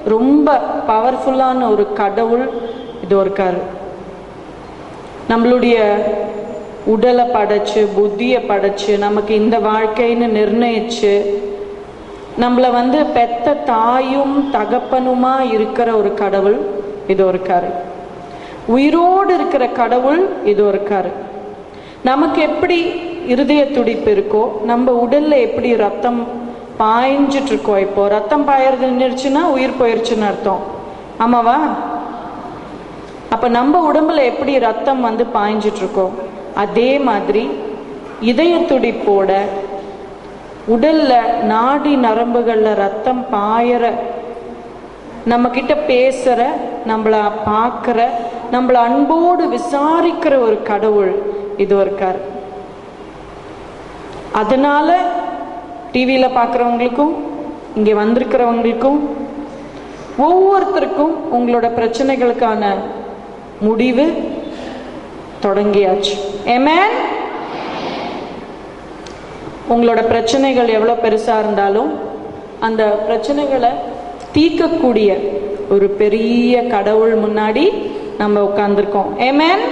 ரொம்ப பவர்ஃபுல்லான ஒரு கடவுள் இது இருக்காரு நம்மளுடைய உடலை படைச்சு புத்தியை படைச்சு நமக்கு இந்த வாழ்க்கைன்னு நிர்ணயிச்சு நம்மள வந்து பெத்த தாயும் தகப்பனுமா இருக்கிற ஒரு கடவுள் இது இருக்காரு உயிரோடு இருக்கிற கடவுள் இது இருக்காரு நமக்கு எப்படி இருதய துடிப்பு இருக்கோ நம்ம உடல்ல எப்படி ரத்தம் பாய்ஞ்சிட்டு இருக்கோம் இப்போ ரத்தம் பாயறது நின்றுச்சுன்னா உயிர் போயிருச்சுன்னு அர்த்தம் ஆமாவா அப்ப நம்ம உடம்புல எப்படி ரத்தம் வந்து பாய்ஞ்சிட்டு இருக்கோம் அதே மாதிரி இதய துடிப்போட உடல்ல நாடி நரம்புகள்ல ரத்தம் பாயற நம்ம கிட்ட பேசுற நம்மள பார்க்கிற நம்மள அன்போடு விசாரிக்கிற ஒரு கடவுள் இது இருக்கார் அதனால டிவியில பார்க்குறவங்களுக்கும் இங்கே வந்திருக்கிறவங்களுக்கும் ஒவ்வொருத்தருக்கும் உங்களோட பிரச்சனைகளுக்கான முடிவு தொடங்கியாச்சு ஏமேன் உங்களோட பிரச்சனைகள் எவ்வளோ பெருசா இருந்தாலும் அந்த பிரச்சனைகளை தீர்க்கக்கூடிய ஒரு பெரிய கடவுள் முன்னாடி நம்ம உட்கார்ந்துருக்கோம் ஏமேன்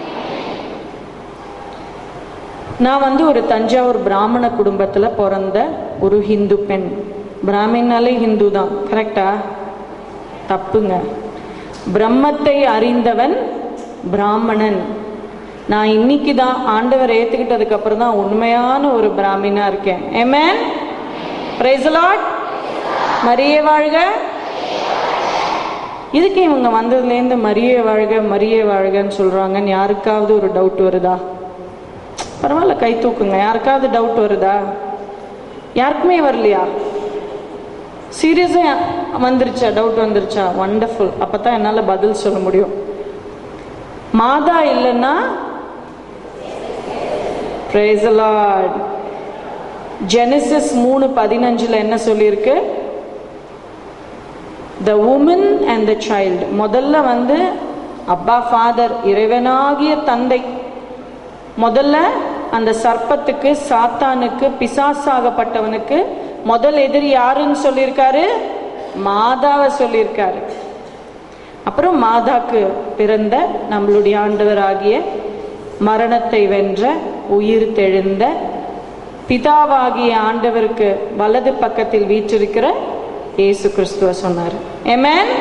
நான் வந்து ஒரு தஞ்சாவூர் பிராமண குடும்பத்துல பிறந்த ஒரு ஹிந்து பெண் பிராமின்னாலே ஹிந்து தான் கரெக்டா தப்புங்க பிரம்மத்தை அறிந்தவன் பிராமணன் நான் இன்னைக்கு தான் ஆண்டவர் ஏத்துக்கிட்டதுக்கு அப்புறம் தான் உண்மையான ஒரு பிராமினா இருக்கேன் ஏமேன் பிரைஸ் லார்ட் மரியே வாழ்க இதுக்கு இவங்க வந்ததுலேருந்து மரியே வாழ்க மரியே வாழ்கன்னு சொல்றாங்கன்னு யாருக்காவது ஒரு டவுட் வருதா பரவாயில்ல கை தூக்குங்க யாருக்காவது டவுட் வருதா யாருக்குமே வரலையா சீரியஸா வந்துருச்சா டவுட் வந்துருச்சா வண்டர்ஃபுல் அப்பதான் என்னால பதில் சொல்ல முடியும் மாதா இல்லைன்னா praise the Lord ஜெனசிஸ் மூணு பதினஞ்சுல என்ன சொல்லியிருக்கு the woman and the child முதல்ல வந்து அப்பா ஃபாதர் இறைவனாகிய தந்தை முதல்ல அந்த சர்ப்பத்துக்கு சாத்தானுக்கு பிசாசாகப்பட்டவனுக்கு முதல் எதிரி யாருன்னு சொல்லியிருக்காரு மாதாவை சொல்லியிருக்காரு அப்புறம் மாதாக்கு பிறந்த நம்மளுடைய ஆண்டவராகிய மரணத்தை வென்ற உயிர் தெழுந்த பிதாவாகிய ஆண்டவருக்கு வலது பக்கத்தில் வீற்றிருக்கிற இயேசு கிறிஸ்துவ சொன்னார் ஏமேன்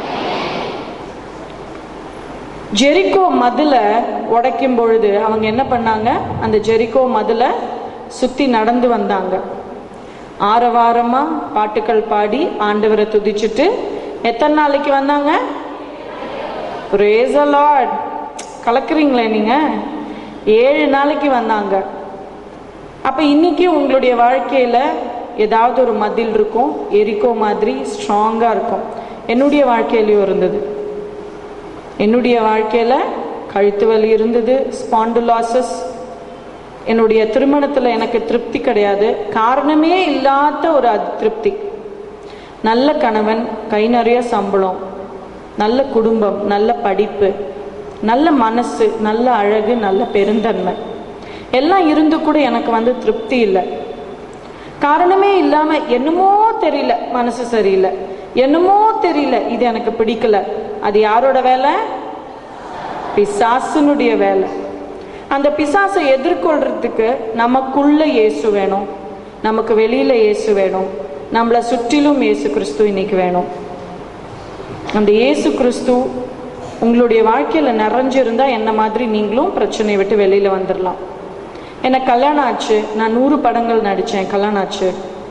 ஜெரிக்கோ மதுல உடைக்கும் பொழுது அவங்க என்ன பண்ணாங்க அந்த ஜெரிக்கோ மதுல சுத்தி நடந்து வந்தாங்க ஆரவாரமா பாட்டுக்கள் பாடி ஆண்டவரை துதிச்சுட்டு எத்தனை நாளைக்கு வந்தாங்க Praise the Lord. கலக்குறீங்களே நீங்க ஏழு நாளைக்கு வந்தாங்க அப்ப இன்னைக்கு உங்களுடைய வாழ்க்கையில ஏதாவது ஒரு மதில் இருக்கும் எரிக்கோ மாதிரி ஸ்ட்ராங்கா இருக்கும் என்னுடைய வாழ்க்கையிலயும் இருந்தது என்னுடைய வாழ்க்கையில கழுத்து வலி இருந்தது ஸ்பாண்டுலாசஸ் என்னுடைய திருமணத்துல எனக்கு திருப்தி கிடையாது காரணமே இல்லாத ஒரு அதிருப்தி நல்ல கணவன் கை நிறைய சம்பளம் நல்ல குடும்பம் நல்ல படிப்பு நல்ல மனசு நல்ல அழகு நல்ல பெருந்தன்மை எல்லாம் இருந்து கூட எனக்கு வந்து திருப்தி இல்லை காரணமே இல்லாம என்னமோ தெரியல மனசு சரியில்லை என்னமோ தெரியல இது எனக்கு பிடிக்கல அது யாரோட வேலை பிசாசுனுடைய வேலை அந்த பிசாசை எதிர்கொள்றதுக்கு நமக்குள்ள இயேசு வேணும் நமக்கு வெளியில இயேசு வேணும் நம்மளை சுற்றிலும் இயேசு கிறிஸ்து இன்னைக்கு வேணும் அந்த இயேசு கிறிஸ்து உங்களுடைய வாழ்க்கையில நிறைஞ்சிருந்தா என்ன மாதிரி நீங்களும் பிரச்சனையை விட்டு வெளியில வந்துடலாம் எனக்கு கல்யாணம் ஆச்சு நான் நூறு படங்கள் நடிச்சேன் கல்யாணம் ஆச்சு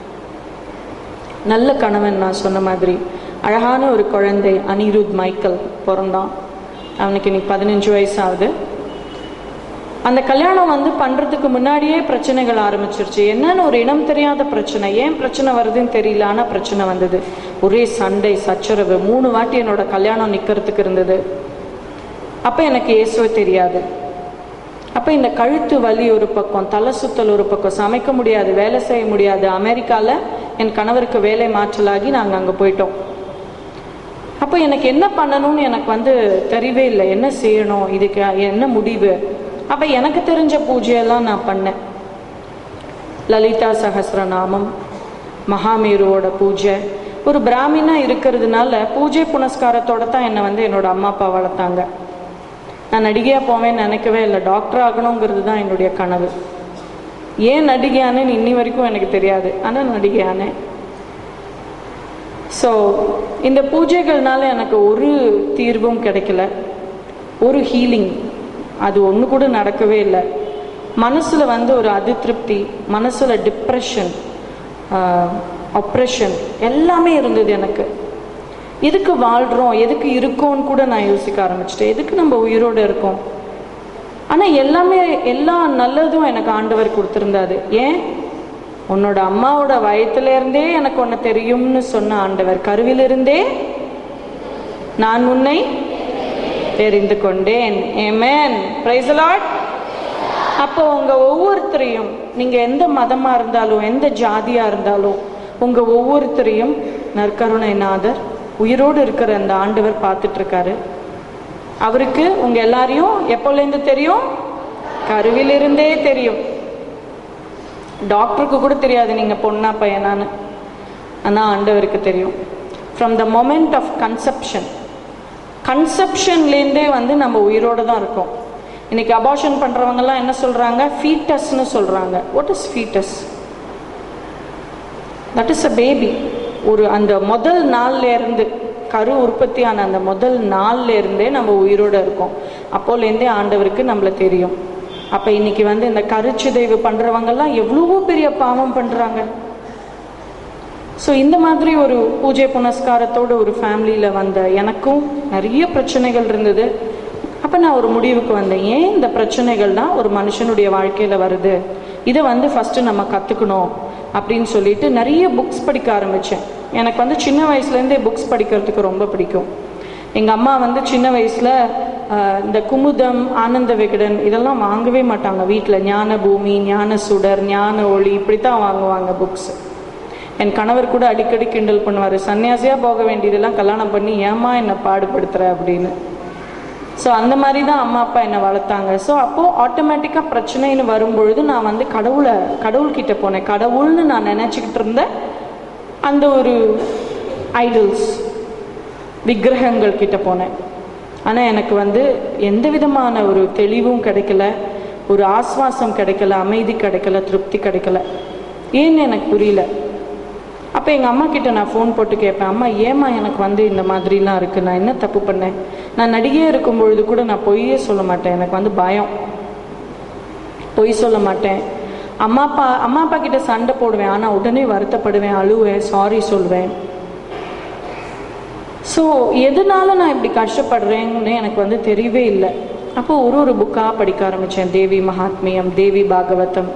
நல்ல கணவன் நான் சொன்ன மாதிரி அழகான ஒரு குழந்தை அனிருத் மைக்கேல் பிறந்தான் அவனுக்கு இன்னைக்கு பதினஞ்சு வயசு ஆகுது அந்த கல்யாணம் வந்து பண்றதுக்கு முன்னாடியே பிரச்சனைகள் ஆரம்பிச்சிருச்சு என்னன்னு ஒரு இனம் தெரியாத பிரச்சனை ஏன் பிரச்சனை வருதுன்னு தெரியல ஆனா பிரச்சனை வந்தது ஒரே சண்டை சச்சரவு மூணு வாட்டி என்னோட கல்யாணம் நிக்கிறதுக்கு இருந்தது அப்ப எனக்கு இயேசுவே தெரியாது அப்ப இந்த கழுத்து வலி ஒரு பக்கம் தலை சுத்தல் ஒரு பக்கம் சமைக்க முடியாது வேலை செய்ய முடியாது அமெரிக்கால என் கணவருக்கு வேலை மாற்றலாகி நாங்க அங்க போயிட்டோம் அப்போ எனக்கு என்ன பண்ணணும்னு எனக்கு வந்து தெரியவே இல்லை என்ன செய்யணும் இதுக்கு என்ன முடிவு அப்ப எனக்கு தெரிஞ்ச பூஜையெல்லாம் நான் பண்ணேன் லலிதா சஹஸ்ரநாமம் மகாமேருவோட பூஜை ஒரு பிராமினா இருக்கிறதுனால பூஜை புனஸ்காரத்தோட தான் என்னை வந்து என்னோட அம்மா அப்பா வளர்த்தாங்க நான் நடிகையாக போவேன்னு நினைக்கவே இல்லை டாக்டர் ஆகணுங்கிறது தான் என்னுடைய கனவு ஏன் நடிகையானேன்னு இன்னி வரைக்கும் எனக்கு தெரியாது ஆனால் நடிகையானேன் ஸோ இந்த பூஜைகள்னால எனக்கு ஒரு தீர்வும் கிடைக்கல ஒரு ஹீலிங் அது ஒன்று கூட நடக்கவே இல்லை மனசில் வந்து ஒரு அதிருப்தி மனசில் டிப்ரெஷன் ஆப்ரேஷன் எல்லாமே இருந்தது எனக்கு எதுக்கு வாழ்கிறோம் எதுக்கு இருக்கோம்னு கூட நான் யோசிக்க ஆரம்பிச்சிட்டேன் எதுக்கு நம்ம உயிரோடு இருக்கோம் ஆனால் எல்லாமே எல்லா நல்லதும் எனக்கு ஆண்டவர் கொடுத்துருந்தாரு ஏன் உன்னோட அம்மாவோட வயத்துல இருந்தே எனக்கு ஒன்று தெரியும்னு சொன்ன ஆண்டவர் கருவிலிருந்தே நான் உன்னை தெரிந்து கொண்டேன் ஏமேன் பிரைஸ் லார்ட் அப்போ உங்க ஒவ்வொருத்தரையும் நீங்க எந்த மதமா இருந்தாலும் எந்த ஜாதியா இருந்தாலும் உங்க ஒவ்வொருத்தரையும் நற்கருணை நாதர் உயிரோடு இருக்கிற அந்த ஆண்டவர் பார்த்துட்டு இருக்காரு அவருக்கு உங்க எல்லாரையும் எப்போலேருந்து தெரியும் கருவிலிருந்தே தெரியும் டாக்டருக்கு கூட தெரியாது நீங்க பொண்ணா பையனான்னு ஆனா ஆண்டவருக்கு தெரியும் from the moment of conception கன்செப்ஷன்லேருந்தே வந்து நம்ம உயிரோடு தான் இருக்கோம் இன்னைக்கு அபார்ஷன் பண்றவங்கலாம் என்ன சொல்றாங்க ஃபீட்டஸ்னு சொல்றாங்க what is fetus that is a baby ஒரு அந்த முதல் நாள்ல இருந்து கரு உற்பத்தியான அந்த முதல் நாள்ல இருந்தே நம்ம உயிரோட இருக்கோம் அப்போலேருந்தே ஆண்டவருக்கு நம்மள தெரியும் அப்ப இன்னைக்கு வந்து இந்த கருச்சிதைவு பண்றவங்கெல்லாம் எவ்வளவோ பெரிய பாவம் பண்றாங்க ஸோ இந்த மாதிரி ஒரு பூஜை புனஸ்காரத்தோட ஒரு ஃபேமிலியில் வந்த எனக்கும் நிறைய பிரச்சனைகள் இருந்தது அப்போ நான் ஒரு முடிவுக்கு வந்தேன் ஏன் இந்த பிரச்சனைகள்லாம் ஒரு மனுஷனுடைய வாழ்க்கையில் வருது இதை வந்து ஃபஸ்ட்டு நம்ம கற்றுக்கணும் அப்படின்னு சொல்லிட்டு நிறைய புக்ஸ் படிக்க ஆரம்பித்தேன் எனக்கு வந்து சின்ன வயசுலேருந்தே புக்ஸ் படிக்கிறதுக்கு ரொம்ப பிடிக்கும் எங்கள் அம்மா வந்து சின்ன வயசில் இந்த குமுதம் ஆனந்த விகடன் இதெல்லாம் வாங்கவே மாட்டாங்க வீட்டில் ஞான பூமி ஞான சுடர் ஞான ஒளி இப்படி தான் வாங்குவாங்க புக்ஸ் என் கணவர் கூட அடிக்கடி கிண்டல் பண்ணுவார் சன்னியாசியாக போக வேண்டியதெல்லாம் கல்யாணம் பண்ணி ஏமா என்னை பாடுபடுத்துற அப்படின்னு ஸோ அந்த மாதிரி தான் அம்மா அப்பா என்னை வளர்த்தாங்க ஸோ அப்போது ஆட்டோமேட்டிக்காக பிரச்சனைன்னு வரும்பொழுது நான் வந்து கடவுளை கடவுள்கிட்ட போனேன் கடவுள்னு நான் நினச்சிக்கிட்டு இருந்த அந்த ஒரு ஐடல்ஸ் விக்கிரகங்கள் கிட்ட போனேன் ஆனால் எனக்கு வந்து எந்த விதமான ஒரு தெளிவும் கிடைக்கல ஒரு ஆஸ்வாசம் கிடைக்கல அமைதி கிடைக்கல திருப்தி கிடைக்கல ஏன்னு எனக்கு புரியல அப்போ எங்கள் அம்மா கிட்ட நான் ஃபோன் போட்டு கேட்பேன் அம்மா ஏம்மா எனக்கு வந்து இந்த மாதிரிலாம் இருக்குது நான் என்ன தப்பு பண்ணேன் நான் நடிகையாக இருக்கும் பொழுது கூட நான் பொய்யே சொல்ல மாட்டேன் எனக்கு வந்து பயம் பொய் சொல்ல மாட்டேன் அம்மா அப்பா அம்மா அப்பா கிட்ட சண்டை போடுவேன் ஆனால் உடனே வருத்தப்படுவேன் அழுவேன் சாரி சொல்வேன் ஸோ எதனால நான் இப்படி கஷ்டப்படுறேன்னு எனக்கு வந்து தெரியவே இல்லை அப்போ ஒரு ஒரு புக்காக படிக்க ஆரம்பித்தேன் தேவி மகாத்மியம் தேவி பாகவதம்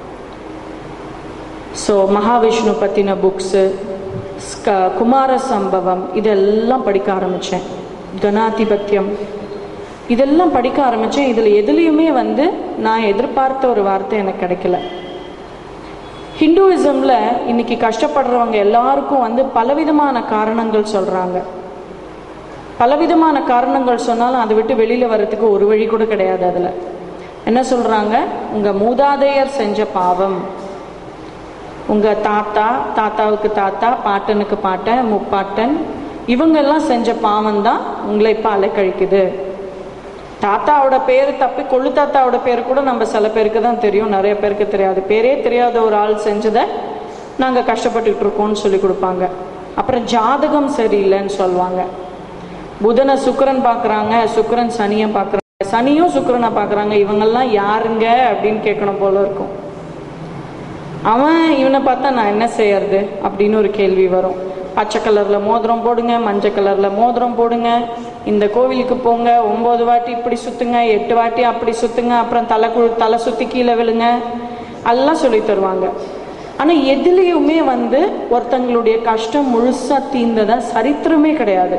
ஸோ மகாவிஷ்ணு பற்றின புக்ஸு குமார சம்பவம் இதெல்லாம் படிக்க ஆரம்பித்தேன் கணாதிபத்தியம் இதெல்லாம் படிக்க ஆரம்பித்தேன் இதில் எதுலேயுமே வந்து நான் எதிர்பார்த்த ஒரு வார்த்தை எனக்கு கிடைக்கல ஹிந்துவிசமில் இன்னைக்கு கஷ்டப்படுறவங்க எல்லாருக்கும் வந்து பலவிதமான காரணங்கள் சொல்கிறாங்க பலவிதமான காரணங்கள் சொன்னாலும் அதை விட்டு வெளியில் வர்றதுக்கு ஒரு வழி கூட கிடையாது அதில் என்ன சொல்கிறாங்க உங்கள் மூதாதையர் செஞ்ச பாவம் உங்கள் தாத்தா தாத்தாவுக்கு தாத்தா பாட்டனுக்கு பாட்டன் முப்பாட்டன் இவங்கெல்லாம் செஞ்ச பாவம் தான் உங்களை இப்போ அலைக்கழிக்குது தாத்தாவோட பேர் தப்பி கொள்ளு தாத்தாவோட பேர் கூட நம்ம சில பேருக்கு தான் தெரியும் நிறைய பேருக்கு தெரியாது பேரே தெரியாத ஒரு ஆள் செஞ்சதை நாங்கள் கஷ்டப்பட்டுக்கிட்டு இருக்கோம்னு சொல்லி கொடுப்பாங்க அப்புறம் ஜாதகம் சரியில்லைன்னு சொல்லுவாங்க புதனை சுக்கரன் பார்க்குறாங்க சுக்கரன் சனியை பார்க்குறாங்க சனியும் சுக்கரனை பார்க்குறாங்க இவங்கெல்லாம் யாருங்க அப்படின்னு கேட்கணும் போல இருக்கும் அவன் இவனை பார்த்தா நான் என்ன செய்யறது அப்படின்னு ஒரு கேள்வி வரும் பச்சை கலரில் மோதிரம் போடுங்க மஞ்சள் கலரில் மோதிரம் போடுங்க இந்த கோவிலுக்கு போங்க ஒம்பது வாட்டி இப்படி சுற்றுங்க எட்டு வாட்டி அப்படி சுற்றுங்க அப்புறம் தலை குழு தலை சுற்றி கீழே விழுங்க எல்லாம் சொல்லி தருவாங்க ஆனால் எதுலேயுமே வந்து ஒருத்தங்களுடைய கஷ்டம் முழுசாக தீர்ந்ததா சரித்திரமே கிடையாது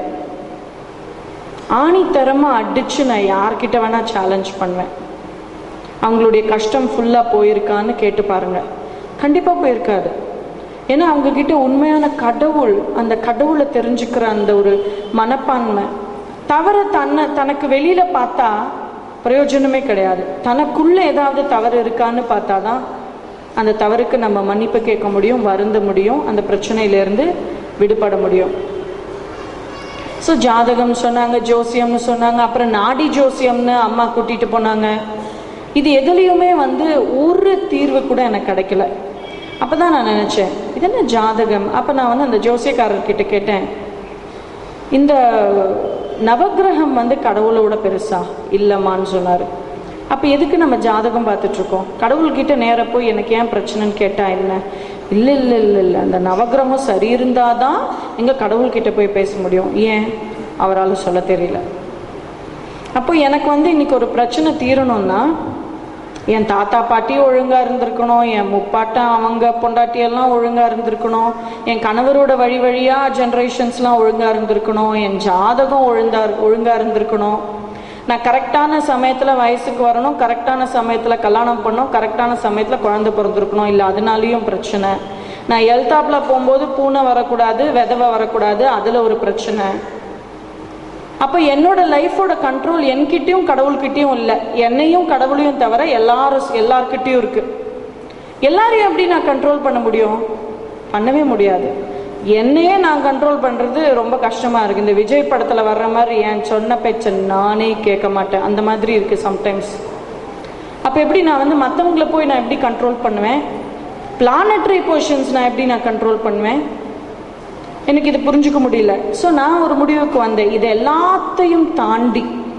ஆணித்தரமாக அடித்து நான் யார்கிட்ட வேணால் சேலஞ்ச் பண்ணுவேன் அவங்களுடைய கஷ்டம் ஃபுல்லாக போயிருக்கான்னு கேட்டு பாருங்கள் கண்டிப்பாக போயிருக்காது ஏன்னா அவங்க கிட்ட உண்மையான கடவுள் அந்த கடவுளை தெரிஞ்சுக்கிற அந்த ஒரு மனப்பான்மை தவற தன்னை தனக்கு வெளியில பார்த்தா பிரயோஜனமே கிடையாது தனக்குள்ள ஏதாவது தவறு இருக்கான்னு பார்த்தாதான் அந்த தவறுக்கு நம்ம மன்னிப்பு கேட்க முடியும் வருந்த முடியும் அந்த பிரச்சனையிலேருந்து விடுபட முடியும் ஸோ ஜாதகம் சொன்னாங்க ஜோசியம்னு சொன்னாங்க அப்புறம் நாடி ஜோசியம்னு அம்மா கூட்டிட்டு போனாங்க இது எதுலேயுமே வந்து ஒரு தீர்வு கூட எனக்கு கிடைக்கல அப்போ தான் நான் நினச்சேன் இது என்ன ஜாதகம் அப்போ நான் வந்து அந்த ஜோசியக்காரர்கிட்ட கேட்டேன் இந்த நவக்கிரகம் வந்து கடவுளோட பெருசா இல்லைம்மான்னு சொன்னார் அப்போ எதுக்கு நம்ம ஜாதகம் பார்த்துட்டு இருக்கோம் கடவுள்கிட்ட நேராக போய் எனக்கு ஏன் பிரச்சனைன்னு கேட்டா என்ன இல்லை இல்லை இல்லை இல்லை அந்த நவக்கிரகம் சரி இருந்தால் தான் எங்கள் கடவுள்கிட்ட போய் பேச முடியும் ஏன் அவரால் சொல்ல தெரியல அப்போ எனக்கு வந்து இன்னைக்கு ஒரு பிரச்சனை தீரணும்னா என் தாத்தா பாட்டி ஒழுங்கா இருந்திருக்கணும் என் முப்பாட்டன் அவங்க பொண்டாட்டியெல்லாம் ஒழுங்கா இருந்திருக்கணும் என் கணவரோட வழி வழியா ஜென்ரேஷன்ஸ்லாம் ஒழுங்கா இருந்திருக்கணும் என் ஜாதகம் ஒழுங்கா ஒழுங்கா இருந்திருக்கணும் நான் கரெக்டான சமயத்துல வயசுக்கு வரணும் கரெக்டான சமயத்துல கல்யாணம் பண்ணணும் கரெக்டான சமயத்துல குழந்தை பிறந்திருக்கணும் இல்லை அதனாலையும் பிரச்சனை நான் எல்தாப்ல போகும்போது பூனை வரக்கூடாது விதவை வரக்கூடாது அதுல ஒரு பிரச்சனை அப்ப என்னோட லைஃபோட கண்ட்ரோல் என்கிட்டயும் கடவுள்கிட்டயும் இல்லை என்னையும் கடவுளையும் தவிர எல்லாரும் எல்லார்கிட்டயும் இருக்கு எல்லாரையும் எப்படி நான் கண்ட்ரோல் பண்ண முடியும் பண்ணவே முடியாது என்னையே நான் கண்ட்ரோல் பண்றது ரொம்ப கஷ்டமா இருக்கு இந்த விஜய் படத்துல வர்ற மாதிரி என் சொன்ன பேச்ச நானே கேட்க மாட்டேன் அந்த மாதிரி இருக்கு சம்டைம்ஸ் அப்ப எப்படி நான் வந்து மற்றவங்கள போய் நான் எப்படி கண்ட்ரோல் பண்ணுவேன் பிளானட்ரி பொசிஷன்ஸ் நான் எப்படி நான் கண்ட்ரோல் பண்ணுவேன் எனக்கு இது புரிஞ்சுக்க முடியல ஸோ நான் ஒரு முடிவுக்கு வந்தேன் இது எல்லாத்தையும் தாண்டி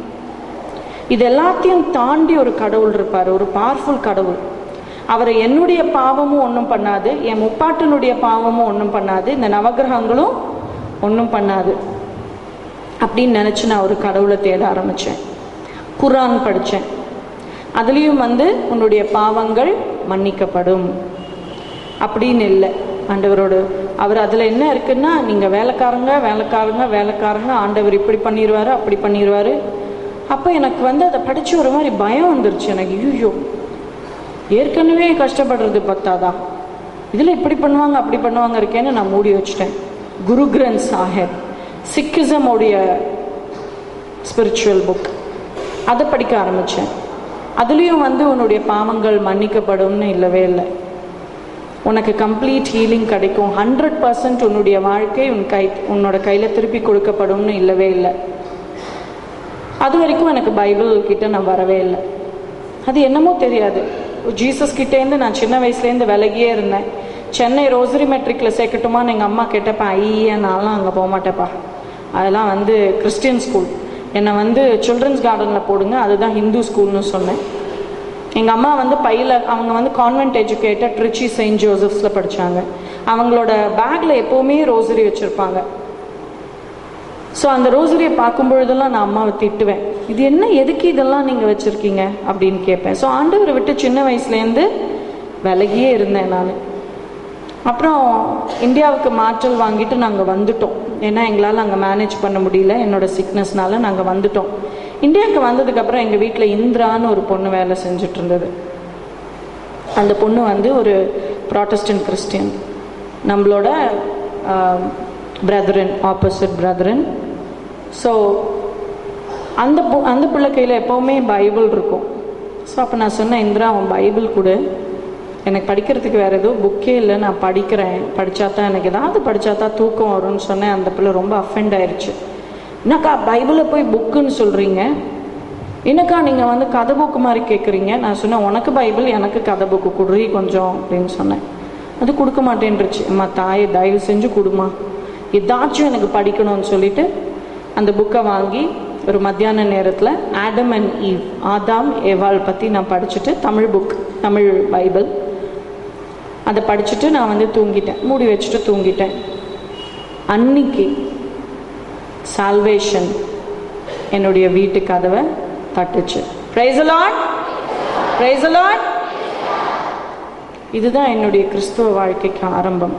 இது எல்லாத்தையும் தாண்டி ஒரு கடவுள் இருப்பார் ஒரு பவர்ஃபுல் கடவுள் அவரை என்னுடைய பாவமும் ஒன்றும் பண்ணாது என் முப்பாட்டனுடைய பாவமும் ஒன்றும் பண்ணாது இந்த நவகிரகங்களும் ஒன்றும் பண்ணாது அப்படின்னு நினச்சி நான் ஒரு கடவுளை தேட ஆரம்பித்தேன் குரான் படித்தேன் அதுலேயும் வந்து உன்னுடைய பாவங்கள் மன்னிக்கப்படும் அப்படின்னு இல்லை ஆண்டவரோட அவர் அதில் என்ன இருக்குன்னா நீங்கள் வேலைக்காரங்க வேலைக்காரங்க வேலைக்காரங்க ஆண்டவர் இப்படி பண்ணிடுவாரு அப்படி பண்ணிடுவாரு அப்போ எனக்கு வந்து அதை படித்து ஒரு மாதிரி பயம் வந்துருச்சு எனக்கு ஐயோ ஏற்கனவே கஷ்டப்படுறது பத்தாதா இதில் இப்படி பண்ணுவாங்க அப்படி பண்ணுவாங்க இருக்கேன்னு நான் மூடி வச்சுட்டேன் குரு கிரந்த் சாஹிப் சிக்கிசமோடைய ஸ்பிரிச்சுவல் புக் அதை படிக்க ஆரம்பித்தேன் அதுலேயும் வந்து உன்னுடைய பாவங்கள் மன்னிக்கப்படும்னு இல்லவே இல்லை உனக்கு கம்ப்ளீட் ஹீலிங் கிடைக்கும் ஹண்ட்ரட் பர்சன்ட் உன்னுடைய வாழ்க்கை உன் கை உன்னோட கையில் திருப்பி கொடுக்கப்படும்னு இல்லவே இல்லை அது வரைக்கும் எனக்கு பைபிள் கிட்ட நான் வரவே இல்லை அது என்னமோ தெரியாது ஜீசஸ் கிட்டேருந்து நான் சின்ன வயசுலேருந்து விலகியே இருந்தேன் சென்னை ரோசரி மெட்ரிக்கில் சேர்க்கட்டுமான்னு எங்கள் அம்மா கேட்டப்பா ஐயா நான்லாம் அங்கே போக மாட்டேப்பா அதெல்லாம் வந்து கிறிஸ்டியன் ஸ்கூல் என்னை வந்து சில்ட்ரன்ஸ் கார்டனில் போடுங்க அதுதான் ஹிந்து ஸ்கூல்னு சொன்னேன் எங்கள் அம்மா வந்து பையில அவங்க வந்து கான்வென்ட் எஜுகேட்டட் ட்ரிச்சி செயின்ட் ஜோசப்ஸில் படித்தாங்க அவங்களோட பேக்கில் எப்போவுமே ரோசரி வச்சுருப்பாங்க ஸோ அந்த ரோசரியை பார்க்கும் பொழுதெல்லாம் நான் அம்மாவை திட்டுவேன் இது என்ன எதுக்கு இதெல்லாம் நீங்கள் வச்சுருக்கீங்க அப்படின்னு கேட்பேன் ஸோ ஆண்டவரை விட்டு சின்ன வயசுலேருந்து விலகியே இருந்தேன் நான் அப்புறம் இந்தியாவுக்கு மாற்றல் வாங்கிட்டு நாங்கள் வந்துட்டோம் ஏன்னா எங்களால் அங்கே மேனேஜ் பண்ண முடியல என்னோட சிக்னஸ்னால நாங்கள் வந்துட்டோம் இந்தியாவுக்கு வந்ததுக்கப்புறம் எங்கள் வீட்டில் இந்திரான்னு ஒரு பொண்ணு வேலை செஞ்சுட்டு இருந்தது அந்த பொண்ணு வந்து ஒரு ப்ராட்டஸ்டன்ட் கிறிஸ்டியன் நம்மளோட பிரதரன் ஆப்போசிட் பிரதரன் ஸோ அந்த பொ அந்த பிள்ளை கையில் எப்போவுமே பைபிள் இருக்கும் ஸோ அப்போ நான் சொன்னேன் இந்திரா அவன் பைபிள் கொடு எனக்கு படிக்கிறதுக்கு வேறு எதுவும் புக்கே இல்லை நான் படிக்கிறேன் படித்தா தான் எனக்கு ஏதாவது படித்தா தான் தூக்கம் வரும்னு சொன்னேன் அந்த பிள்ளை ரொம்ப அஃபெண்ட் ஆயிடுச்சு என்னக்கா பைபிளை போய் புக்குன்னு சொல்கிறீங்க என்னக்கா நீங்கள் வந்து கதை புக்கு மாதிரி கேட்குறீங்க நான் சொன்னேன் உனக்கு பைபிள் எனக்கு கதை புக்கு குடுறி கொஞ்சம் அப்படின்னு சொன்னேன் அது கொடுக்க மாட்டேன்ருச்சு அம்மா தாயை தயவு செஞ்சு கொடுமா ஏதாச்சும் எனக்கு படிக்கணும்னு சொல்லிட்டு அந்த புக்கை வாங்கி ஒரு மத்தியான நேரத்தில் ஆடம் அண்ட் ஈவ் ஆதாம் ஏவாள் பற்றி நான் படிச்சுட்டு தமிழ் புக் தமிழ் பைபிள் அதை படிச்சுட்டு நான் வந்து தூங்கிட்டேன் மூடி வச்சுட்டு தூங்கிட்டேன் அன்னைக்கு சால்வேஷன் என்னுடைய வீட்டு கதவை தட்டுச்சு பிரைஸ் லார்ட் பிரைஸ் லார்ட் இதுதான் என்னுடைய கிறிஸ்துவ வாழ்க்கைக்கு ஆரம்பம்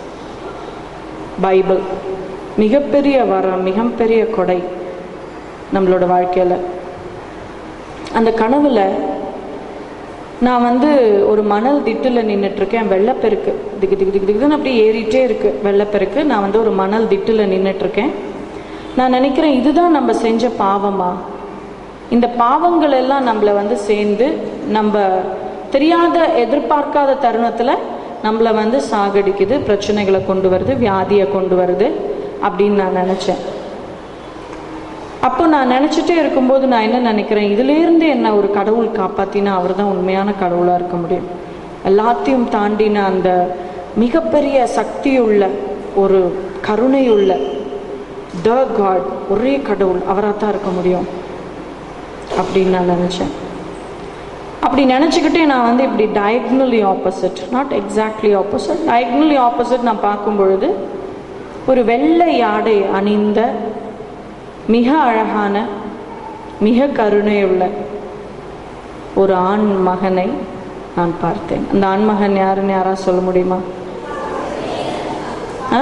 பைபிள் மிகப்பெரிய வரம் மிகப்பெரிய கொடை நம்மளோட வாழ்க்கையில் அந்த கனவுல நான் வந்து ஒரு மணல் திட்டுல நின்றுட்டு இருக்கேன் வெள்ளப்பெருக்கு திக்கு திக்கு திக்கு திக்குன்னு அப்படியே ஏறிட்டே இருக்கு வெள்ளப்பெருக்கு நான் வந்து ஒரு மணல் திட்டுல நின்றுட்டு இருக்கேன் நான் நினைக்கிறேன் இதுதான் நம்ம செஞ்ச பாவமா இந்த பாவங்கள் எல்லாம் நம்மளை வந்து சேர்ந்து நம்ம தெரியாத எதிர்பார்க்காத தருணத்துல நம்மளை வந்து சாகடிக்குது பிரச்சனைகளை கொண்டு வருது வியாதியை கொண்டு வருது அப்படின்னு நான் நினச்சேன் அப்போ நான் நினச்சிட்டே இருக்கும்போது நான் என்ன நினைக்கிறேன் இதுலேருந்து என்ன ஒரு கடவுள் காப்பாற்றினா அவர் தான் உண்மையான கடவுளாக இருக்க முடியும் எல்லாத்தையும் தாண்டின அந்த மிகப்பெரிய சக்தியுள்ள ஒரு கருணையுள்ள த காட் ஒரே கடவுள் அவராக தான் இருக்க முடியும் அப்படின்னு நான் நினச்சேன் அப்படி நினச்சிக்கிட்டே நான் வந்து இப்படி diagonally opposite not exactly opposite diagonally opposite நான் பார்க்கும் பொழுது ஒரு வெள்ளை ஆடை அணிந்த மிக அழகான மிக கருணையுள்ள ஒரு ஆண் மகனை நான் பார்த்தேன் அந்த ஆண்மகன் யாருன்னு யாரா சொல்ல முடியுமா ஆ?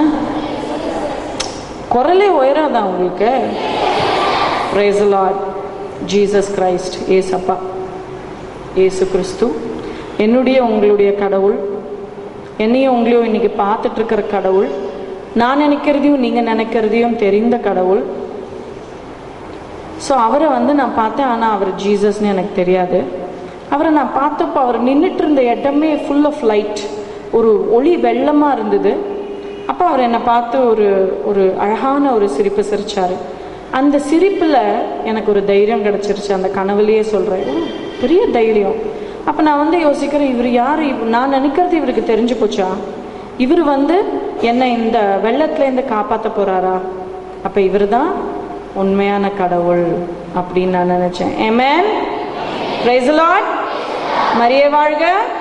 குரலே உயராதா உங்களுக்கு Praise the Lord Jesus Christ ஏசப்பா ஏசு கிறிஸ்து என்னுடைய உங்களுடைய கடவுள் என்னையும் உங்களையும் இன்னைக்கு பார்த்துட்டு இருக்கிற கடவுள் நான் நினைக்கிறதையும் நீங்க நினைக்கிறதையும் தெரிந்த கடவுள் ஸோ அவரை வந்து நான் பார்த்தேன் ஆனால் அவர் ஜீசஸ்னு எனக்கு தெரியாது அவரை நான் பார்த்தப்போ அவர் நின்றுட்டு இருந்த இடமே ஃபுல் ஆஃப் லைட் ஒரு ஒளி வெள்ளமாக இருந்தது அப்போ அவர் என்னை பார்த்து ஒரு ஒரு அழகான ஒரு சிரிப்பு சிரிச்சார் அந்த சிரிப்பில் எனக்கு ஒரு தைரியம் கிடச்சிருச்சு அந்த கனவுலேயே சொல்கிறேன் பெரிய தைரியம் அப்போ நான் வந்து யோசிக்கிறேன் இவர் யார் இவ் நான் நினைக்கிறது இவருக்கு தெரிஞ்சு போச்சா இவர் வந்து என்னை இந்த வெள்ளத்துலேருந்து காப்பாற்ற போகிறாரா அப்போ இவர் தான் உண்மையான கடவுள் அப்படின்னு நான் நினைச்சேன் ஏமேன் பிரைஸ் லார்ட் மரிய வாழ்க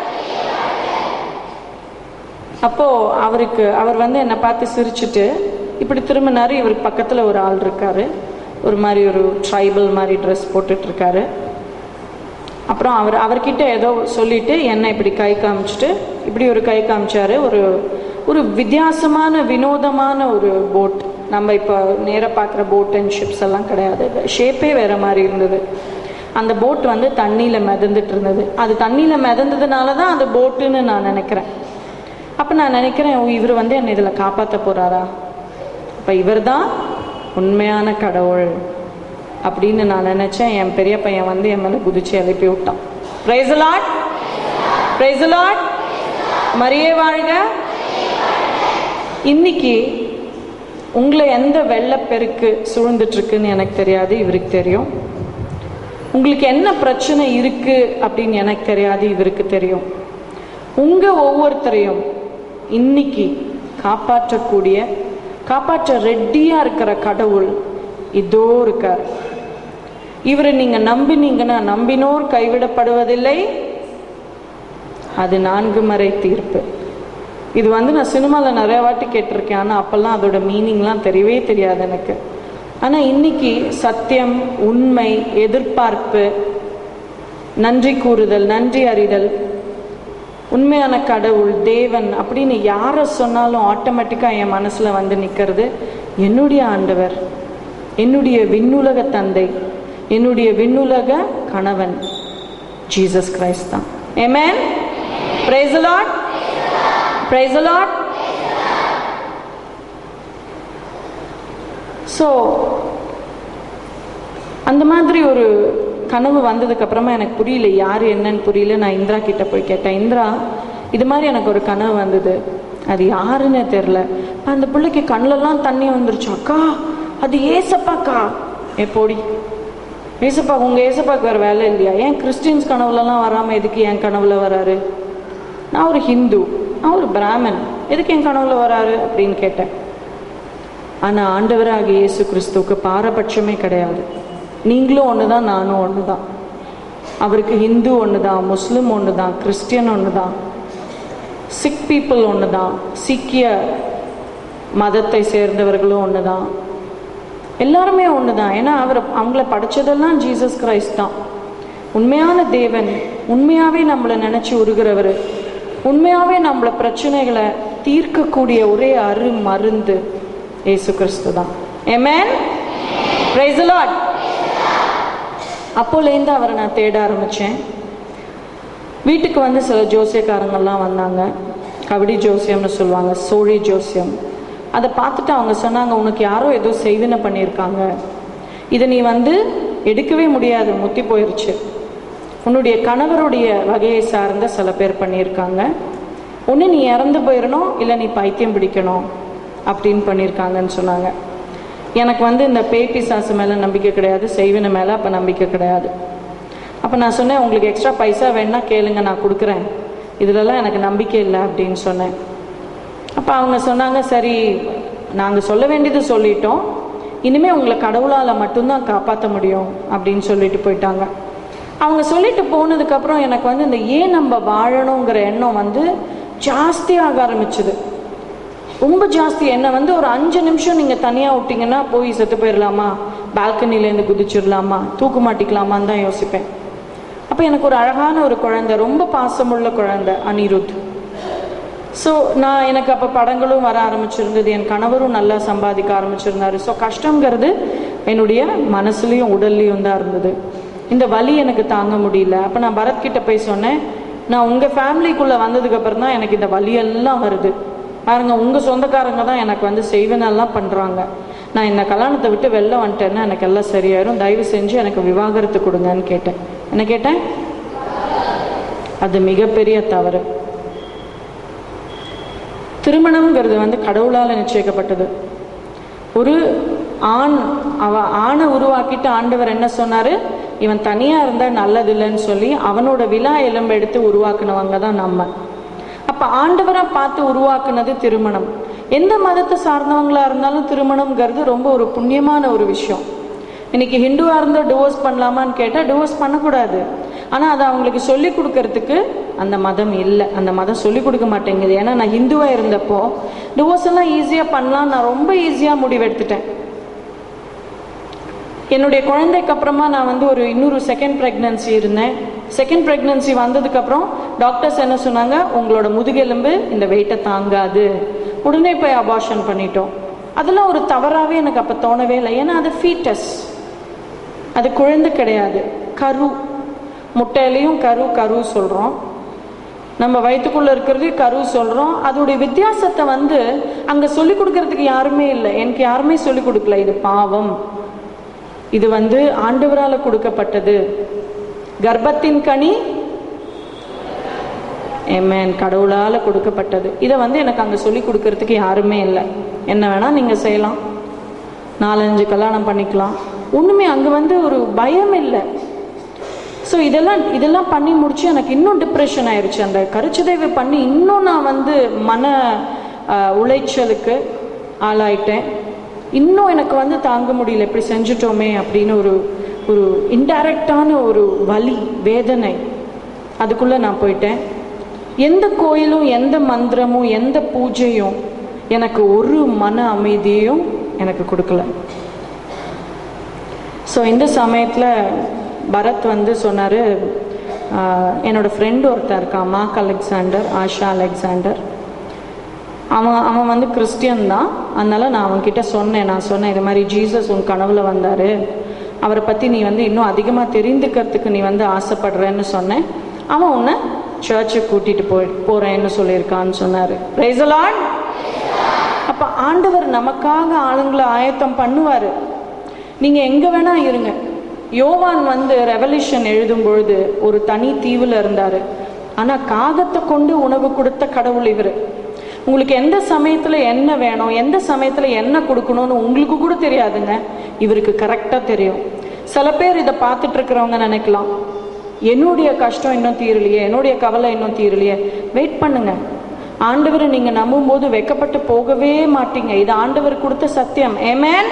அப்போ அவருக்கு அவர் வந்து என்னை பார்த்து சிரிச்சுட்டு இப்படி திரும்பினாரு இவருக்கு பக்கத்துல ஒரு ஆள் இருக்காரு ஒரு மாதிரி ஒரு ட்ரைபல் மாதிரி ட்ரெஸ் போட்டுட்டு இருக்காரு அப்புறம் அவர் அவர்கிட்ட ஏதோ சொல்லிட்டு என்னை இப்படி கை காமிச்சிட்டு இப்படி ஒரு கை காமிச்சாரு ஒரு ஒரு வித்தியாசமான வினோதமான ஒரு போட் நம்ம இப்போ நேராக பார்க்குற போட் அண்ட் ஷிப்ஸ் எல்லாம் கிடையாது ஷேப்பே வேற மாதிரி இருந்தது அந்த போட் வந்து தண்ணியில் மிதந்துட்டு இருந்தது அது தண்ணியில் மிதந்ததுனால தான் அந்த போட்டுன்னு நான் நினைக்கிறேன் அப்போ நான் நினைக்கிறேன் ஓ இவர் வந்து என்னை இதில் காப்பாற்ற போறாரா அப்போ இவர் தான் உண்மையான கடவுள் அப்படின்னு நான் நினைச்சேன் என் பெரிய பையன் வந்து என் மேலே குதிச்சு எழுப்பி விட்டான் பிரைஸ் லாட் பிரைஸ் லாட் மரியே வாழ்க இன்னைக்கு உங்களை எந்த வெள்ளப்பெருக்கு சூழ்ந்துட்டு இருக்குன்னு எனக்கு தெரியாது இவருக்கு தெரியும் உங்களுக்கு என்ன பிரச்சனை இருக்கு அப்படின்னு எனக்கு தெரியாது இவருக்கு தெரியும் உங்க ஒவ்வொருத்தரையும் இன்னைக்கு காப்பாற்றக்கூடிய காப்பாற்ற ரெட்டியா இருக்கிற கடவுள் இதோ இருக்கார் இவரை நீங்க நம்பினீங்கன்னா நம்பினோர் கைவிடப்படுவதில்லை அது நான்கு மறை தீர்ப்பு இது வந்து நான் சினிமாவில் நிறைய வாட்டி கேட்டிருக்கேன் ஆனால் அப்போல்லாம் அதோட மீனிங்லாம் தெரியவே தெரியாது எனக்கு ஆனால் இன்னைக்கு சத்தியம் உண்மை எதிர்பார்ப்பு நன்றி கூறுதல் நன்றி அறிதல் உண்மையான கடவுள் தேவன் அப்படின்னு யாரை சொன்னாலும் ஆட்டோமேட்டிக்காக என் மனசில் வந்து நிற்கிறது என்னுடைய ஆண்டவர் என்னுடைய விண்ணுலக தந்தை என்னுடைய விண்ணுலக கணவன் ஜீசஸ் கிரைஸ்ட் தான் amen praise lot praise Lord so அந்த மாதிரி ஒரு கனவு வந்ததுக்கு அப்புறமா எனக்கு புரியல யார் என்னன்னு புரியல நான் இந்திரா கிட்ட போய் கேட்டேன் இந்திரா இது மாதிரி எனக்கு ஒரு கனவு வந்தது அது யாருன்னே தெரில அந்த பிள்ளைக்கு கண்ணிலலாம் தண்ணி வந்துருச்சு அக்கா அது ஏசப்பாக்கா ஏ போடி ஏசப்பா உங்க ஏசப்பாக்கு வேற வேலை இல்லையா ஏன் கிறிஸ்டின்ஸ் கனவுலலாம் வராம எதுக்கு என் கனவுல வராரு நான் ஒரு ஹிந்து நான் ஒரு பிராமன் எதுக்கு என் கனவுல வராரு அப்படின்னு கேட்டேன் ஆனா ஆண்டவராகிய இயேசு கிறிஸ்துவுக்கு பாரபட்சமே கிடையாது நீங்களும் ஒன்று தான் நானும் ஒன்று தான் அவருக்கு ஹிந்து ஒன்று தான் முஸ்லீம் ஒன்று தான் கிறிஸ்டியன் ஒன்று தான் சிக் பீப்புள் ஒன்று தான் சீக்கிய மதத்தை சேர்ந்தவர்களும் ஒன்று தான் எல்லாருமே ஒன்று தான் ஏன்னா அவர் அவங்கள படித்ததெல்லாம் ஜீசஸ் கிரைஸ்ட் தான் உண்மையான தேவன் உண்மையாகவே நம்மளை நினச்சி உருகிறவர் உண்மையாகவே நம்மள பிரச்சனைகளை தீர்க்கக்கூடிய ஒரே அரு மருந்து இயேசு கிறிஸ்து தான் ஏமேன் பிரைஸ் லார்ட் அப்போலேருந்து அவரை நான் தேட ஆரம்பித்தேன் வீட்டுக்கு வந்து சில ஜோசியக்காரங்கள்லாம் வந்தாங்க கபடி ஜோசியம்னு சொல்லுவாங்க சோழி ஜோசியம் அதை பார்த்துட்டு அவங்க சொன்னாங்க உனக்கு யாரோ ஏதோ செய்வினை பண்ணியிருக்காங்க இதை நீ வந்து எடுக்கவே முடியாது முத்தி போயிருச்சு உன்னுடைய கணவருடைய வகையை சார்ந்த சில பேர் பண்ணியிருக்காங்க ஒன்று நீ இறந்து போயிடணும் இல்லை நீ பைத்தியம் பிடிக்கணும் அப்படின்னு பண்ணியிருக்காங்கன்னு சொன்னாங்க எனக்கு வந்து இந்த பேய் பிசாசு மேலே நம்பிக்கை கிடையாது செய்வின மேலே அப்போ நம்பிக்கை கிடையாது அப்போ நான் சொன்னேன் உங்களுக்கு எக்ஸ்ட்ரா பைசா வேணா கேளுங்க நான் கொடுக்குறேன் இதுலலாம் எனக்கு நம்பிக்கை இல்லை அப்படின்னு சொன்னேன் அப்போ அவங்க சொன்னாங்க சரி நாங்கள் சொல்ல வேண்டியது சொல்லிட்டோம் இனிமே உங்களை கடவுளால் மட்டும்தான் காப்பாற்ற முடியும் அப்படின்னு சொல்லிட்டு போயிட்டாங்க அவங்க சொல்லிட்டு போனதுக்கப்புறம் எனக்கு வந்து இந்த ஏன் நம்ம வாழணுங்கிற எண்ணம் வந்து ஜாஸ்தியாக ஆரம்பிச்சுது ரொம்ப ஜாஸ்தி என்னை வந்து ஒரு அஞ்சு நிமிஷம் நீங்கள் தனியாக விட்டீங்கன்னா போய் செத்து போயிடலாமா பால்கனிலேருந்து குதிச்சிடலாமா தூக்கு மாட்டிக்கலாமான்னு தான் யோசிப்பேன் அப்போ எனக்கு ஒரு அழகான ஒரு குழந்தை ரொம்ப பாசமுள்ள குழந்தை அனிருத் ஸோ நான் எனக்கு அப்போ படங்களும் வர ஆரம்பிச்சிருந்தது என் கணவரும் நல்லா சம்பாதிக்க ஆரம்பிச்சிருந்தாரு ஸோ கஷ்டங்கிறது என்னுடைய மனசுலையும் உடல்லையும் தான் இருந்தது இந்த வலி எனக்கு தாங்க முடியல அப்போ நான் பரத் கிட்ட போய் சொன்னேன் நான் உங்கள் ஃபேமிலிக்குள்ளே வந்ததுக்கு அப்புறம் தான் எனக்கு இந்த வலியெல்லாம் வருது பாருங்க உங்கள் சொந்தக்காரங்க தான் எனக்கு வந்து செய்வனெல்லாம் பண்ணுறாங்க நான் இந்த கல்யாணத்தை விட்டு வெளில வந்துட்டேன்னா எனக்கு எல்லாம் சரியாயிரும் தயவு செஞ்சு எனக்கு விவாகரத்து கொடுங்கன்னு கேட்டேன் என்ன கேட்டேன் அது மிகப்பெரிய தவறு திருமணம்ங்கிறது வந்து கடவுளால் நிச்சயிக்கப்பட்டது ஒரு ஆண் அவ ஆணை உருவாக்கிட்டு ஆண்டவர் என்ன சொன்னாரு இவன் தனியா இருந்தா நல்லதில்லைன்னு சொல்லி அவனோட விழா எலும்பு எடுத்து உருவாக்குனவங்க தான் நம்ம அப்ப ஆண்டவரா பார்த்து உருவாக்குனது திருமணம் எந்த மதத்தை சார்ந்தவங்களா இருந்தாலும் திருமணம்ங்கிறது ரொம்ப ஒரு புண்ணியமான ஒரு விஷயம் இன்னைக்கு ஹிந்துவா இருந்தா டிவோர்ஸ் பண்ணலாமான்னு கேட்டா டிவோர்ஸ் பண்ணக்கூடாது ஆனா அதை அவங்களுக்கு சொல்லி கொடுக்கறதுக்கு அந்த மதம் இல்லை அந்த மதம் சொல்லி கொடுக்க மாட்டேங்குது ஏன்னா நான் ஹிந்துவா இருந்தப்போ டிவோர்ஸ் எல்லாம் ஈஸியா பண்ணலாம் நான் ரொம்ப ஈஸியா முடிவெடுத்துட்டேன் என்னுடைய குழந்தைக்கு அப்புறமா நான் வந்து ஒரு இன்னொரு செகண்ட் ப்ரெக்னன்சி இருந்தேன் செகண்ட் ப்ரெக்னன்சி வந்ததுக்கப்புறம் டாக்டர்ஸ் என்ன சொன்னாங்க உங்களோட முதுகெலும்பு இந்த வெயிட்டை தாங்காது உடனே போய் அபார்ஷன் பண்ணிட்டோம் அதெல்லாம் ஒரு தவறாகவே எனக்கு அப்போ தோணவே இல்லை ஏன்னா அது ஃபீட்டஸ் அது குழந்தை கிடையாது கரு முட்டையிலையும் கரு கரு சொல்கிறோம் நம்ம வயிற்றுக்குள்ள இருக்கிறது கரு சொல்றோம் அதோடைய வித்தியாசத்தை வந்து அங்க சொல்லி கொடுக்கறதுக்கு யாருமே இல்லை எனக்கு யாருமே சொல்லி கொடுக்கல இது பாவம் இது வந்து ஆண்டவரால கொடுக்கப்பட்டது கர்ப்பத்தின் கனி ஏமேன் கடவுளால கொடுக்கப்பட்டது இதை வந்து எனக்கு அங்க சொல்லி கொடுக்கறதுக்கு யாருமே இல்லை என்ன வேணா நீங்க செய்யலாம் நாலஞ்சு கல்யாணம் பண்ணிக்கலாம் ஒண்ணுமே அங்க வந்து ஒரு பயம் இல்லை ஸோ இதெல்லாம் இதெல்லாம் பண்ணி முடிச்சு எனக்கு இன்னும் டிப்ரெஷன் ஆயிடுச்சு அந்த கருச்சிதைவு பண்ணி இன்னும் நான் வந்து மன ஆஹ், உளைச்சலுக்கு ஆளாயிட்டேன் இன்னும் எனக்கு வந்து தாங்க முடியல இப்படி செஞ்சுட்டோமே அப்படின்னு ஒரு ஒரு இன்டைரக்டான ஒரு வலி வேதனை அதுக்குள்ள நான் போயிட்டேன் எந்த கோயிலும் எந்த மந்திரமும் எந்த பூஜையும் எனக்கு ஒரு மன அமைதியையும் எனக்கு கொடுக்கல ஸோ இந்த சமயத்தில் பரத் வந்து சொன்னார் என்னோட ஃப்ரெண்டு ஒருத்தன் இருக்கான் மார்க் அலெக்சாண்டர் ஆஷா அலெக்சாண்டர் அவன் அவன் வந்து கிறிஸ்டியன் தான் அதனால நான் அவன்கிட்ட சொன்னேன் நான் சொன்னேன் இது மாதிரி ஜீசஸ் உன் கனவுல வந்தார் அவரை பற்றி நீ வந்து இன்னும் அதிகமாக தெரிந்துக்கிறதுக்கு நீ வந்து ஆசைப்படுறேன்னு சொன்னேன் அவன் உன்னை சர்ச்சுக்கு கூட்டிட்டு போய் போறேன்னு சொல்லியிருக்கான்னு சொன்னார் பிரைசலான் அப்ப ஆண்டவர் நமக்காக ஆளுங்களை ஆயத்தம் பண்ணுவாரு நீங்க எங்க வேணா இருங்க யோவான் வந்து ரெவல்யூஷன் எழுதும் பொழுது ஒரு தனி தீவுல இருந்தாரு ஆனா காகத்தை கொண்டு உணவு கொடுத்த கடவுள் இவரு உங்களுக்கு எந்த சமயத்துல என்ன வேணும் எந்த சமயத்துல என்ன கொடுக்கணும்னு உங்களுக்கு கூட தெரியாதுங்க இவருக்கு கரெக்டா தெரியும் சில பேர் இதை பார்த்துட்டு இருக்கிறவங்க நினைக்கலாம் என்னுடைய கஷ்டம் இன்னும் தீரலையே என்னுடைய கவலை இன்னும் தீரலையே வெயிட் பண்ணுங்க ஆண்டவரை நீங்க நம்பும் போது வெக்கப்பட்டு போகவே மாட்டீங்க இது ஆண்டவர் கொடுத்த சத்தியம் ஏமேன்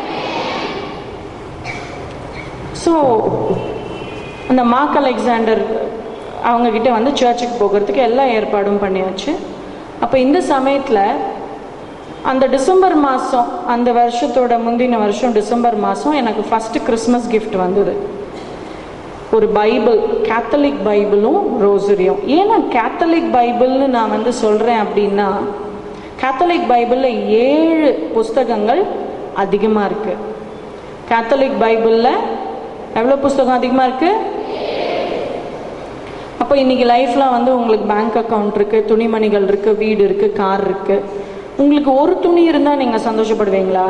ஸோ அந்த மார்க் அலெக்சாண்டர் அவங்க கிட்ட வந்து சர்ச்சுக்கு போகிறதுக்கு எல்லா ஏற்பாடும் பண்ணியாச்சு அப்போ இந்த சமயத்தில் அந்த டிசம்பர் மாதம் அந்த வருஷத்தோட முந்தின வருஷம் டிசம்பர் மாதம் எனக்கு ஃபஸ்ட்டு கிறிஸ்மஸ் gift வந்தது ஒரு பைபிள் கேத்தலிக் பைபிளும் ரோசரியும் ஏன்னா கேத்தலிக் பைபிள்னு நான் வந்து சொல்கிறேன் அப்படின்னா கேத்தலிக் பைபிளில் ஏழு புஸ்தகங்கள் அதிகமாக இருக்கு கேத்தலிக் பைபிளில் எவ்வளோ புஸ்தகம் அதிகமாக இருக்கு அப்போ இன்னைக்கு லைஃப்லாம் வந்து உங்களுக்கு பேங்க் அக்கவுண்ட் இருக்கு துணிமணிகள் இருக்கு வீடு இருக்கு கார் இருக்கு உங்களுக்கு ஒரு துணி இருந்தால் நீங்கள் சந்தோஷப்படுவீங்களா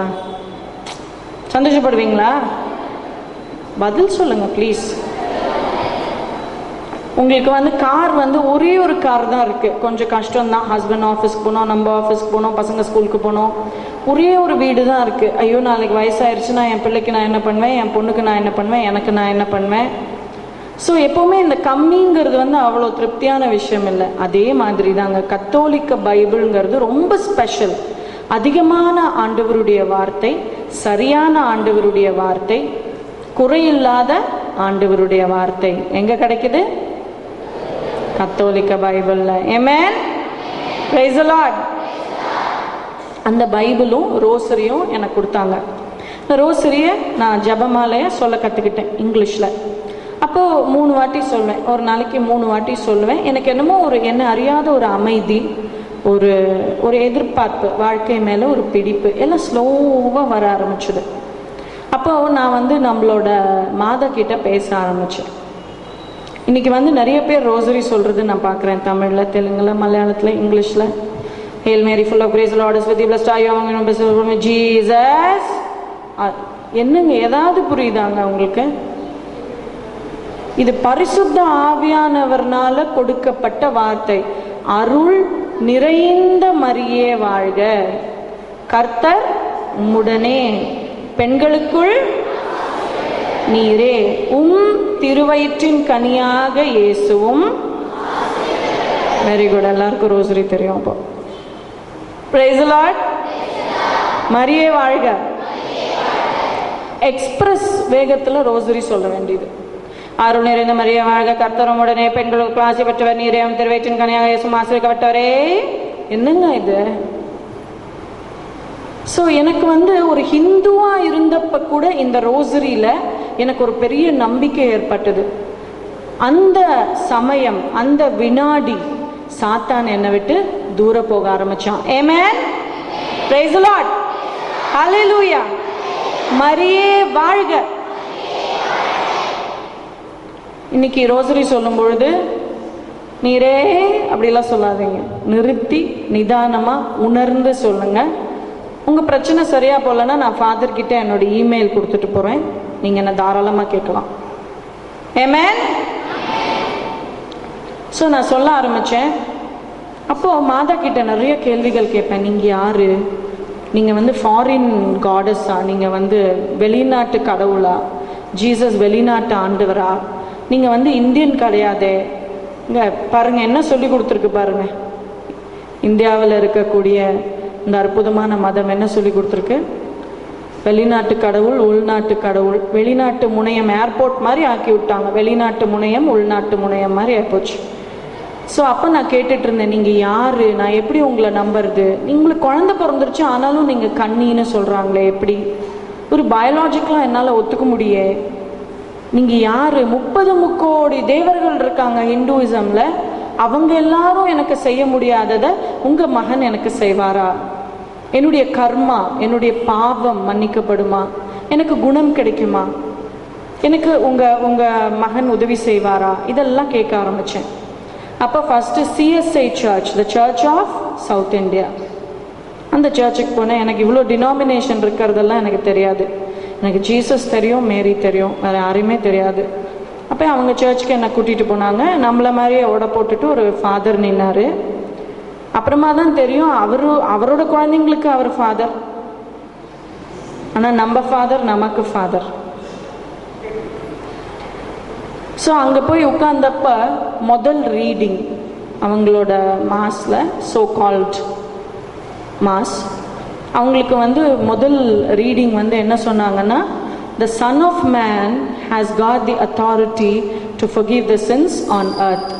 சந்தோஷப்படுவீங்களா பதில் சொல்லுங்க ப்ளீஸ் உங்களுக்கு வந்து கார் வந்து ஒரே ஒரு கார் தான் இருக்கு கொஞ்சம் கஷ்டம் தான் ஹஸ்பண்ட் ஆஃபீஸ்க்கு போனோம் நம்ம ஆஃபீஸ்க்கு போனோம் பசங்க ஸ்கூலுக்கு போனோம் ஒரே ஒரு வீடு தான் இருக்கு ஐயோ நாளைக்கு வயசாயிருச்சுன்னா என் பிள்ளைக்கு நான் என்ன பண்ணுவேன் என் பொண்ணுக்கு நான் என்ன பண்ணுவேன் எனக்கு நான் என்ன பண்ணுவேன் ஸோ எப்பவுமே இந்த கம்மிங்கிறது வந்து அவ்வளோ திருப்தியான விஷயம் இல்லை அதே மாதிரி தாங்க கத்தோலிக்க பைபிள்ங்கிறது ரொம்ப ஸ்பெஷல் அதிகமான ஆண்டவருடைய வார்த்தை சரியான ஆண்டவருடைய வார்த்தை குறையில்லாத ஆண்டவருடைய வார்த்தை எங்க கிடைக்குது கத்தோலிக்க பைபிள்ல ஏமேன் பிரைஸ் லார்ட் அந்த பைபிளும் ரோசரியும் எனக்கு கொடுத்தாங்க இந்த ரோசரியை நான் ஜபமாலைய சொல்ல கற்றுக்கிட்டேன் இங்கிலீஷில் அப்போ மூணு வாட்டி சொல்வேன் ஒரு நாளைக்கு மூணு வாட்டி சொல்லுவேன் எனக்கு என்னமோ ஒரு என்ன அறியாத ஒரு அமைதி ஒரு ஒரு எதிர்பார்ப்பு வாழ்க்கை மேலே ஒரு பிடிப்பு எல்லாம் ஸ்லோவாக வர ஆரம்பிச்சுது அப்போ நான் வந்து நம்மளோட மாதா கிட்ட பேச ஆரம்பித்தேன் இன்னைக்கு வந்து நிறைய பேர் ரோசரி சொல்றது நான் பார்க்குறேன் தமிழில் தெலுங்குல மலையாளத்தில் இங்கிலீஷில் hail Mary full of grace Lord's with blessed ஆயோ ஜீசஸ் என்னங்க ஏதாவது புரியுதாங்க உங்களுக்கு இது பரிசுத்த ஆவியானவர்னால கொடுக்கப்பட்ட வார்த்தை அருள் நிறைந்த மரியே வாழ்க கர்த்தர் உம்முடனே பெண்களுக்குள் நீரே உம் திருவயிற்றின் கனியாக இயேசுவும் வெரி குட் எல்லாருக்கும் ரோசரி தெரியும் அப்போ பிரைஸ் லார்ட் மரியே வாழ்க எக்ஸ்பிரஸ் வேகத்துல ரோசரி சொல்ல வேண்டியது அருள் நிறைந்த மரியே வாழ்க கர்த்தரும் உடனே பெண்களுக்கு ஆசை பெற்றவர் நீரேம் திருவயிற்றின் கனியாக இயேசு ஆசிரியக்கப்பட்டவரே என்னங்க இது ஸோ எனக்கு வந்து ஒரு ஹிந்துவா இருந்தப்ப கூட இந்த ரோசரியில எனக்கு ஒரு பெரிய நம்பிக்கை ஏற்பட்டது அந்த சமயம் அந்த வினாடி சாத்தான் என்னை விட்டு தூர போக ஆரம்பிச்சான் ஏமேன் பிரைஸ் லார்ட் ஹalleluya மரியே வாழ்க இன்னைக்கு ரோசரி சொல்லும் பொழுது நீரே அப்படிலாம் சொல்லாதீங்க நிறுத்தி நிதானமா உணர்ந்து சொல்லுங்க உங்க பிரச்சனை சரியா போகலன்னா நான் ஃபாதர் கிட்ட என்னோட இமெயில் கொடுத்துட்டு போறேன் நீங்க என்ன தாராளமா கேட்கலாம் ஏமேன் ஸோ நான் சொல்ல ஆரம்பிச்சேன் அப்போ மாதா கிட்ட நிறைய கேள்விகள் கேட்பேன் நீங்க யாரு நீங்க வந்து ஃபாரின் காடஸா நீங்க வந்து வெளிநாட்டு கடவுளா ஜீசஸ் வெளிநாட்டு ஆண்டவரா நீங்க வந்து இந்தியன் கிடையாதே இங்க பாருங்க என்ன சொல்லி கொடுத்துருக்கு பாருங்க இந்தியாவில் இருக்கக்கூடிய இந்த அற்புதமான மதம் என்ன சொல்லி கொடுத்துருக்கு வெளிநாட்டு கடவுள் உள்நாட்டு கடவுள் வெளிநாட்டு முனையம் ஏர்போர்ட் மாதிரி ஆக்கி விட்டாங்க வெளிநாட்டு முனையம் உள்நாட்டு முனையம் மாதிரி ஆயிப்போச்சு ஸோ அப்போ நான் கேட்டுட்டு இருந்தேன் நீங்கள் யாரு நான் எப்படி உங்களை நம்புறது உங்களுக்கு குழந்தை பிறந்துருச்சு ஆனாலும் நீங்கள் கண்ணின்னு சொல்கிறாங்களே எப்படி ஒரு பயாலாஜிக்கலாக என்னால் ஒத்துக்க முடியே நீங்கள் யாரு முப்பது முக்கோடி தேவர்கள் இருக்காங்க ஹிந்துவிசம்ல அவங்க எல்லாரும் எனக்கு செய்ய முடியாததை உங்க மகன் எனக்கு செய்வாரா என்னுடைய கர்மா என்னுடைய பாவம் மன்னிக்கப்படுமா எனக்கு குணம் கிடைக்குமா எனக்கு உங்க உங்க மகன் உதவி செய்வாரா இதெல்லாம் கேட்க ஆரம்பிச்சேன் அப்போ first CSI church the Church of South India அந்த சர்ச்சுக்கு போனேன் எனக்கு இவ்வளோ டினாமினேஷன் இருக்கிறதெல்லாம் எனக்கு தெரியாது எனக்கு ஜீசஸ் தெரியும் மேரி தெரியும் வேற யாரையுமே தெரியாது அப்போ அவங்க சர்ச்சுக்கு என்னை கூட்டிட்டு போனாங்க நம்மள மாதிரியே ஓட போட்டுட்டு ஒரு ஃபாதர் நின்னாரு அப்புறமா தான் தெரியும் அவரு அவரோட குழந்தைங்களுக்கு அவர் ஃபாதர் ஆனால் நம்ம ஃபாதர் நமக்கு ஃபாதர் ஸோ அங்கே போய் உட்கார்ந்தப்ப முதல் ரீடிங் அவங்களோட மாஸில் ஸோ கால்ட் மாஸ் அவங்களுக்கு வந்து முதல் ரீடிங் வந்து என்ன சொன்னாங்கன்னா the Son of Man has got the authority to forgive the sins on earth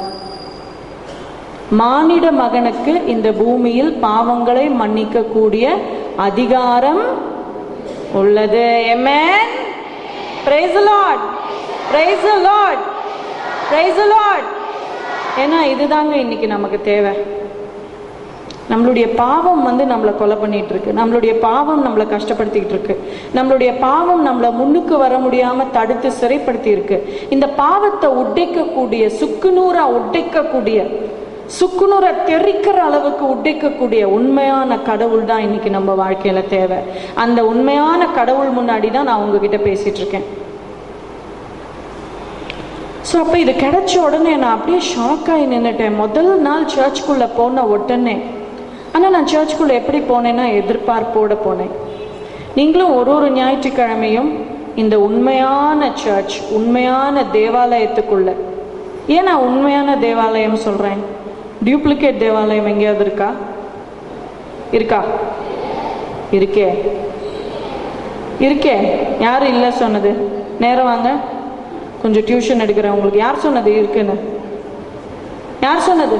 மானிட மகனுக்கு இந்த பூமியில் பாவங்களை மன்னிக்கக்கூடிய அதிகாரம் உள்ளது Amen. Praise the Lord. Praise the Lord. Praise the Lord. ஏன்னா இதுதாங்க இன்னைக்கு நமக்கு தேவை நம்மளுடைய பாவம் வந்து நம்மளை கொலை பண்ணிட்டு இருக்கு நம்மளுடைய பாவம் நம்மளை கஷ்டப்படுத்திக்கிட்டு இருக்கு நம்மளுடைய பாவம் நம்மளை முன்னுக்கு வர முடியாம தடுத்து சிறைப்படுத்தி இருக்கு இந்த பாவத்தை உடைக்கக்கூடிய சுக்குநூறா உடைக்கக்கூடிய சுக்குநூறை தெரிக்கிற அளவுக்கு உடைக்கக்கூடிய உண்மையான கடவுள் தான் இன்னைக்கு நம்ம வாழ்க்கையில தேவை அந்த உண்மையான கடவுள் முன்னாடி தான் நான் உங்ககிட்ட பேசிட்டு இருக்கேன் ஸோ அப்போ இது கிடைச்ச உடனே நான் அப்படியே ஷாக் ஆகி நின்றுட்டேன் முதல் நாள் சர்ச்சுக்குள்ளே போன உடனே ஆனால் நான் சர்ச்சுக்குள்ளே எப்படி போனேன்னா எதிர்பார்ப்போடு போனேன் நீங்களும் ஒரு ஒரு ஞாயிற்றுக்கிழமையும் இந்த உண்மையான சர்ச் உண்மையான தேவாலயத்துக்குள்ள ஏன் நான் உண்மையான தேவாலயம் சொல்கிறேன் டியூப்ளிகேட் தேவாலயம் எங்கேயாவது இருக்கா இருக்கா இருக்கே இருக்கே யார் இல்லை சொன்னது நேரம் வாங்க கொஞ்சம் டியூஷன் எடுக்கிறேன் உங்களுக்கு யார் சொன்னது இருக்குன்னு யார் சொன்னது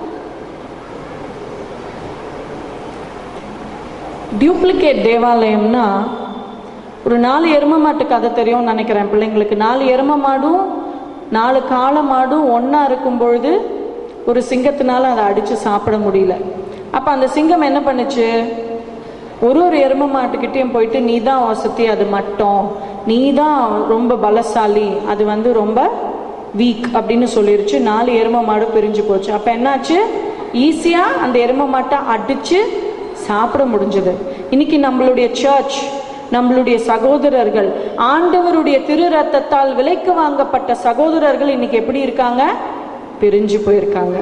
டியூப்ளிகேட் தேவாலயம்னா ஒரு நாலு எரும மாட்டு கதை தெரியும்னு நினைக்கிறேன் பிள்ளைங்களுக்கு நாலு எரும மாடும் நாலு காளை மாடும் ஒன்றா இருக்கும் பொழுது ஒரு சிங்கத்தினால அதை அடித்து சாப்பிட முடியல அப்போ அந்த சிங்கம் என்ன பண்ணுச்சு ஒரு ஒரு எரும மாட்டுக்கிட்டேயும் போயிட்டு நீ தான் வசதி அது மட்டும் நீ தான் ரொம்ப பலசாலி அது வந்து ரொம்ப வீக் அப்படின்னு சொல்லிருச்சு நாலு எரும மாடு பிரிஞ்சு போச்சு அப்போ என்னாச்சு ஈஸியாக அந்த எரும மாட்டை அடித்து சாப்பிட முடிஞ்சது இன்னைக்கு நம்மளுடைய சர்ச் நம்மளுடைய சகோதரர்கள் ஆண்டவருடைய திரு ரத்தத்தால் விலைக்கு வாங்கப்பட்ட சகோதரர்கள் இன்னைக்கு எப்படி இருக்காங்க பிரிஞ்சு போயிருக்காங்க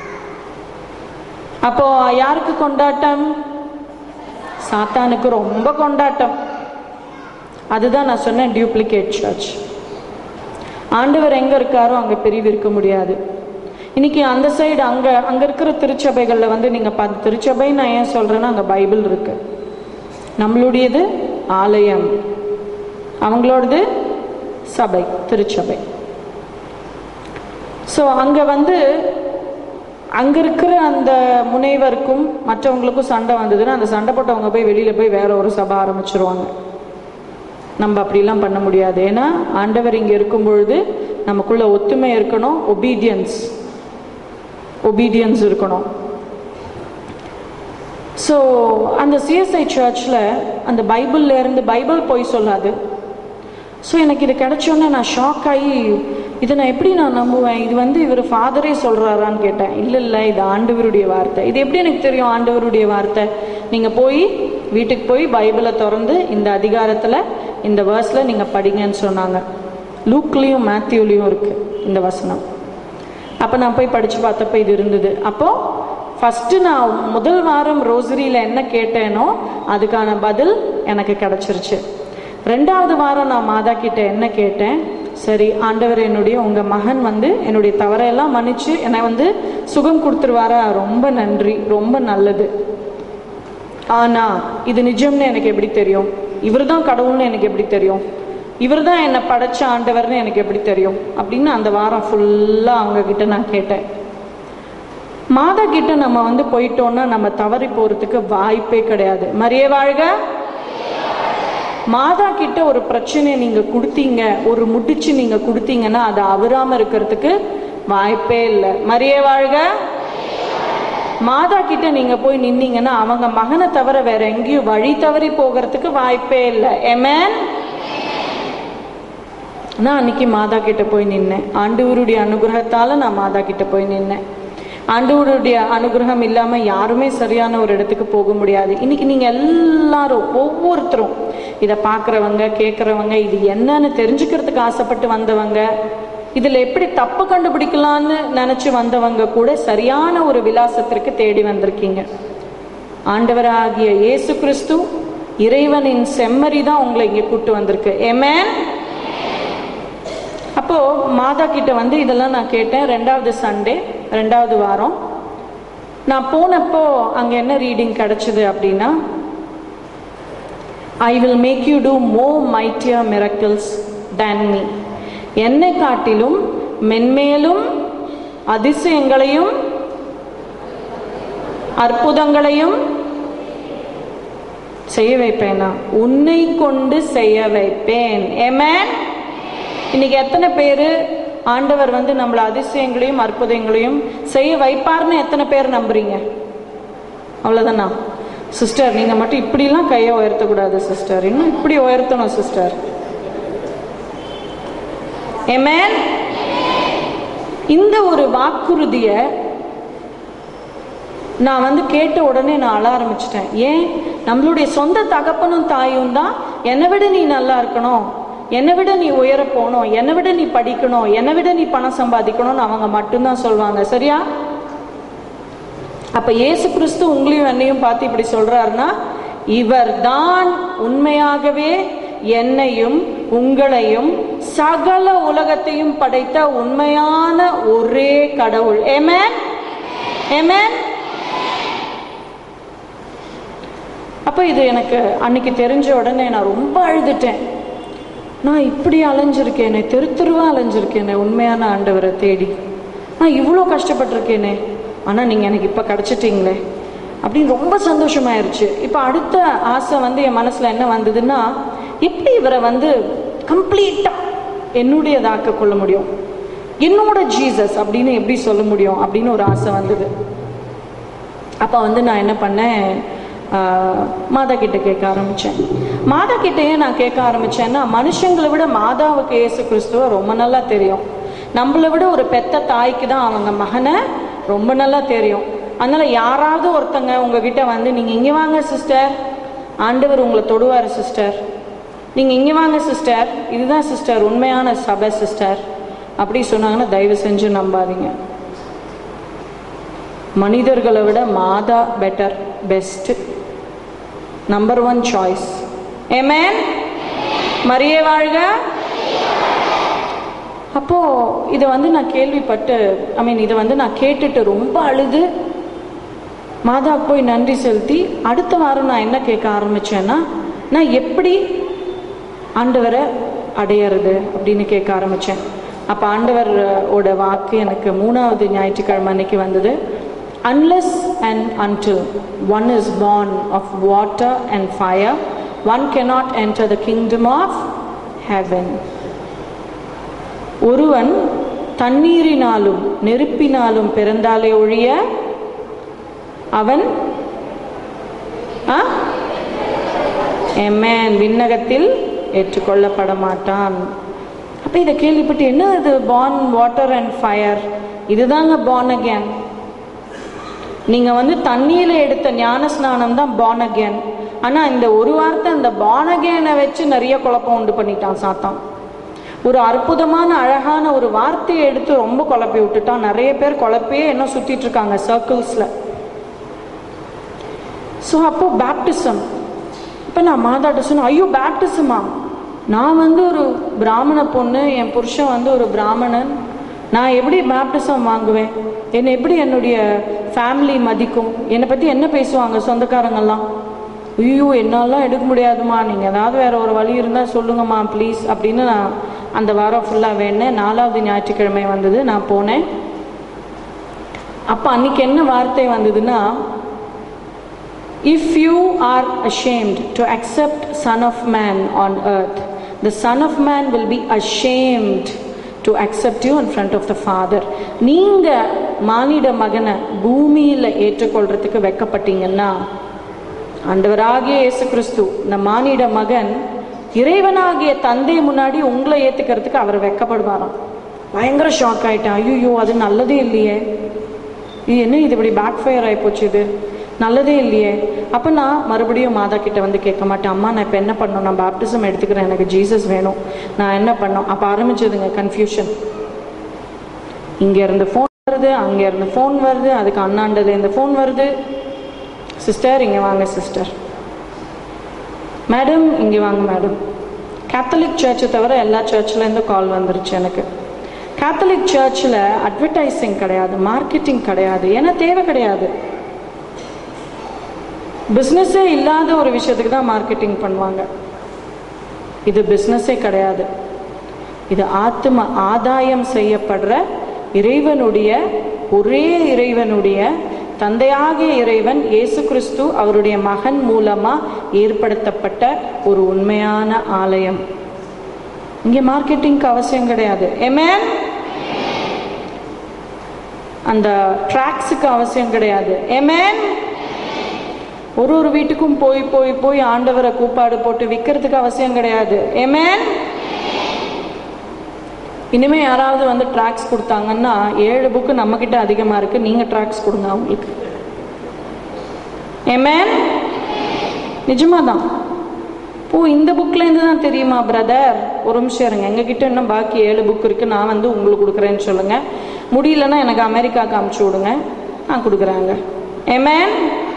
அப்போ யாருக்கு கொண்டாட்டம் சாத்தானுக்கு ரொம்ப கொண்டாட்டம் அதுதான் நான் சொன்னேன் டியூப்ளிகேட் சர்ச் ஆண்டவர் எங்க இருக்காரோ அங்க பிரிவு இருக்க முடியாது இன்னைக்கு அந்த சைடு அங்க அங்க இருக்கிற திருச்சபைகள்ல வந்து நீங்க பார்த்து திருச்சபை நான் ஏன் சொல்றேன்னா அங்க பைபிள் இருக்கு நம்மளுடையது ஆலயம் அவங்களோடது சபை திருச்சபை ஸோ அங்க வந்து அங்க இருக்கிற அந்த முனைவருக்கும் மற்றவங்களுக்கும் சண்டை வந்ததுன்னா அந்த சண்டை போட்டவங்க போய் வெளியில போய் வேற ஒரு சபை ஆரம்பிச்சிருவாங்க நம்ம அப்படிலாம் பண்ண முடியாது ஏன்னா ஆண்டவர் இங்க இருக்கும் பொழுது நமக்குள்ள ஒத்துமை இருக்கணும் ஒபீடியன்ஸ் ஒபீடியன்ஸ் இருக்கணும் ஸோ அந்த சிஎஸ்ஐ சர்ச்சில் அந்த பைபிள்ல இருந்து பைபிள் போய் சொல்லாது ஸோ எனக்கு இது கிடைச்சோன்னே நான் ஷாக் ஆகி இதை நான் எப்படி நான் நம்புவேன் இது வந்து இவர் ஃபாதரே சொல்கிறாரான்னு கேட்டேன் இல்லை இல்லை இது ஆண்டவருடைய வார்த்தை இது எப்படி எனக்கு தெரியும் ஆண்டவருடைய வார்த்தை நீங்கள் போய் வீட்டுக்கு போய் பைபிளை திறந்து இந்த அதிகாரத்தில் இந்த வேர்ஸில் நீங்கள் படிங்கன்னு சொன்னாங்க லூக்லேயும் மேத்யூலேயும் இருக்குது இந்த வசனம் அப்போ நான் போய் படித்து பார்த்தப்ப இது இருந்தது அப்போது ஃபஸ்ட்டு நான் முதல் வாரம் ரோசரியில் என்ன கேட்டேனோ அதுக்கான பதில் எனக்கு கிடச்சிருச்சு ரெண்டாவது வாரம் நான் மாதா கிட்ட என்ன கேட்டேன் சரி ஆண்டவர் என்னுடைய உங்கள் மகன் வந்து என்னுடைய தவறையெல்லாம் மன்னிச்சு என்னை வந்து சுகம் கொடுத்துருவாரா ரொம்ப நன்றி ரொம்ப நல்லது ஆனா இது நிஜம்னு எனக்கு எப்படி தெரியும் இவர் தான் கடவுள்னு எனக்கு எப்படி தெரியும் இவர் தான் என்னை படைச்ச ஆண்டவர்னு எனக்கு எப்படி தெரியும் அப்படின்னு அந்த வாரம் ஃபுல்லாக அவங்க கிட்ட நான் கேட்டேன் மாதா கிட்ட நம்ம வந்து போயிட்டோம்னா நம்ம தவறி போறதுக்கு வாய்ப்பே கிடையாது மரியே வாழ்க மாதா கிட்ட ஒரு பிரச்சனையை நீங்க கொடுத்தீங்க ஒரு முடிச்சு நீங்க கொடுத்தீங்கன்னா அது அவராம இருக்கிறதுக்கு வாய்ப்பே இல்லை மரியே வாழ்க மாதா கிட்ட நீங்க போய் நின்னீங்கன்னா அவங்க மகனை தவிர வேற எங்கேயும் வழி தவறி போகிறதுக்கு வாய்ப்பே இல்லை எமேன் நான் அன்னைக்கு மாதா கிட்ட போய் நின்னேன் ஆண்டவருடைய அனுகிரகத்தால நான் மாதா கிட்ட போய் நின்னேன் ஆண்டவருடைய அனுகிரகம் இல்லாம யாருமே சரியான ஒரு இடத்துக்கு போக முடியாது இன்னைக்கு நீங்க எல்லாரும் ஒவ்வொருத்தரும் இதை பார்க்குறவங்க கேட்குறவங்க இது என்னன்னு தெரிஞ்சுக்கிறதுக்கு ஆசைப்பட்டு வந்தவங்க இதுல எப்படி தப்பு கண்டுபிடிக்கலான்னு நினைச்சு வந்தவங்க கூட சரியான ஒரு விலாசத்திற்கு தேடி வந்திருக்கீங்க ஆண்டவராகிய இயேசு கிறிஸ்து இறைவனின் செம்மறி தான் உங்களை இங்க கூட்டு வந்திருக்கு ஏமேன் அப்போ மாதா கிட்ட வந்து இதெல்லாம் நான் கேட்டேன் ரெண்டாவது சண்டே ரெண்டாவது வாரம் நான் போனப்போ அங்க என்ன ரீடிங் கிடைச்சது அப்படின்னா I will make you do more mightier miracles than me என்னை காட்டிலும் மென்மேலும் அதிசயங்களையும் அற்புதங்களையும் செய்ய வைப்பேனா உன்னை கொண்டு செய்ய வைப்பேன் ஏமேன் இன்னைக்கு எத்தனை பேர் ஆண்டவர் வந்து நம்மள அதிசயங்களையும் அற்புதங்களையும் செய்ய வைப்பார்னு எத்தனை பேர் நம்புறீங்க அவ்வளவுதானா சிஸ்டர் நீங்க மட்டும் இப்படிலாம் கையை உயர்த்தக்கூடாது சிஸ்டர் இன்னும் இப்படி உயர்த்தணும் சிஸ்டர் ஏமேன் இந்த ஒரு வாக்குறுதிய நான் வந்து கேட்ட உடனே நான் அழ ஆரம்பிச்சிட்டேன் ஏன் நம்மளுடைய சொந்த தகப்பனும் தாயும் தான் என்னை விட நீ நல்லா இருக்கணும் என்னை விட நீ உயர போகணும் என்னை விட நீ படிக்கணும் என்னை விட நீ பணம் சம்பாதிக்கணும்னு அவங்க மட்டும்தான் சொல்லுவாங்க சரியா அப்ப இயேசு கிறிஸ்து உங்களையும் என்னையும் பார்த்து இப்படி சொல்றாருன்னா இவர்தான் உண்மையாகவே என்னையும் உங்களையும் சகல உலகத்தையும் படைத்த உண்மையான ஒரே கடவுள் ஏமேன் ஏமேன் அப்ப இது எனக்கு அன்னைக்கு தெரிஞ்ச உடனே நான் ரொம்ப அழுதுட்டேன் நான் இப்படி அலைஞ்சிருக்கேனே தெரு தெருவா அலைஞ்சிருக்கேனே உண்மையான ஆண்டவரை தேடி நான் இவ்வளோ கஷ்டப்பட்டிருக்கேனே ஆனா நீங்க எனக்கு இப்ப கிடைச்சிட்டீங்களே அப்படின்னு ரொம்ப சந்தோஷமாயிருச்சு இப்போ அடுத்த ஆசை வந்து என் மனசுல என்ன வந்ததுன்னா எப்படி இவரை வந்து கம்ப்ளீட்டா என்னுடையதாக்க கொள்ள முடியும் என்னோட ஜீசஸ் அப்படின்னு எப்படி சொல்ல முடியும் அப்படின்னு ஒரு ஆசை வந்தது அப்போ வந்து நான் என்ன பண்ணேன் ஆஹ், மாதா கிட்ட கேட்க ஆரம்பிச்சேன் மாதா கிட்டயே நான் கேட்க ஆரம்பிச்சேன்னா மனுஷங்களை விட மாதாவுக்கு இயேசு கிறிஸ்துவ ரொம்ப நல்லா தெரியும் நம்மளை விட ஒரு பெத்த தாய்க்கு தான் அவங்க மகனை ரொம்ப நல்லா தெரியும் அதனால யாராவது ஒருத்தங்க உங்ககிட்ட வந்து நீங்க இங்க வாங்க சிஸ்டர் ஆண்டவர் உங்களை தொடுவார் சிஸ்டர் நீங்க இங்க வாங்க சிஸ்டர் இதுதான் சிஸ்டர் உண்மையான சபை சிஸ்டர் அப்படி சொன்னாங்கன்னா தயவு செஞ்சு நம்பாதீங்க மனிதர்களை விட மாதா better best number one choice ஏமேன் மரியே வாழ்க அப்போ இதை வந்து நான் கேள்விப்பட்டு ஐ மீன் இதை வந்து நான் கேட்டுட்டு ரொம்ப அழுது மாதாவுக்கு போய் நன்றி செலுத்தி அடுத்த வாரம் நான் என்ன கேட்க ஆரம்பிச்சேன்னா நான் எப்படி ஆண்டவரை அடையிறது அப்படின்னு கேட்க ஆரம்பிச்சேன் அப்போ ஆண்டவரோட வாக்கு எனக்கு மூணாவது ஞாயிற்றுக்கிழமை அன்னைக்கு வந்தது unless and until one is born of water and fire one cannot enter the kingdom of heaven ஒருவன் தண்ணீரினாலும் நெருப்பினாலும் பிறந்தாலே ஒழிய அவன் ஆ எம்மேன் விண்ணகத்தில் ஏற்றுக்கொள்ளப்பட மாட்டான் அப்ப இதை கேள்விப்பட்டு என்ன இது பார்ன் வாட்டர் அண்ட் ஃபயர் இதுதாங்க பார்ன் அகேன் நீங்க வந்து தண்ணியில எடுத்த ஞான ஸ்நானம் தான் பார்ன் அகேன் ஆனா இந்த ஒரு வார்த்தை அந்த பார்ன் அகேனை வச்சு நிறைய குழப்பம் உண்டு பண்ணிட்டான் சாத்தான் ஒரு அற்புதமான அழகான ஒரு வார்த்தையை எடுத்து ரொம்ப குழப்பி விட்டுட்டான் நிறைய பேர் குழப்பியே என்ன சுத்திட்டு இருக்காங்க சர்க்கிள்ஸ்ல ஸோ அப்போ பேப்டிசம் இப்போ நான் மாதாட்ட சொன்னேன் ஐயோ பேப்டிசமா நான் வந்து ஒரு பிராமண பொண்ணு என் புருஷன் வந்து ஒரு பிராமணன் நான் எப்படி பேப்டிசம் வாங்குவேன் என்னை எப்படி என்னுடைய ஃபேமிலி மதிக்கும் என்னை பற்றி என்ன பேசுவாங்க சொந்தக்காரங்கெல்லாம் ஐயோ என்னாலாம் எடுக்க முடியாதுமா நீங்கள் ஏதாவது வேற ஒரு வழி இருந்தால் சொல்லுங்கம்மா ப்ளீஸ் அப்படின்னு நான் அந்த வாரம் ஃபுல்லாக வேணேன் நாலாவது ஞாயிற்றுக்கிழமை வந்தது நான் போனேன் அப்போ அன்னைக்கு என்ன வார்த்தை வந்ததுன்னா If you are ashamed to accept Son of Man on earth, the Son of Man will be ashamed to accept you in front of the Father. நீங்க மானிட மகனை பூமியில ஏற்றுக்கொள்றதுக்கு வெக்கப்பட்டீங்கன்னா ஆண்டவராகிய இயேசு கிறிஸ்து இந்த மானிட மகன் இறைவனாகிய தந்தை முன்னாடி உங்களை ஏத்துக்கிறதுக்கு அவர் வெக்கப்படுவாராம் பயங்கர ஷாக் ஆயிட்டேன் ஐயோ அது நல்லதே இல்லையே இது என்ன இது இப்படி பேக் ஃபயர் ஆகிப்போச்சு இது நல்லதே இல்லையே அப்போ நான் மறுபடியும் மாதா கிட்ட வந்து கேட்க மாட்டேன் அம்மா நான் இப்போ என்ன பண்ணணும் நான் பேப்டிசம் எடுத்துக்கிறேன் எனக்கு ஜீசஸ் வேணும் நான் என்ன பண்ணோம் அப்போ ஆரம்பிச்சதுங்க கன்ஃபியூஷன் இங்கே இருந்து ஃபோன் வருது அங்கே இருந்து ஃபோன் வருது அதுக்கு அண்ணாண்டது இந்த ஃபோன் வருது சிஸ்டர் இங்கே வாங்க சிஸ்டர் மேடம் இங்கே வாங்க மேடம் கேத்தலிக் சர்ச்சை தவிர எல்லா சர்ச்லேருந்து கால் வந்துருச்சு எனக்கு கேத்தலிக் சர்ச்சில் அட்வர்டைசிங் கிடையாது மார்க்கெட்டிங் கிடையாது ஏன்னா தேவை கிடையாது பிஸ்னஸே இல்லாத ஒரு விஷயத்துக்கு தான் மார்க்கெட்டிங் பண்ணுவாங்க இது பிஸ்னஸே கிடையாது இது ஆத்ம ஆதாயம் செய்யப்படுற இறைவனுடைய ஒரே இறைவனுடைய தந்தையாகிய இறைவன் இயேசு கிறிஸ்து அவருடைய மகன் மூலமா ஏற்படுத்தப்பட்ட ஒரு உண்மையான ஆலயம் இங்கே மார்க்கெட்டிங்க்கு அவசியம் கிடையாது எமேன் அந்த ட்ராக்ஸுக்கு அவசியம் கிடையாது எமேன் ஒரு ஒரு வீட்டுக்கும் போய் போய் போய் ஆண்டவரை கூப்பாடு போட்டு விற்கிறதுக்கு அவசியம் கிடையாது ஏமேன் இனிமே யாராவது வந்து ட்ராக்ஸ் கொடுத்தாங்கன்னா ஏழு புக்கு நம்ம கிட்ட அதிகமா இருக்கு நீங்க ட்ராக்ஸ் கொடுங்க அவங்களுக்கு ஏமேன் நிஜமாதான் ஓ இந்த புக்ல இருந்து தான் தெரியுமா பிரதர் ஒரு நிமிஷம் இருங்க எங்ககிட்ட இன்னும் பாக்கி ஏழு புக் இருக்கு நான் வந்து உங்களுக்கு கொடுக்குறேன்னு சொல்லுங்க முடியலன்னா எனக்கு அமெரிக்காவுக்கு அமுச்சு விடுங்க நான் கொடுக்குறாங்க ஏமேன்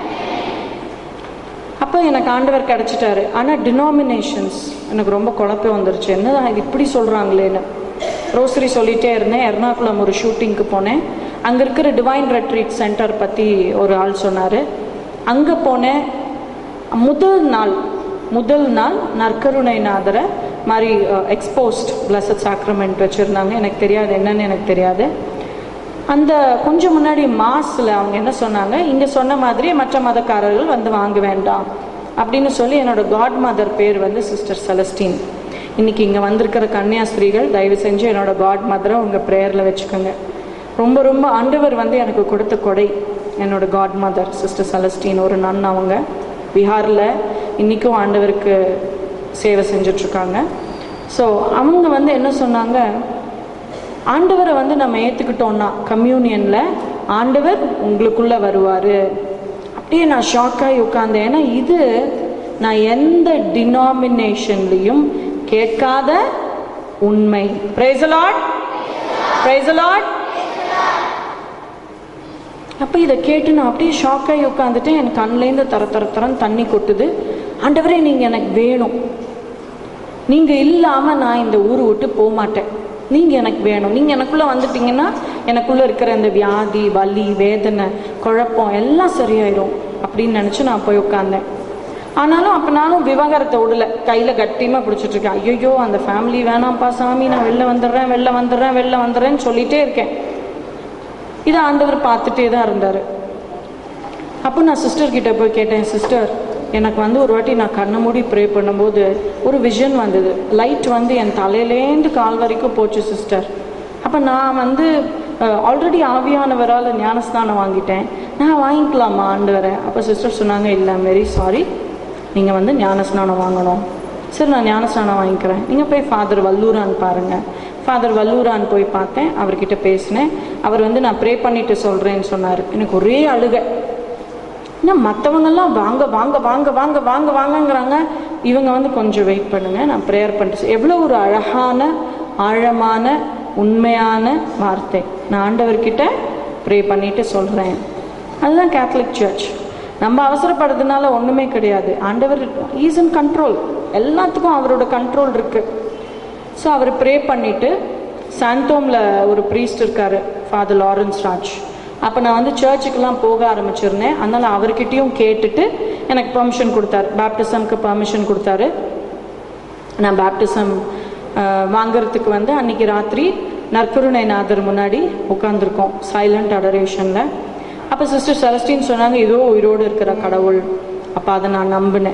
அப்போ எனக்கு ஆண்டவர் கிடைச்சிட்டாரு ஆனால் டினாமினேஷன்ஸ் எனக்கு ரொம்ப குழப்பம் வந்துருச்சு என்னதான் இது இப்படி சொல்கிறாங்களேன்னு ரோசரி சொல்லிட்டே இருந்தேன் எர்ணாகுளம் ஒரு ஷூட்டிங்க்கு போனேன் அங்கே இருக்கிற டிவைன் ரெட்ரீட் சென்டர் பற்றி ஒரு ஆள் சொன்னார் அங்கே போனேன் முதல் நாள் முதல் நாள் நற்கருணைநாதரை மாதிரி எக்ஸ்போஸ்ட் பிளஸட் சாக்ரமெண்ட் வச்சுருந்தாங்க எனக்கு தெரியாது என்னன்னு எனக்கு தெரியாது அந்த கொஞ்சம் முன்னாடி மாஸில் அவங்க என்ன சொன்னாங்க இங்கே சொன்ன மாதிரி மற்ற மதக்காரர்கள் வந்து வாங்க வேண்டாம் அப்படின்னு சொல்லி என்னோட காட் மதர் பேர் வந்து சிஸ்டர் செலஸ்டீன் இன்னைக்கு இங்கே வந்திருக்கிற கன்னியாஸ்திரிகள் தயவு செஞ்சு என்னோட காட் மதரை உங்கள் ப்ரேயரில் வச்சுக்கோங்க ரொம்ப ரொம்ப ஆண்டவர் வந்து எனக்கு கொடுத்த கொடை என்னோட காட் மதர் சிஸ்டர் செலஸ்டீன் ஒரு நன் அவங்க பீகாரில் இன்றைக்கும் ஆண்டவருக்கு சேவை செஞ்சிட்ருக்காங்க ஸோ அவங்க வந்து என்ன சொன்னாங்க ஆண்டவரை வந்து நம்ம ஏற்றுக்கிட்டோம்னா கம்யூனியனில் ஆண்டவர் உங்களுக்குள்ளே வருவார் அப்படியே நான் ஷாக்காகி உட்காந்தேன் ஏன்னா இது நான் எந்த டினாமினேஷன்லையும் கேட்காத உண்மை பிரைசலாட் பிரைசலாட் அப்போ இதை கேட்டு நான் அப்படியே ஷாக்காகி உட்காந்துட்டேன் என் கண்லேருந்து தர தர தரன்னு தண்ணி கொட்டுது ஆண்டவரே நீங்கள் எனக்கு வேணும் நீங்கள் இல்லாமல் நான் இந்த ஊர் விட்டு போக மாட்டேன் நீங்கள் எனக்கு வேணும் நீங்கள் எனக்குள்ளே வந்துட்டீங்கன்னா எனக்குள்ளே இருக்கிற இந்த வியாதி வலி வேதனை குழப்பம் எல்லாம் சரியாயிடும் அப்படின்னு நினச்சி நான் போய் உட்காந்தேன் ஆனாலும் அப்போ நானும் விவகாரத்தை விடல கையில் கட்டியமாக பிடிச்சிட்டு இருக்கேன் ஐயோ அந்த ஃபேமிலி வேணாம்ப்பா சாமி நான் வெளில வந்துடுறேன் வெளில வந்துடுறேன் வெளில வந்துடுறேன்னு சொல்லிட்டே இருக்கேன் இதை ஆண்டவர் பார்த்துட்டே தான் இருந்தார் அப்போ நான் சிஸ்டர் கிட்ட போய் கேட்டேன் சிஸ்டர் எனக்கு வந்து ஒரு வாட்டி நான் கண்ணை மூடி ப்ரே பண்ணும்போது ஒரு விஷன் வந்தது லைட் வந்து என் தலையிலேருந்து கால் வரைக்கும் போச்சு சிஸ்டர் அப்போ நான் வந்து ஆல்ரெடி ஆவியானவரால் ஞானஸ்தானம் வாங்கிட்டேன் நான் வாங்கிக்கலாமா ஆண்டவரை அப்போ சிஸ்டர் சொன்னாங்க இல்லை வெரி சாரி நீங்கள் வந்து ஞானஸ்நானம் வாங்கணும் சரி நான் ஞானஸ்நானம் வாங்கிக்கிறேன் நீங்கள் போய் ஃபாதர் வல்லூரான் பாருங்கள் ஃபாதர் வல்லூரான் போய் பார்த்தேன் அவர்கிட்ட பேசினேன் அவர் வந்து நான் ப்ரே பண்ணிட்டு சொல்கிறேன்னு சொன்னார் எனக்கு ஒரே அழுகை ஏன்னா மற்றவங்கெல்லாம் வாங்க வாங்க வாங்க வாங்க வாங்க வாங்கங்கிறாங்க இவங்க வந்து கொஞ்சம் வெயிட் பண்ணுங்க நான் ப்ரேயர் பண்ணிட்டு எவ்வளோ ஒரு அழகான ஆழமான உண்மையான வார்த்தை நான் ஆண்டவர்கிட்ட ப்ரே பண்ணிட்டு சொல்கிறேன் அதுதான் கேத்தலிக் சர்ச் நம்ம அவசரப்படுறதுனால ஒன்றுமே கிடையாது ஆண்டவர் ஈஸ் இன் கண்ட்ரோல் எல்லாத்துக்கும் அவரோட கண்ட்ரோல் இருக்கு ஸோ அவர் ப்ரே பண்ணிட்டு சாந்தோமில் ஒரு ப்ரீஸ்ட் இருக்காரு ஃபாதர் லாரன்ஸ் ராஜ் அப்போ நான் வந்து சர்ச்சுக்கெல்லாம் போக ஆரம்பிச்சிருந்தேன் அதனால் அவர்கிட்டயும் கேட்டுட்டு எனக்கு பெர்மிஷன் கொடுத்தாரு பேப்டிசம்க்கு பெர்மிஷன் கொடுத்தாரு நான் பேப்டிசம் வாங்கிறதுக்கு வந்து அன்னைக்கு ராத்திரி நற்கருணைநாதர் முன்னாடி உட்காந்துருக்கோம் சைலண்ட் அடரேஷனில் அப்போ சிஸ்டர் செலஸ்டின் சொன்னாங்க இதோ உயிரோடு இருக்கிற கடவுள் அப்போ அதை நான் நம்பினேன்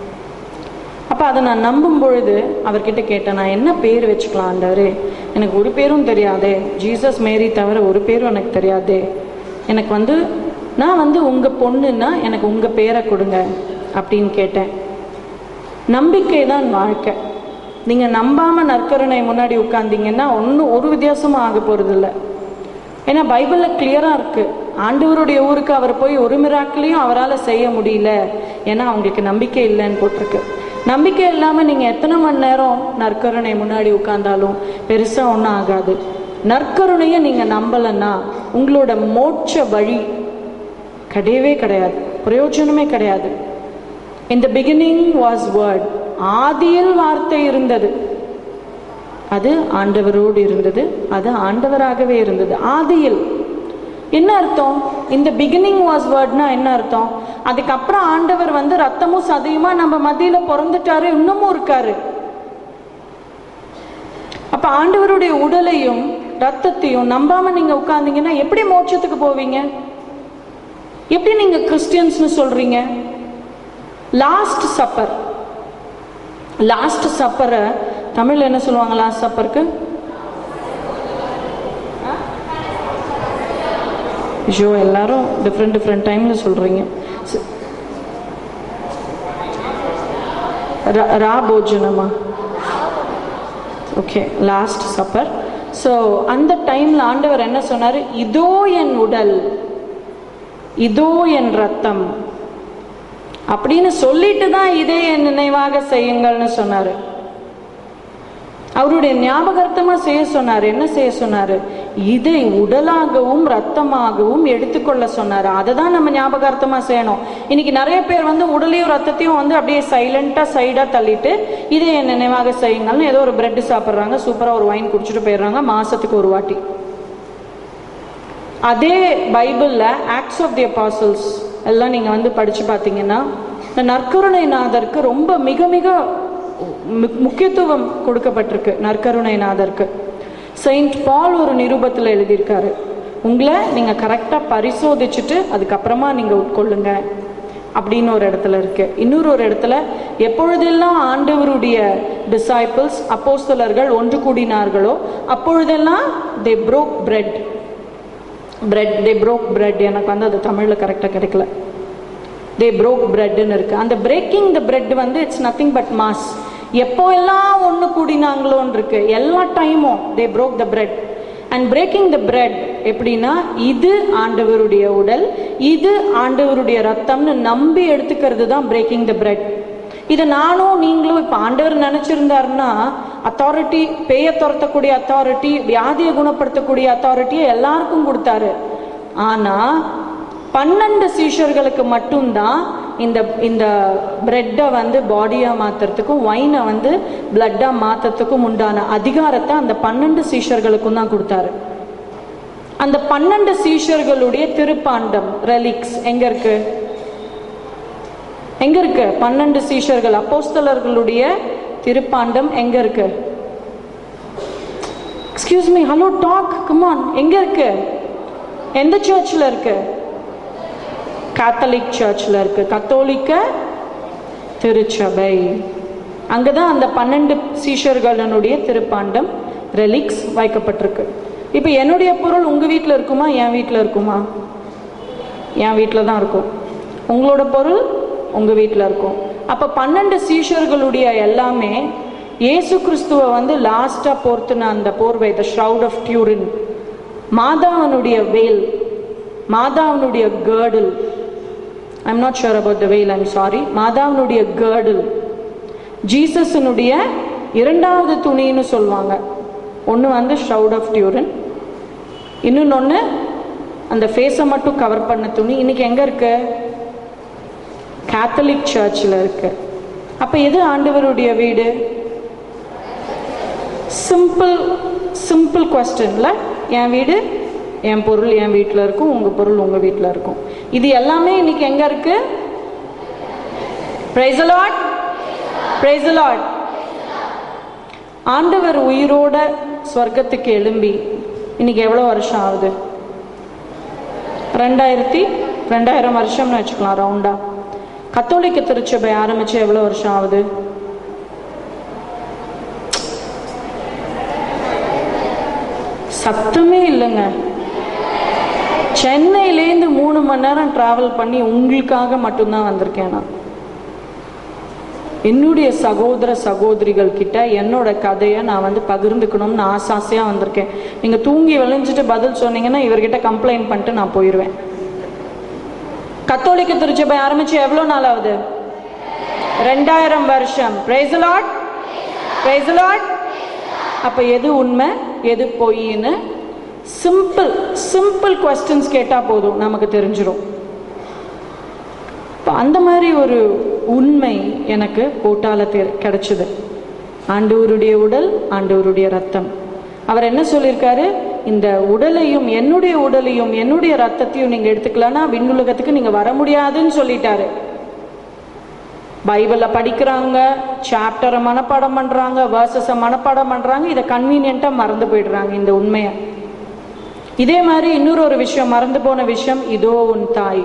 அப்போ அதை நான் நம்பும் பொழுது அவர்கிட்ட கேட்டேன் நான் என்ன பேர் வச்சுக்கலாம் ஆண்டவரே எனக்கு ஒரு பேரும் தெரியாதே ஜீசஸ் மேரி தவிர ஒரு பேரும் எனக்கு தெரியாதே எனக்கு வந்து நான் வந்து உங்கள் பொண்ணுன்னா எனக்கு உங்கள் பேரை கொடுங்க அப்படின்னு கேட்டேன் நம்பிக்கை தான் வாழ்க்கை நீங்கள் நம்பாமல் நற்கருணை முன்னாடி உட்காந்தீங்கன்னா ஒன்றும் ஒரு வித்தியாசமும் ஆக போகிறதில்ல ஏன்னா பைபிளில் கிளியராக இருக்குது ஆண்டவருடைய ஊருக்கு அவர் போய் ஒரு மிராக்கிலையும் அவரால் செய்ய முடியல ஏன்னா அவங்களுக்கு நம்பிக்கை இல்லைன்னு போட்டிருக்கு நம்பிக்கை இல்லாமல் நீங்கள் எத்தனை மணி நேரம் நற்கருணை முன்னாடி உட்கார்ந்தாலும் பெருசாக ஒன்றும் ஆகாது நற்கருணையை நீங்கள் நம்பலைன்னா உங்களோட மோட்ச வழி கிடையவே கிடையாது பிரயோஜனமே கிடையாது இந்த பிகினிங் வாஸ் வேர்ட் ஆதியில் வார்த்தை இருந்தது அது ஆண்டவரோடு இருந்தது அது ஆண்டவராகவே இருந்தது ஆதியில் என்ன அர்த்தம் இந்த பிகினிங் வாஸ் வேர்ட்னா என்ன அர்த்தம் அதுக்கப்புறம் ஆண்டவர் வந்து ரத்தமும் சதையுமா நம்ம மத்தியில பிறந்துட்டாரு இன்னமும் இருக்காரு அப்ப ஆண்டவருடைய உடலையும் ரத்தத்தையும் நம்பாம நீங்க உட்கார்ந்தீங்கன்னா எப்படி மோட்சத்துக்கு போவீங்க எப்படி நீங்க கிறிஸ்டியன்ஸ்னு சொல்றீங்க லாஸ்ட் சப்பர் லாஸ்ட் சப்பரை தமிழ்ல என்ன சொல்லுவாங்க லாஸ்ட் சப்பருக்கு ஐயோ எல்லாரும் டிஃப்ரெண்ட் டிஃப்ரெண்ட் டைமில் சொல்கிறீங்க ரா போஜனமா ஓகே லாஸ்ட் சப்பர் ஸோ அந்த டைமில் ஆண்டவர் என்ன சொன்னார் இதோ என் உடல் இதோ என் ரத்தம் அப்படின்னு சொல்லிட்டு தான் இதே என் நினைவாக செய்யுங்கள்னு சொன்னாரு அவருடைய ஞாபகார்த்தமா செய்ய சொன்னாரு என்ன செய்ய சொன்னாரு இதை உடலாகவும் ரத்தமாகவும் எடுத்துக்கொள்ள சொன்னாரு அதை தான் நம்ம ஞாபகார்த்தமா செய்யணும் இன்னைக்கு நிறைய பேர் வந்து உடலையும் ரத்தத்தையும் வந்து அப்படியே சைலண்டா சைடா தள்ளிட்டு இதை என் நினைவாக செய்யுங்கள்னு ஏதோ ஒரு பிரெட் சாப்பிட்றாங்க சூப்பரா ஒரு வைன் குடிச்சிட்டு போயிடுறாங்க மாசத்துக்கு ஒரு வாட்டி அதே பைபிள்ல ஆக்ட்ஸ் ஆஃப் தி அப்பாசல்ஸ் எல்லாம் நீங்க வந்து படிச்சு பார்த்தீங்கன்னா இந்த நற்கருணை நாதருக்கு ரொம்ப மிக மிக மு- முக்கியத்துவம் கொடுக்கப்பட்டிருக்கு நற்கருணை நாதருக்கு செயின்ட் பால் ஒரு நிருபத்தில் எழுதியிருக்காரு உங்களை நீங்க கரெக்டா பரிசோதிச்சுட்டு அதுக்கப்புறமா நீங்க உட்கொள்ளுங்க அப்படின்னு ஒரு இடத்துல இருக்கு இன்னொரு ஒரு இடத்துல எப்பொழுதெல்லாம் ஆண்டவருடைய டிசைபிள்ஸ் அப்போஸ்தலர்கள் ஒன்று கூடினார்களோ அப்பொழுதெல்லாம் they broke bread bread they broke bread எனக்கு வந்து அது தமிழில் கரெக்டாக கிடைக்கல தே broke breadன்னு இருக்கு அந்த பிரேக்கிங் த பிரெட் வந்து இட்ஸ் நத்திங் பட் மாஸ் எப்போ எல்லாம் ஒன்று கூடினாங்களோன்னு இருக்கு எல்லா டைமும் they broke the bread and breaking the bread எப்படின்னா இது ஆண்டவருடைய உடல் இது ஆண்டவருடைய ரத்தம்னு நம்பி எடுத்துக்கிறது தான் பிரேக்கிங் த பிரெட் இதை நானும் நீங்களும் இப்போ ஆண்டவர் நினைச்சிருந்தாருன்னா அத்தாரிட்டி பேய துரத்தக்கூடிய அத்தாரிட்டி வியாதியை குணப்படுத்தக்கூடிய அத்தாரிட்டியை எல்லாருக்கும் கொடுத்தாரு ஆனா பன்னெண்டு சீஷர்களுக்கு மட்டும்தான் இந்த இந்த பிரெட்டை வந்து பாடியா மாத்துறதுக்கும் ஒயினை வந்து பிளட்டா மாத்துறதுக்கும் உண்டான அதிகாரத்தை அந்த பன்னெண்டு சீஷர்களுக்கும் தான் கொடுத்தாரு அந்த பன்னெண்டு சீஷர்களுடைய திருப்பாண்டம் ரெலிக்ஸ் எங்க இருக்கு எங்க இருக்கு பன்னெண்டு சீஷர்கள் அப்போஸ்தலர்களுடைய திருப்பாண்டம் எங்க இருக்கு excuse me hello dog come on எங்க இருக்கு எந்த சர்ச்சில் இருக்கு கேத்தலிக் சர்ச்சில் இருக்கு கத்தோலிக்க திருச்சபை அங்கதான் அந்த பன்னெண்டு சீஷர்களுடைய திருப்பாண்டம் ரெலிக்ஸ் வைக்கப்பட்டிருக்கு இப்போ என்னுடைய பொருள் உங்க வீட்டில் இருக்குமா என் வீட்டில் இருக்குமா என் வீட்டில் தான் இருக்கும் உங்களோட பொருள் உங்க வீட்டில் இருக்கும் அப்ப பன்னெண்டு சீஷர்களுடைய எல்லாமே இயேசு கிறிஸ்துவை வந்து லாஸ்டா போர்த்துன அந்த போர்வை த ஷ்ரவுட் ஆஃப் டியூரின் மாதாவனுடைய வேல் மாதாவனுடைய girdle I'm not sure about the veil I'm sorry மாதாவனுடைய கேர்டில் ஜீசஸனுடைய இரண்டாவது துணின்னு சொல்லுவாங்க ஒன்று வந்து ஷவுட் ஆஃப் டியூரின் இன்னொன்று அந்த ஃபேஸை மட்டும் கவர் பண்ண துணி இன்னைக்கு எங்கே இருக்கு கேத்தலிக் சர்ச்சில் இருக்கு அப்போ எது ஆண்டவருடைய வீடு சிம்பிள் சிம்பிள் கொஸ்டின்ல என் வீடு என் பொருள் என் வீட்டில் இருக்கும் உங்க பொருள் உங்க வீட்டில் இருக்கும் இது எல்லாமே இன்னைக்கு எங்க இருக்கு பிரைஸ் லார்ட் பிரைஸ் லார்ட் ஆண்டவர் உயிரோட ஸ்வர்க்கத்துக்கு எழும்பி இன்னைக்கு எவ்வளோ வருஷம் ஆகுது ரெண்டாயிரத்தி ரெண்டாயிரம் வருஷம்னு வச்சுக்கலாம் ரவுண்டா கத்தோலிக்க திருச்சபை ஆரம்பிச்சு எவ்வளோ வருஷம் ஆகுது சத்தமே இல்லைங்க சென்னையிலேருந்து மூணு மணி நேரம் டிராவல் பண்ணி உங்களுக்காக மட்டும்தான் வந்திருக்கேன் நான் என்னுடைய சகோதர சகோதரிகள் கிட்ட என்னோட கதையை நான் வந்து பகிர்ந்துக்கணும்னு ஆசை ஆசையா வந்திருக்கேன் நீங்க தூங்கி விளைஞ்சிட்டு பதில் சொன்னீங்கன்னா இவர்கிட்ட கம்ப்ளைண்ட் பண்ணிட்டு நான் போயிடுவேன் கத்தோலிக்க திருச்சபை ஆரம்பிச்சு எவ்வளவு நாள் ஆகுது ரெண்டாயிரம் வருஷம் பிரைஸ் லாட் பிரைஸ் லாட் அப்ப எது உண்மை எது பொய்ன்னு சிம்பிள் சிம்பிள் கொஸ்டின்ஸ் கேட்டா போதும் நமக்கு தெரிஞ்சிடும் இப்போ அந்த மாதிரி ஒரு உண்மை எனக்கு போட்டால தெ- கிடைச்சது ஆண்டவருடைய உடல் ஆண்டவருடைய ரத்தம் அவர் என்ன சொல்லியிருக்காரு இந்த உடலையும் என்னுடைய உடலையும் என்னுடைய ரத்தத்தையும் நீங்க எடுத்துக்கலன்னா விண்ணுலகத்துக்கு நீங்க வர முடியாதுன்னு சொல்லிட்டாரு பைபிளை படிக்கிறாங்க சாப்டரை மனப்பாடம் பண்றாங்க வேர்சஸை மனப்பாடம் பண்றாங்க இதை கன்வீனியண்டா மறந்து போயிடுறாங்க இந்த உண்மையை இதே மாதிரி இன்னொரு ஒரு விஷயம் மறந்து போன விஷயம் இதோ உன் தாய்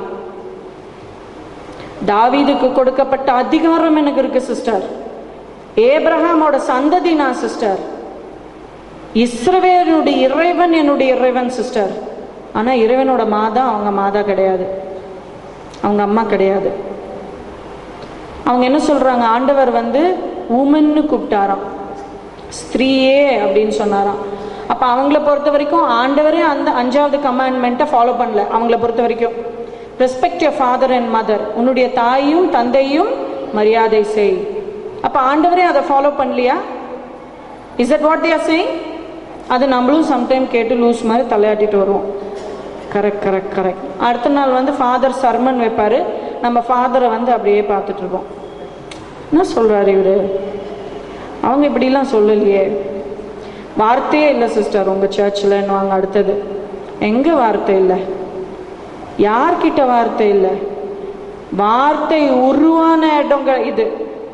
தாவீதுக்கு கொடுக்கப்பட்ட அதிகாரம் எனக்கு இருக்கு சிஸ்டர் ஏப்ரஹாமோட சந்ததி நான் சிஸ்டர் இஸ்ரவேலுடைய இறைவன் என்னுடைய இறைவன் சிஸ்டர் ஆனா இறைவனோட மாதா அவங்க மாதா கிடையாது அவங்க அம்மா கிடையாது அவங்க என்ன சொல்றாங்க ஆண்டவர் வந்து உமன்னு கூப்பிட்டாராம் ஸ்திரீயே அப்படின்னு சொன்னாராம் அப்ப அவங்கள பொறுத்த வரைக்கும் ஆண்டவரே அந்த அஞ்சாவது கமாண்ட்மெண்ட்டை ஃபாலோ பண்ணல அவங்கள பொறுத்த வரைக்கும் respect your father and mother உன்னுடைய தாயும் தந்தையும் மரியாதை செய் அப்ப ஆண்டவரே அதை ஃபாலோ பண்ணலையா is that what they're saying அது நம்மளும் சம்டைம் கேட்டு லூஸ் மாதிரி தலையாட்டிட்டு வருவோம் கரெக்ட் கரெக்ட் கரெக்ட் அடுத்த நாள் வந்து ஃபாதர் சர்மன் வைப்பாரு நம்ம ஃபாதரை வந்து அப்படியே பார்த்துட்டு இருப்போம் என்ன சொல்றாரு இவரு அவங்க இப்படிலாம் சொல்லலையே வார்த்தையே இல்லை சிஸ்டர் உங்க சர்ச்சில் வாங்க அடுத்தது எங்க வார்த்தை இல்லை யார்கிட்ட வார்த்தை இல்லை வார்த்தை உருவான இடம் இது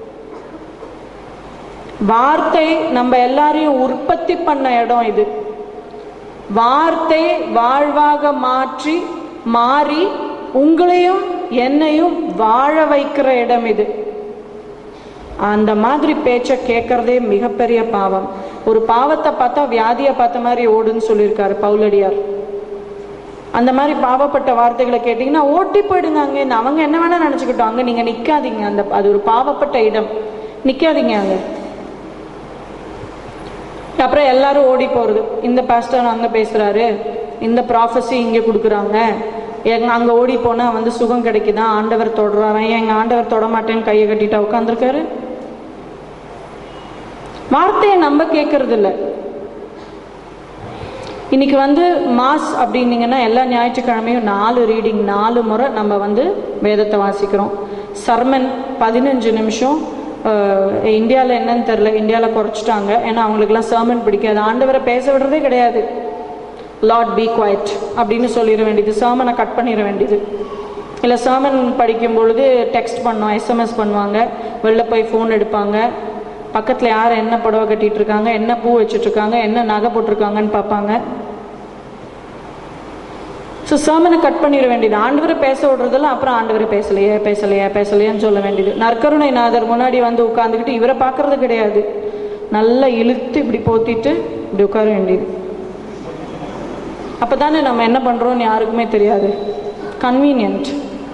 வார்த்தை நம்ம எல்லாரையும் உற்பத்தி பண்ண இடம் இது வார்த்தை வாழ்வாக மாற்றி மாறி உங்களையும் என்னையும் வாழ வைக்கிற இடம் இது அந்த மாதிரி பேச்சை கேட்கறதே மிகப்பெரிய பாவம் ஒரு பாவத்தை பார்த்தா வியாதியை பார்த்த மாதிரி ஓடுன்னு சொல்லியிருக்காரு பவுலடியார் அந்த மாதிரி பாவப்பட்ட வார்த்தைகளை கேட்டீங்கன்னா ஓட்டி போயிடுங்க அங்கே அவங்க என்ன வேணா நினைச்சுக்கிட்டோம் அங்க நீங்க நிக்காதீங்க அந்த அது ஒரு பாவப்பட்ட இடம் நிக்காதீங்க அங்க அப்புறம் எல்லாரும் ஓடி போறது இந்த பாஸ்டர் அங்க பேசுறாரு இந்த ப்ராஃபஸி இங்க கொடுக்குறாங்க எங்க அங்க ஓடி போனா வந்து சுகம் கிடைக்குதா ஆண்டவர் தொடறாராம் எங்க ஆண்டவர் தொட மாட்டேன்னு கையை கட்டிட்டா உட்காந்துருக்காரு வார்த்தையை நம்ம கேட்கறது இல்ல இன்னைக்கு வந்து மாஸ் அப்படின்னீங்கன்னா எல்லா ஞாயிற்றுக்கிழமையும் நாலு ரீடிங் நாலு முறை நம்ம வந்து வேதத்தை வாசிக்கிறோம் சர்மன் பதினஞ்சு நிமிஷம் இந்தியாவில் என்னன்னு தெரில இந்தியாவில் குறைச்சிட்டாங்க ஏன்னா அவங்களுக்குலாம் சர்மன் பிடிக்காது ஆண்டவரை பேச விடுறதே கிடையாது லார்ட் பி குவைட் அப்படின்னு சொல்லிட வேண்டியது சர்மனை கட் பண்ணிட வேண்டியது இல்லை சர்மன் படிக்கும் பொழுது டெக்ஸ்ட் பண்ணோம் எஸ்எம்எஸ் பண்ணுவாங்க வெளில போய் ஃபோன் எடுப்பாங்க பக்கத்தில் யார் என்ன புடவை கட்டிட்டு இருக்காங்க என்ன பூ வச்சுட்டு இருக்காங்க என்ன நகை போட்டிருக்காங்கன்னு பார்ப்பாங்க ஸோ சர்மனை கட் பண்ணிட வேண்டியது ஆண்டவரை பேச விடுறதெல்லாம் அப்புறம் ஆண்டவர் பேசலையே பேசலையே பேசலையேன்னு சொல்ல வேண்டியது நற்கருணை நாதர் முன்னாடி வந்து உட்காந்துக்கிட்டு இவரை பார்க்கறது கிடையாது நல்லா இழுத்து இப்படி போத்திட்டு இப்படி உட்கார வேண்டியது அப்பதானே நம்ம என்ன பண்றோம்னு யாருக்குமே தெரியாது கன்வீனியன்ட்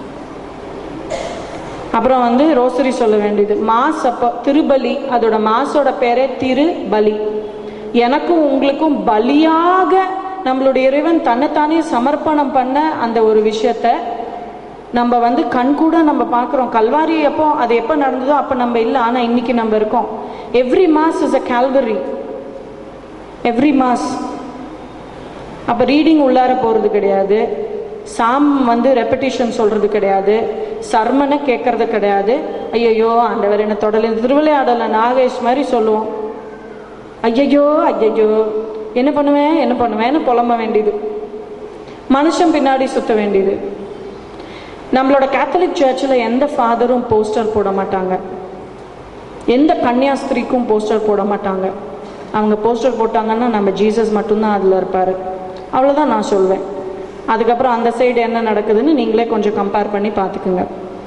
அப்புறம் வந்து ரோசரி சொல்ல வேண்டியது மாஸ் அப்போ திருபலி அதோட மாசோட பேரே திரு பலி எனக்கும் உங்களுக்கும் பலியாக நம்மளுடைய இறைவன் தன்னைத்தானே சமர்ப்பணம் பண்ண அந்த ஒரு விஷயத்த நம்ம வந்து கண் கூட நம்ம பார்க்குறோம் கல்வாரி எப்போ அது எப்போ நடந்ததோ அப்போ நம்ம இல்லை ஆனால் இன்னைக்கு நம்ம இருக்கோம் every mass is a Calvary every mass அப்போ ரீடிங் உள்ளார போகிறது கிடையாது சாம் வந்து ரெப்படிஷன் சொல்கிறது கிடையாது சர்மனை கேட்கறது கிடையாது ஐயையோ ஆண்டவர் என்ன தொடல திருவிளையாடலை நாகேஷ் மாதிரி சொல்லுவோம் ஐயையோ ஐயையோ என்ன பண்ணுவேன் என்ன பண்ணுவேன்னு புலம்ப வேண்டியது மனுஷன் பின்னாடி சுத்த வேண்டியது நம்மளோட கேத்தலிக் சர்ச்சில் எந்த ஃபாதரும் போஸ்டர் போட மாட்டாங்க எந்த கன்னியாஸ்திரிக்கும் போஸ்டர் போட மாட்டாங்க அவங்க போஸ்டர் போட்டாங்கன்னா நம்ம ஜீசஸ் மட்டும்தான் அதில் இருப்பார் அவ்வளோதான் நான் சொல்வேன் அதுக்கப்புறம் அந்த சைடு என்ன நடக்குதுன்னு நீங்களே கொஞ்சம் கம்பேர் பண்ணி பார்த்துக்குங்க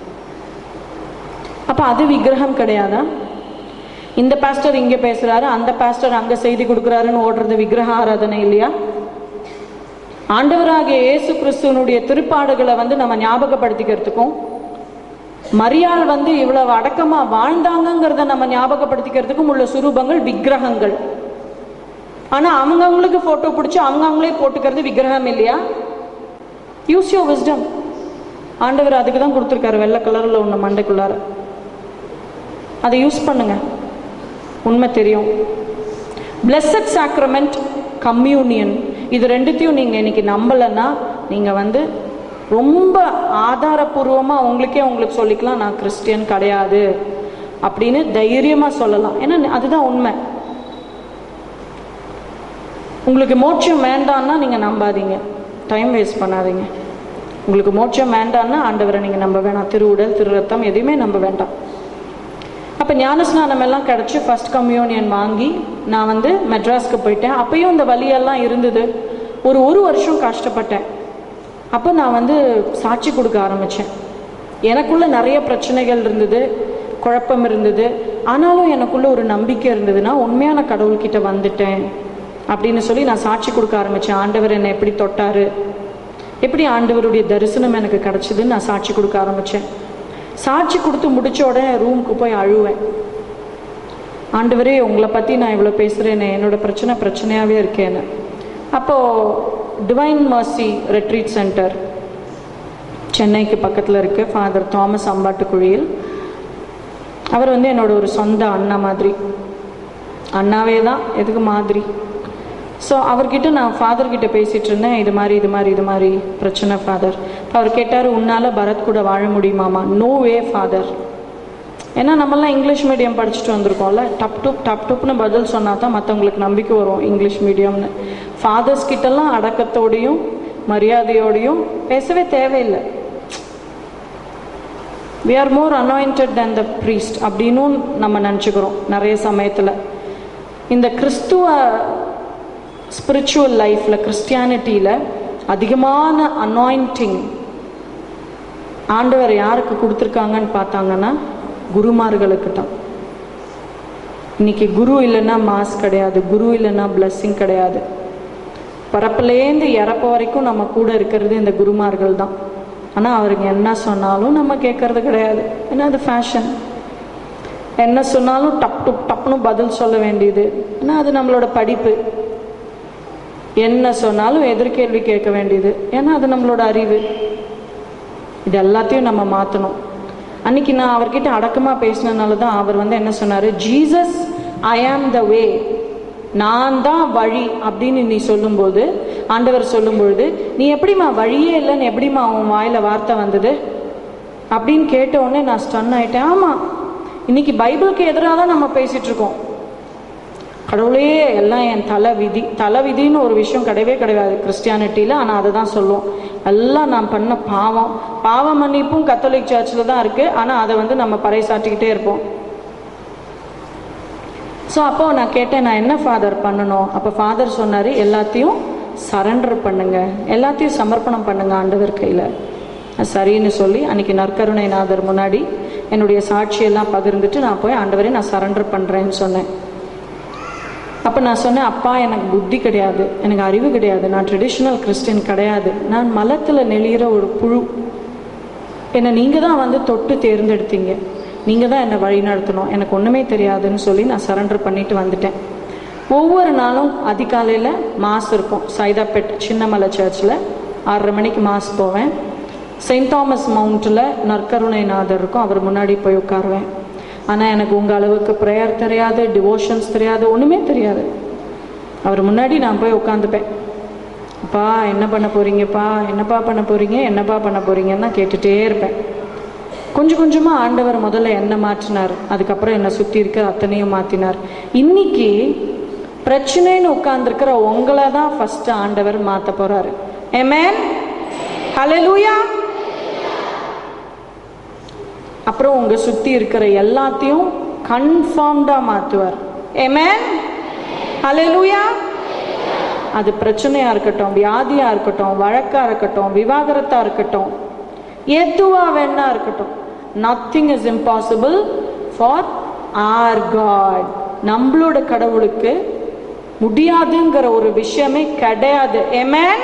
அப்போ அது விக்கிரகம் கிடையாதா இந்த பாஸ்டர் இங்கே பேசுறாரு அந்த பாஸ்டர் அங்கே செய்தி கொடுக்குறாருன்னு ஓடுறது விக்கிரக ஆராதனை இல்லையா ஆண்டவராகிய இயேசு கிறிஸ்துவனுடைய திருப்பாடுகளை வந்து நம்ம ஞாபகப்படுத்திக்கிறதுக்கும் மரியாள் வந்து இவ்வளவு அடக்கமா வாழ்ந்தாங்கங்கிறத நம்ம ஞாபகப்படுத்திக்கிறதுக்கும் உள்ள சுரூபங்கள் விக்கிரகங்கள் ஆனா அவங்கவுங்களுக்கு போட்டோ பிடிச்சி அவங்கவுங்களே போட்டுக்கிறது விக்கிரகம் இல்லையா யூஸ் யோர் விஸ்டம் ஆண்டவர் அதுக்கு தான் கொடுத்துருக்காரு வெள்ளை கலர்ல ஒன்று மண்டைக்குள்ளார அதை யூஸ் பண்ணுங்க உண்மை தெரியும் பிளஸட் சாக்ரமெண்ட் கம்யூனியன் இது ரெண்டுத்தையும் நீங்க இன்னைக்கு நம்பலைன்னா நீங்க வந்து ரொம்ப ஆதாரபூர்வமாக உங்களுக்கே உங்களுக்கு சொல்லிக்கலாம் நான் கிறிஸ்டியன் கிடையாது அப்படின்னு தைரியமாக சொல்லலாம் ஏன்னா அதுதான் உண்மை உங்களுக்கு மோட்சம் வேண்டான்னா நீங்கள் நம்பாதீங்க டைம் வேஸ்ட் பண்ணாதீங்க உங்களுக்கு மோட்சம் வேண்டான்னா ஆண்டவரை நீங்கள் நம்ப வேணாம் திருவுடல் திருரத்தம் எதையுமே நம்ப வேண்டாம் அப்போ ஞானஸ்நானம் எல்லாம் கிடச்சி ஃபர்ஸ்ட் கம்யூனியன் வாங்கி நான் வந்து மெட்ராஸ்க்கு போயிட்டேன் அப்பயும் இந்த வழியெல்லாம் இருந்தது ஒரு ஒரு வருஷம் கஷ்டப்பட்டேன் அப்போ நான் வந்து சாட்சி கொடுக்க ஆரம்பித்தேன் எனக்குள்ள நிறைய பிரச்சனைகள் இருந்தது குழப்பம் இருந்தது ஆனாலும் எனக்குள்ள ஒரு நம்பிக்கை இருந்ததுன்னா உண்மையான கடவுள்கிட்ட வந்துட்டேன் அப்படின்னு சொல்லி நான் சாட்சி கொடுக்க ஆரம்பித்தேன் ஆண்டவர் என்னை எப்படி தொட்டாரு எப்படி ஆண்டவருடைய தரிசனம் எனக்கு கிடச்சிதுன்னு நான் சாட்சி கொடுக்க ஆரம்பித்தேன் சாட்சி கொடுத்து முடிச்ச உடனே ரூமுக்கு போய் அழுவேன் ஆண்டவரே உங்களை பற்றி நான் இவ்வளோ பேசுகிறேனே என்னோட பிரச்சனை பிரச்சனையாகவே இருக்கேன்னு அப்போது டிவைன் மர்சி ரெட்ரீட் சென்டர் சென்னைக்கு பக்கத்தில் இருக்கு ஃபாதர் தாமஸ் அம்பாட்டுக்குழியில் அவர் வந்து என்னோட ஒரு சொந்த அண்ணா மாதிரி அண்ணாவே தான் எதுக்கு மாதிரி ஸோ அவர்கிட்ட நான் ஃபாதர் கிட்ட பேசிட்டு இருந்தேன் இது மாதிரி இது மாதிரி இது மாதிரி பிரச்சனை ஃபாதர் அவர் கேட்டார் உன்னால பரத் கூட வாழ முடியுமாமா நோ வே ஃபாதர் ஏன்னா நம்மலாம் இங்கிலீஷ் மீடியம் படிச்சுட்டு வந்திருக்கோம்ல டப் டுப் டப் டுப்னு பதில் சொன்னா தான் மற்றவங்களுக்கு நம்பிக்கை வரும் இங்கிலீஷ் மீடியம்னு ஃபாதர்ஸ் கிட்டலாம் அடக்கத்தோடையும் மரியாதையோடையும் பேசவே தேவையில்லை we are more anointed than the priest அப்படின்னும் நம்ம நினச்சிக்கிறோம் நிறைய சமயத்தில் இந்த கிறிஸ்துவ ஸ்பிரிச்சுவல் லைஃப்பில் கிறிஸ்டியானிட்டியில் அதிகமான அனாயிண்டிங் ஆண்டவர் யாருக்கு கொடுத்துருக்காங்கன்னு பார்த்தாங்கன்னா குருமார்களுக்கு தான் இன்னைக்கு குரு இல்லைன்னா மாஸ் கிடையாது குரு இல்லைன்னா பிளஸ்ஸிங் கிடையாது பரப்புலேருந்து இறப்ப வரைக்கும் நம்ம கூட இருக்கிறது இந்த குருமார்கள் தான் ஆனால் அவருக்கு என்ன சொன்னாலும் நம்ம கேட்கறது கிடையாது ஏன்னா அது ஃபேஷன் என்ன சொன்னாலும் டப் டுப் டப்னு பதில் சொல்ல வேண்டியது ஏன்னா அது நம்மளோட படிப்பு என்ன சொன்னாலும் எதிர்கேள்வி கேட்க வேண்டியது ஏன்னா அது நம்மளோட அறிவு இது எல்லாத்தையும் நம்ம மாற்றணும் அன்னைக்கு நான் அவர்கிட்ட அடக்கமாக பேசினதுனால தான் அவர் வந்து என்ன சொன்னார் ஜீசஸ் ஐ ஆம் த வே நான் தான் வழி அப்படின்னு நீ சொல்லும்போது ஆண்டவர் சொல்லும்பொழுது நீ எப்படிம்மா வழியே இல்லைன்னு எப்படிம்மா உன் வாயில வார்த்தை வந்தது அப்படின்னு கேட்ட உடனே நான் ஸ்டன் ஆயிட்டேன் ஆமாம் இன்னைக்கு பைபிளுக்கு எதிராக தான் நம்ம பேசிட்டு இருக்கோம் கடவுளே எல்லாம் என் தலை விதி தலை விதின்னு ஒரு விஷயம் கிடையவே கிடையாது கிறிஸ்டியானிட்டியில் ஆனால் அதை தான் சொல்லுவோம் எல்லாம் நான் பண்ண பாவம் பாவ மன்னிப்பும் கத்தோலிக் சர்ச்சில் தான் இருக்குது ஆனால் அதை வந்து நம்ம பறைசாட்டிக்கிட்டே இருப்போம் ஸோ அப்போ நான் கேட்டேன் நான் என்ன ஃபாதர் பண்ணணும் அப்போ ஃபாதர் சொன்னார் எல்லாத்தையும் சரண்டர் பண்ணுங்க எல்லாத்தையும் சமர்ப்பணம் பண்ணுங்க ஆண்டவர் கையில் சரின்னு சொல்லி அன்னைக்கு நற்கருணைநாதர் முன்னாடி என்னுடைய சாட்சியெல்லாம் பகிர்ந்துட்டு நான் போய் ஆண்டவரே நான் சரண்டர் பண்ணுறேன்னு சொன்னேன் அப்போ நான் சொன்னேன் அப்பா எனக்கு புத்தி கிடையாது எனக்கு அறிவு கிடையாது நான் ட்ரெடிஷ்னல் கிறிஸ்டின் கிடையாது நான் மலத்தில் நெளிகிற ஒரு புழு என்னை நீங்கள் தான் வந்து தொட்டு தேர்ந்தெடுத்தீங்க நீங்கள் தான் என்னை வழி நடத்தணும் எனக்கு ஒன்றுமே தெரியாதுன்னு சொல்லி நான் சரண்டர் பண்ணிட்டு வந்துட்டேன் ஒவ்வொரு நாளும் அதிகாலையில் மாஸ் இருக்கும் சைதாப்பேட் சின்னமலை சர்ச்சில் ஆறரை மணிக்கு மாஸ் போவேன் செயின்ட் தாமஸ் மவுண்ட்டில் நற்கருணைநாதர் இருக்கும் அவர் முன்னாடி போய் உட்காருவேன் ஆனால் எனக்கு உங்கள் அளவுக்கு ப்ரேயர் தெரியாது டிவோஷன்ஸ் தெரியாது ஒன்றுமே தெரியாது அவர் முன்னாடி நான் போய் உட்காந்துப்பேன் அப்பா என்ன பண்ண போறீங்கப்பா என்னப்பா பண்ண போறீங்க என்னப்பா பண்ண போறீங்கன்னு தான் கேட்டுட்டே இருப்பேன் கொஞ்சம் கொஞ்சமாக ஆண்டவர் முதல்ல என்ன மாற்றினார் அதுக்கப்புறம் என்னை சுற்றி இருக்கிற அத்தனையும் மாற்றினார் இன்னைக்கு பிரச்சனைன்னு உட்கார்ந்துருக்கிற உங்களை தான் ஃபர்ஸ்ட் ஆண்டவர் மாற்ற போறாரு ஏமேன் ஹalleluya அப்புறம் உங்க சுத்தி இருக்கிற எல்லாத்தையும் கன்ஃபார்ம்டா மாத்துவார் ஏமேன் ஹalleluya அது பிரச்சனையா இருக்கட்டும் வியாதியா இருக்கட்டும் வழக்கா இருக்கட்டும் விவாகரத்தா இருக்கட்டும் எதுவா வேணா இருக்கட்டும் nothing is impossible for our God நம்மளோட கடவுளுக்கு முடியாதுங்கிற ஒரு விஷயமே கிடையாது ஏமேன்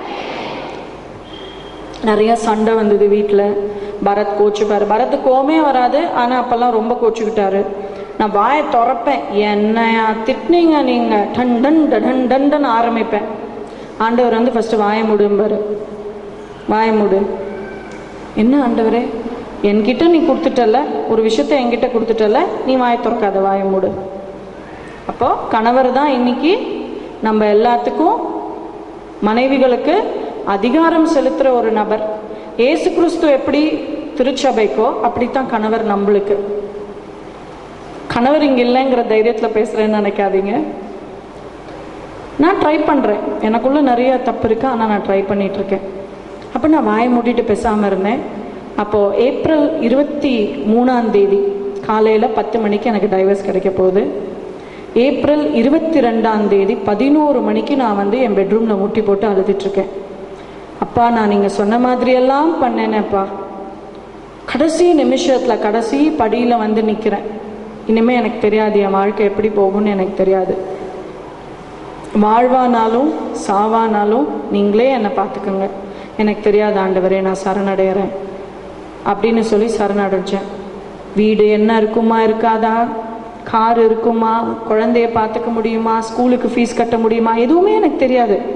நிறைய சண்டை வந்தது வீட்டில் பரத் கோச்சுப்பாரு பரத் கோமே வராது ஆனால் அப்போல்லாம் ரொம்ப கோச்சுக்கிட்டாரு நான் வாயை திறப்பேன் என்னையா திட்டினீங்க நீங்கள் டன் டன் டன் டன் ஆரம்பிப்பேன் ஆண்டவர் வந்து ஃபஸ்ட்டு வாயை மூடும்பாரு வாயை மூடு என்ன ஆண்டவரே என்கிட்ட நீ கொடுத்துட்டல ஒரு விஷயத்த என்கிட்ட கொடுத்துட்டல நீ வாயை திறக்காத வாயை மூடு அப்போ கணவர் தான் இன்னைக்கு நம்ம எல்லாத்துக்கும் மனைவிகளுக்கு அதிகாரம் செலுத்துற ஒரு நபர் ஏசு கிறிஸ்து எப்படி திருச்சபைக்கோ அப்படித்தான் கணவர் நம்மளுக்கு கணவர் இங்க இல்லைங்கிற தைரியத்துல பேசுறேன்னு நினைக்காதீங்க நான் ட்ரை பண்றேன் எனக்குள்ள நிறைய தப்பு இருக்கு ஆனா நான் ட்ரை பண்ணிட்டு இருக்கேன் அப்ப நான் வாயை மூடிட்டு பேசாம இருந்தேன் அப்போ ஏப்ரல் இருபத்தி மூணாம் தேதி காலையில பத்து மணிக்கு எனக்கு டைவர்ஸ் கிடைக்க போகுது ஏப்ரல் இருபத்தி ரெண்டாம் தேதி பதினோரு மணிக்கு நான் வந்து என் பெட்ரூம்ல முட்டி போட்டு அழுதுட்டு இருக்கேன் அப்பா நான் நீங்க சொன்ன மாதிரியெல்லாம் பண்ணேனேப்பா கடைசி நிமிஷத்துல கடைசி படியில வந்து நிக்கிறேன் இனிமே எனக்கு தெரியாது என் வாழ்க்கை எப்படி போகும்னு எனக்கு தெரியாது வாழ்வானாலும் சாவானாலும் நீங்களே என்னை பார்த்துக்கோங்க எனக்கு தெரியாது ஆண்டவரே நான் சரணடைகிறேன் அப்படின்னு சொல்லி சரணடைஞ்சேன் வீடு என்ன இருக்குமா இருக்காதா கார் இருக்குமா குழந்தைய பார்த்துக்க முடியுமா ஸ்கூலுக்கு ஃபீஸ் கட்ட முடியுமா எதுவுமே எனக்கு தெரியாது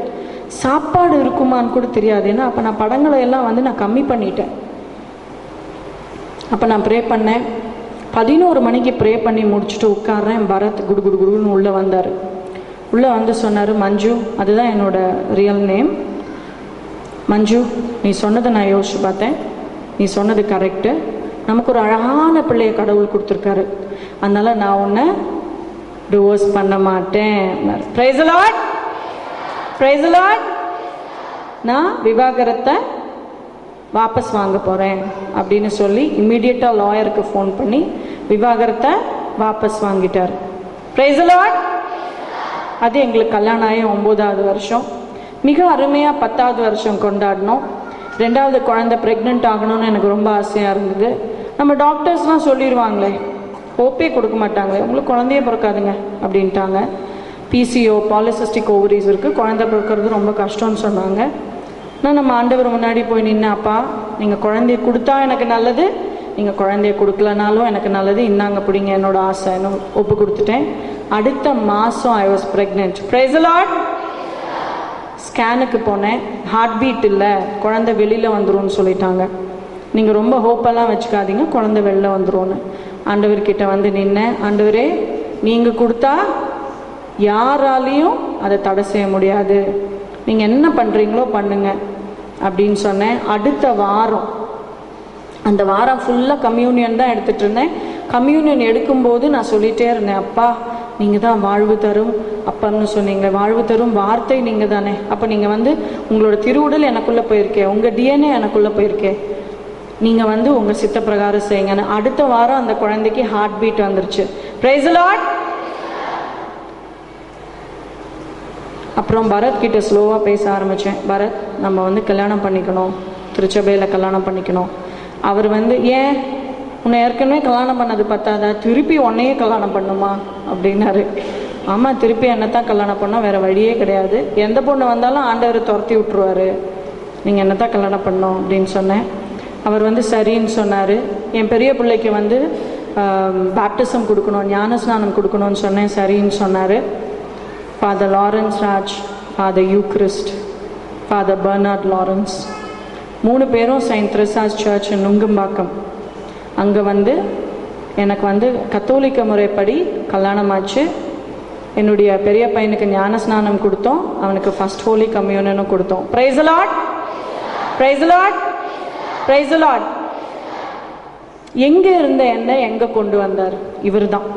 சாப்பாடு இருக்குமான்னு கூட தெரியாது ஏன்னா அப்போ நான் படங்களை எல்லாம் வந்து நான் கம்மி பண்ணிட்டேன் அப்போ நான் ப்ரே பண்ணேன் பதினோரு மணிக்கு ப்ரே பண்ணி முடிச்சுட்டு உட்கார்றேன் பரத் குடு குடு குடுன்னு உள்ளே வந்தார் உள்ளே வந்து சொன்னார் மஞ்சு அதுதான் என்னோட ரியல் நேம் மஞ்சு நீ சொன்னதை நான் யோசிச்சு பார்த்தேன் நீ சொன்னது கரெக்டு நமக்கு ஒரு அழகான பிள்ளைய கடவுள் கொடுத்துருக்காரு அதனால நான் உன்னை டிவோர்ஸ் பண்ண மாட்டேன் பிரைஸ் லாட் பிரைஸ் லாட் நான் விவாகரத்தை வாபஸ் வாங்க போகிறேன் அப்படின்னு சொல்லி இம்மிடியட்டாக லாயருக்கு ஃபோன் பண்ணி விவாகரத்தை வாபஸ் வாங்கிட்டார் பிரைஸ் லாட் அது எங்களுக்கு கல்யாணம் ஆகி ஒம்போதாவது வருஷம் மிக அருமையாக பத்தாவது வருஷம் கொண்டாடினோம் ரெண்டாவது குழந்தை ப்ரெக்னென்ட் ஆகணும்னு எனக்கு ரொம்ப ஆசையாக இருந்தது நம்ம டாக்டர்ஸ்லாம் சொல்லிடுவாங்களே ஹோப்பே கொடுக்க மாட்டாங்களே உங்களுக்கு குழந்தையே பிறக்காதுங்க அப்படின்ட்டாங்க பிசிஓ பாலிசிஸ்டிக் ஓவரிஸ் இருக்குது குழந்தை பிறக்கிறது ரொம்ப கஷ்டம்னு சொன்னாங்க நான் நம்ம ஆண்டவர் முன்னாடி போய் நின்று அப்பா நீங்கள் குழந்தைய கொடுத்தா எனக்கு நல்லது நீங்கள் குழந்தைய கொடுக்கலனாலும் எனக்கு நல்லது இந்தாங்க பிடிங்க என்னோட ஆசைன்னு ஒப்பு கொடுத்துட்டேன் அடுத்த மாதம் I was pregnant praise lord ஸ்கேனுக்கு போனேன் ஹார்ட் பீட் இல்லை குழந்தை வெளியில் வந்துரும்னு சொல்லிட்டாங்க நீங்கள் ரொம்ப ஹோப்பெல்லாம் வச்சுக்காதீங்க குழந்தை வெளில வந்துரும்னு ஆண்டவர்கிட்ட வந்து நின்னேன் ஆண்டவரே நீங்கள் கொடுத்தா யாராலையும் அதை தடை செய்ய முடியாது நீங்கள் என்ன பண்ணுறீங்களோ பண்ணுங்க அப்படின்னு சொன்னேன் அடுத்த வாரம் அந்த வாரம் ஃபுல்லாக கம்யூனியன் தான் எடுத்துட்டு இருந்தேன் கம்யூனியன் எடுக்கும்போது நான் சொல்லிட்டே இருந்தேன் அப்பா நீங்கள் தான் வாழ்வு தரும் அப்பன்னு சொன்னீங்க வாழ்வு தரும் வார்த்தை நீங்கள் தானே அப்போ நீங்கள் வந்து உங்களோட திருவுடல் எனக்குள்ளே போயிருக்கே உங்கள் டிஎன்ஏ எனக்குள்ளே போயிருக்கே நீங்கள் வந்து உங்கள் சித்த பிரகாரம் செய்யுங்கன்னு அடுத்த வாரம் அந்த குழந்தைக்கு ஹார்ட் பீட் வந்துருச்சு பிரைஸ் லாட் அப்புறம் பரத் கிட்ட ஸ்லோவாக பேச ஆரம்பித்தேன் பரத் நம்ம வந்து கல்யாணம் பண்ணிக்கணும் திருச்சபையில் கல்யாணம் பண்ணிக்கணும் அவர் வந்து ஏன் உன்னை ஏற்கனவே கல்யாணம் பண்ணது பத்தாதா திருப்பி உன்னையே கல்யாணம் பண்ணுமா அப்படின்னாரு ஆமாம் திருப்பி என்னத்தான் கல்யாணம் பண்ணோம் வேறு வழியே கிடையாது எந்த பொண்ணு வந்தாலும் ஆண்டவர் துரத்தி விட்ருவாரு நீங்கள் என்னத்தான் கல்யாணம் பண்ணோம் அப்படின்னு சொன்னேன் அவர் வந்து சரின்னு சொன்னார் என் பெரிய பிள்ளைக்கு வந்து பேப்டிசம் கொடுக்கணும் ஞான ஸ்நானம் கொடுக்கணும்னு சொன்னேன் சரின்னு சொன்னார் father Lawrence Raj father Eucharist father Bernard Lawrence மூணு பேரும் செயின்ட் த்ரெசாஸ் சர்ச் நுங்கம்பாக்கம் அங்கே வந்து எனக்கு வந்து கத்தோலிக்க முறைப்படி கல்யாணம் ஆச்சு என்னுடைய பெரிய பையனுக்கு ஞான ஸ்நானம் கொடுத்தோம் அவனுக்கு ஃபர்ஸ்ட் ஹோலி கம்யூனனும் கொடுத்தோம் praise lot praise lot praise lord எங்க இருந்த என்ன எங்க கொண்டு வந்தார் இவர் தான்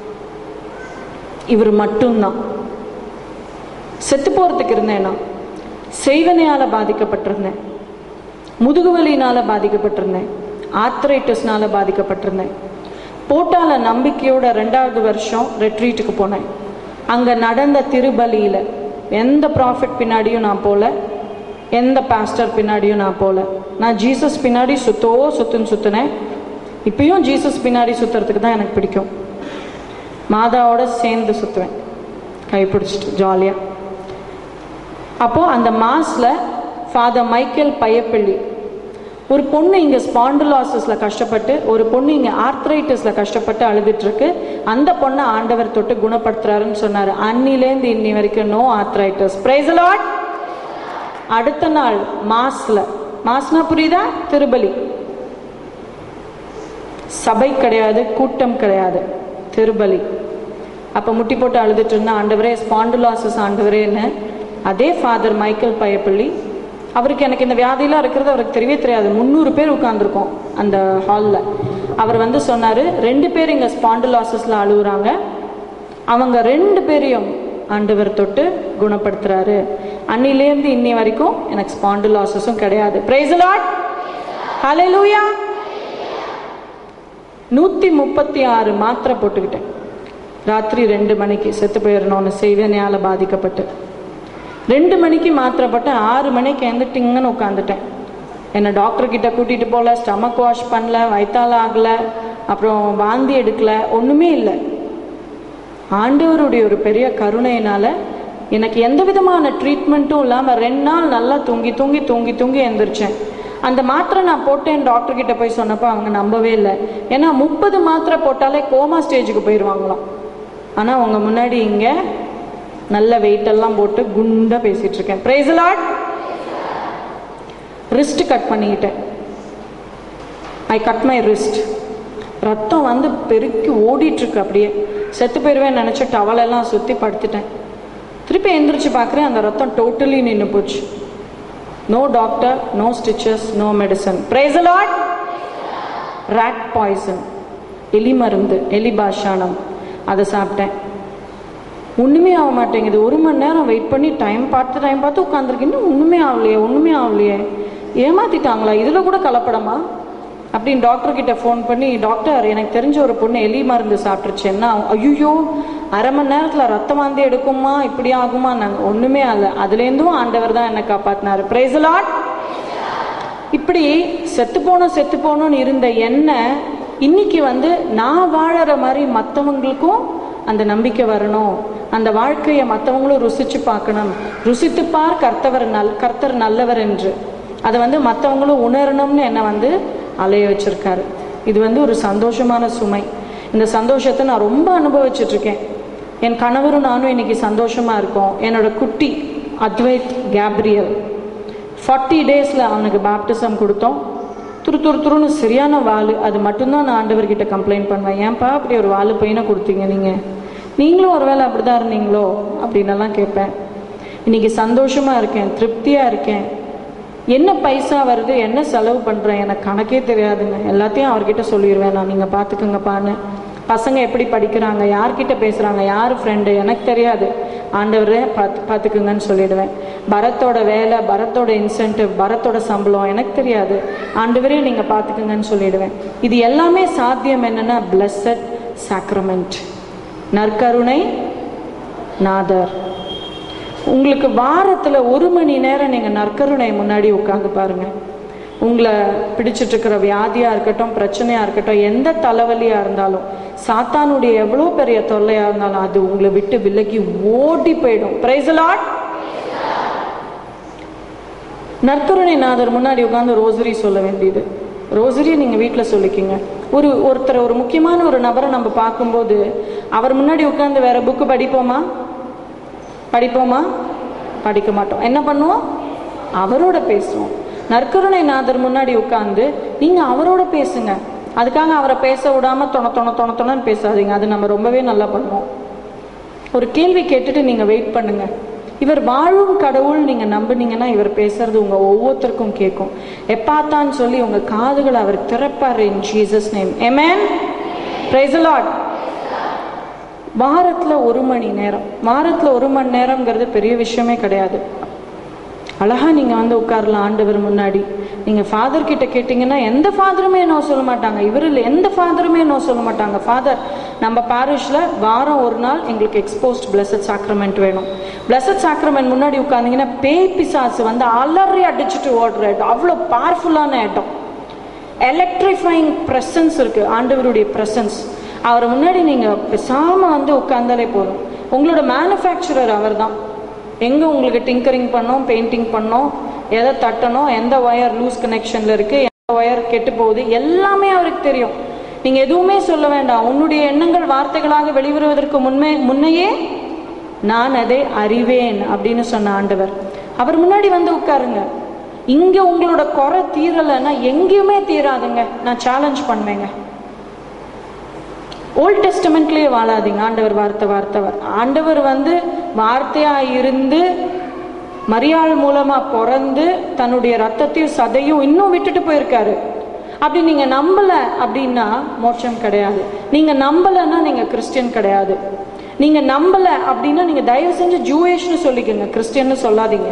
இவர் மட்டும்தான் செத்து போறதுக்கு இருந்தேனா செய்வனையால பாதிக்கப்பட்டிருந்தேன் முதுகுவலினால பாதிக்கப்பட்டிருந்தேன் ஆத்ரைட்டிஸ்னால பாதிக்கப்பட்டிருந்தேன் போட்டால நம்பிக்கையோட ரெண்டாவது வருஷம் ரெட்ரீட்டுக்கு போனேன் அங்க நடந்த திருபலியில எந்த ப்ராஃபிட் பின்னாடியும் நான் போல எந்த பாஸ்டர் பின்னாடியும் நான் போல நான் ஜீசஸ் பின்னாடி சுத்தோ சுத்துன்னு சுத்தினேன் இப்பயும் ஜீசஸ் பின்னாடி சுத்துறதுக்கு தான் எனக்கு பிடிக்கும் மாதாவோட சேர்ந்து சுத்துவேன் கைப்பிடிச்சிட்டு ஜாலியாக அப்போ அந்த மாஸ்ல ஃபாதர் மைக்கேல் பையப்பள்ளி ஒரு பொண்ணு இங்க ஸ்பாண்டுலாசிஸ்ல கஷ்டப்பட்டு ஒரு பொண்ணு இங்க ஆர்த்ரைட்டிஸ்ல கஷ்டப்பட்டு அழுதுட்டு இருக்கு அந்த பொண்ணை ஆண்டவர் தொட்டு குணப்படுத்துறாருன்னு சொன்னாரு அன்னிலேருந்து இன்னி வரைக்கும் நோ ஆர்த்ரைட்டிஸ் பிரைஸ் லாட் அடுத்த நாள் மாஸ்ல மாஸ்னா புரியுதா திருபலி சபை கிடையாது கூட்டம் கிடையாது திருபலி அப்ப முட்டி போட்டு அழுதுட்டு இருந்த ஆண்டவரே ஸ்பாண்டுலாசிஸ் ஆண்டவரேன்னு அதே ஃபாதர் மைக்கேல் பயப்பள்ளி அவருக்கு எனக்கு இந்த வியாதியெல்லாம் இருக்கிறது அவருக்கு தெரியவே தெரியாது முந்நூறு பேர் உட்காந்துருக்கோம் அந்த ஹாலில் அவர் வந்து சொன்னார் ரெண்டு பேர் இங்கே ஸ்பாண்டுலாசிஸில் அழுகுறாங்க அவங்க ரெண்டு பேரையும் ஆண்டவர் தொட்டு குணப்படுத்துறாரு அன்னிலேருந்து இன்னி வரைக்கும் எனக்கு ஸ்பாண்டுலாசிஸும் கிடையாது பிரைஸ் லாட் ஹalleluya நூற்றி முப்பத்தி ஆறு மாத்திரை போட்டுக்கிட்டேன் ராத்திரி ரெண்டு மணிக்கு செத்து போயிடணும்னு செய்வனையால் பாதிக்கப்பட்டு ரெண்டு மணிக்கு மாத்திரப்பட்டு ஆறு மணிக்கு எழுந்துட்டிங்கன்னு உட்காந்துட்டேன் என்னை டாக்டர் கிட்ட கூட்டிட்டு போகல ஸ்டமக் வாஷ் பண்ணல வயித்தால ஆகல அப்புறம் வாந்தி எடுக்கல ஒண்ணுமே இல்லை ஆண்டவருடைய ஒரு பெரிய கருணையினால எனக்கு எந்த விதமான ட்ரீட்மெண்ட்டும் இல்லாமல் ரெண்டு நாள் நல்லா தூங்கி தூங்கி தூங்கி தூங்கி எழுந்திரிச்சேன் அந்த மாத்திரை நான் போட்டேன் டாக்டர் கிட்ட போய் சொன்னப்போ அவங்க நம்பவே இல்லை ஏன்னா முப்பது மாத்திரை போட்டாலே கோமா ஸ்டேஜுக்கு போயிடுவாங்களாம் ஆனால் உங்க முன்னாடி இங்கே நல்ல வெயிட் எல்லாம் போட்டு குண்டா பேசிட்டு இருக்கேன் பிரைஸ் லாட் ரிஸ்ட் கட் பண்ணிக்கிட்டேன் ஐ கட் மை ரிஸ்ட் ரத்தம் வந்து பெருக்கி ஓடிட்டு இருக்கு அப்படியே செத்து போயிடுவேன் நினச்சி டவலெல்லாம் சுற்றி படுத்துட்டேன் திருப்பி எந்திரிச்சு பார்க்குறேன் அந்த ரத்தம் டோட்டலி நின்று போச்சு no doctor no stitches no medicine praise lord rat poison எலி மருந்து எலி பாஷானம் அதை சாப்பிட்டேன் ஒன்றுமே ஆக மாட்டேங்குது ஒரு மணி நேரம் வெயிட் பண்ணி டைம் பார்த்து டைம் பார்த்து உட்காந்துருக்கேன் இன்னும் ஒன்றுமே ஆகலையே ஒன்றுமே ஆகலையே ஏமாத்திட்டாங்களா இதில் கூட கலப்படமா அப்படின்னு டாக்டர் கிட்ட ஃபோன் பண்ணி டாக்டர் எனக்கு தெரிஞ்ச ஒரு பொண்ணு எலி மருந்து சாப்பிட்டுருச்சேன்னா ஐயோ அரை மணி நேரத்தில் ரத்தம் வாந்தி எடுக்குமா இப்படி ஆகுமா நாங்கள் ஒன்றுமே ஆகல அதுலேருந்தும் ஆண்டவர் தான் என்னை காப்பாத்தினாரு பிரைஸ் லாட் இப்படி செத்து போனோம் செத்து போகணும்னு இருந்த எண்ணெய் இன்னைக்கு வந்து நான் வாழற மாதிரி மற்றவங்களுக்கும் அந்த நம்பிக்கை வரணும் அந்த வாழ்க்கையை மற்றவங்களும் ருசிச்சு பார்க்கணும் ருசித்து பார் கர்த்தவர் நல் கர்த்தர் நல்லவர் என்று அதை வந்து மற்றவங்களும் உணரணும்னு என்னை வந்து அலைய வச்சிருக்காரு இது வந்து ஒரு சந்தோஷமான சுமை இந்த சந்தோஷத்தை நான் ரொம்ப அனுபவிச்சுட்டு இருக்கேன் என் கணவரும் நானும் இன்னைக்கு சந்தோஷமா இருக்கோம் என்னோட குட்டி அத்வைத் கேப்ரியல் ஃபார்ட்டி டேஸில் அவனுக்கு பேப்டிசம் கொடுத்தோம் துரு துரு துருன்னு சரியான வாள் அது மட்டும்தான் நான் ஆண்டவர்கிட்ட கம்ப்ளைண்ட் பண்ணுவேன் ஏன்பா அப்படி ஒரு வாள் பையனை கொடுத்தீங்க நீங்கள் நீங்களும் ஒருவேளை அப்படி தான் இருந்தீங்களோ அப்படின்னெல்லாம் கேட்பேன் இன்னைக்கு சந்தோஷமா இருக்கேன் திருப்தியா இருக்கேன் என்ன பைசா வருது என்ன செலவு பண்ணுறேன் எனக்கு கணக்கே தெரியாதுங்க எல்லாத்தையும் அவர்கிட்ட சொல்லிடுவேன் நான் நீங்கள் பார்த்துக்குங்கப்பான்னு பசங்க எப்படி படிக்கிறாங்க யார்கிட்ட பேசுகிறாங்க யார் ஃப்ரெண்டு எனக்கு தெரியாது ஆண்டவரே பார்த்து பார்த்துக்குங்கன்னு சொல்லிடுவேன் பரத்தோட வேலை பரத்தோட இன்சென்டிவ் பரத்தோட சம்பளம் எனக்கு தெரியாது ஆண்டவரே நீங்கள் பார்த்துக்குங்கன்னு சொல்லிடுவேன் இது எல்லாமே சாத்தியம் என்னன்னா பிளஸட் சாக்ரமெண்ட் நற்கருணை நாதர் உங்களுக்கு வாரத்தில் ஒரு மணி நேரம் நீங்கள் நற்கருணை முன்னாடி உட்காந்து பாருங்க உங்களை பிடிச்சிட்டு இருக்கிற வியாதியாக இருக்கட்டும் பிரச்சனையாக இருக்கட்டும் எந்த தலைவலியாக இருந்தாலும் சாத்தானுடைய எவ்வளோ பெரிய தொல்லையாக இருந்தாலும் அது உங்களை விட்டு விலகி ஓடி போயிடும் பிரைஸ் லாட் நற்கருணை நாதர் முன்னாடி உட்காந்து ரோசரி சொல்ல வேண்டியது ரோசரியை நீங்கள் வீட்டில் சொல்லிக்கிங்க ஒரு ஒருத்தர் ஒரு முக்கியமான ஒரு நபரை நம்ம பார்க்கும்போது அவர் முன்னாடி உட்காந்து வேற புக்கு படிப்போமா படிப்போமா படிக்க மாட்டோம் என்ன பண்ணுவோம் அவரோட பேசுவோம் நற்கருணை நாதர் முன்னாடி உட்காந்து நீங்க அவரோட பேசுங்க அதுக்காக அவரை பேச விடாம தொண தொண தொண தொணன்னு பேசாதீங்க அது நம்ம ரொம்பவே நல்லா பண்ணுவோம் ஒரு கேள்வி கேட்டுட்டு நீங்க வெயிட் பண்ணுங்க இவர் வாழும் கடவுள் நீங்க நம்புனீங்கன்னா இவர் பேசுறது உங்க ஒவ்வொருத்தருக்கும் கேட்கும் எப்பாத்தான்னு சொல்லி உங்க காதுகளை அவர் திறப்பாரு in Jesus name amen praise lord வாரத்துல ஒரு மணி நேரம் வாரத்துல ஒரு மணி நேரம்ங்கிறது பெரிய விஷயமே கிடையாது அழகா நீங்க வந்து உட்காரலாம் ஆண்டவர் முன்னாடி நீங்க ஃபாதர் கிட்ட கேட்டீங்கன்னா எந்த ஃபாதருமே நோ சொல்ல மாட்டாங்க இவரில் எந்த ஃபாதருமே நோ சொல்ல மாட்டாங்க ஃபாதர் நம்ம பாரிஷ்ல வாரம் ஒரு நாள் எங்களுக்கு எக்ஸ்போஸ்ட் பிளஸட் சாக்ரமெண்ட் வேணும் பிளஸட் சாக்ரமெண்ட் முன்னாடி உட்கார்ந்தீங்கன்னா பேய் பிசாசு வந்து அலறி அடிச்சுட்டு ஓடுற இடம் அவ்வளோ பவர்ஃபுல்லான இடம் எலக்ட்ரிஃபைங் ப்ரெசன்ஸ் இருக்கு ஆண்டவருடைய ப்ரெசன்ஸ் அவரை முன்னாடி நீங்க பேசாம வந்து உட்கார்ந்தாலே போதும் உங்களோட மேனுஃபேக்சரர் அவர் தான் எங்க உங்களுக்கு டிங்கரிங் பண்ணோம் பெயிண்டிங் பண்ணோம் எதை தட்டணும் எந்த ஒயர் லூஸ் கனெக்ஷன்ல இருக்கு எந்த ஒயர் கெட்டு போகுது எல்லாமே அவருக்கு தெரியும் நீங்க எதுவுமே சொல்ல வேண்டாம் உன்னுடைய எண்ணங்கள் வார்த்தைகளாக வெளிவருவதற்கு முன்னே முன்னையே நான் அதை அறிவேன் அப்படின்னு சொன்ன ஆண்டவர் அவர் முன்னாடி வந்து உட்காருங்க இங்க உங்களோட குறை தீரலைன்னா எங்கேயுமே தீராதுங்க நான் சேலஞ்ச் பண்ணுவேங்க ஓல்ட் டெஸ்டமெண்ட்லயே வாழாதீங்க ஆண்டவர் வார்த்தை வார்த்தைவர் ஆண்டவர் வந்து வார்த்தையா இருந்து மரியாள் மூலமா பிறந்து தன்னுடைய ரத்தத்தையும் சதையும் இன்னும் விட்டுட்டு போயிருக்காரு அப்படி நீங்க நம்பல அப்படின்னா மோட்சம் கிடையாது நீங்க நம்பலன்னா நீங்க கிறிஸ்டியன் கிடையாது நீங்க நம்பல அப்படின்னா நீங்க தயவு செஞ்சு ஜூவேஷ்னு சொல்லிக்கோங்க கிறிஸ்டியன்னு சொல்லாதீங்க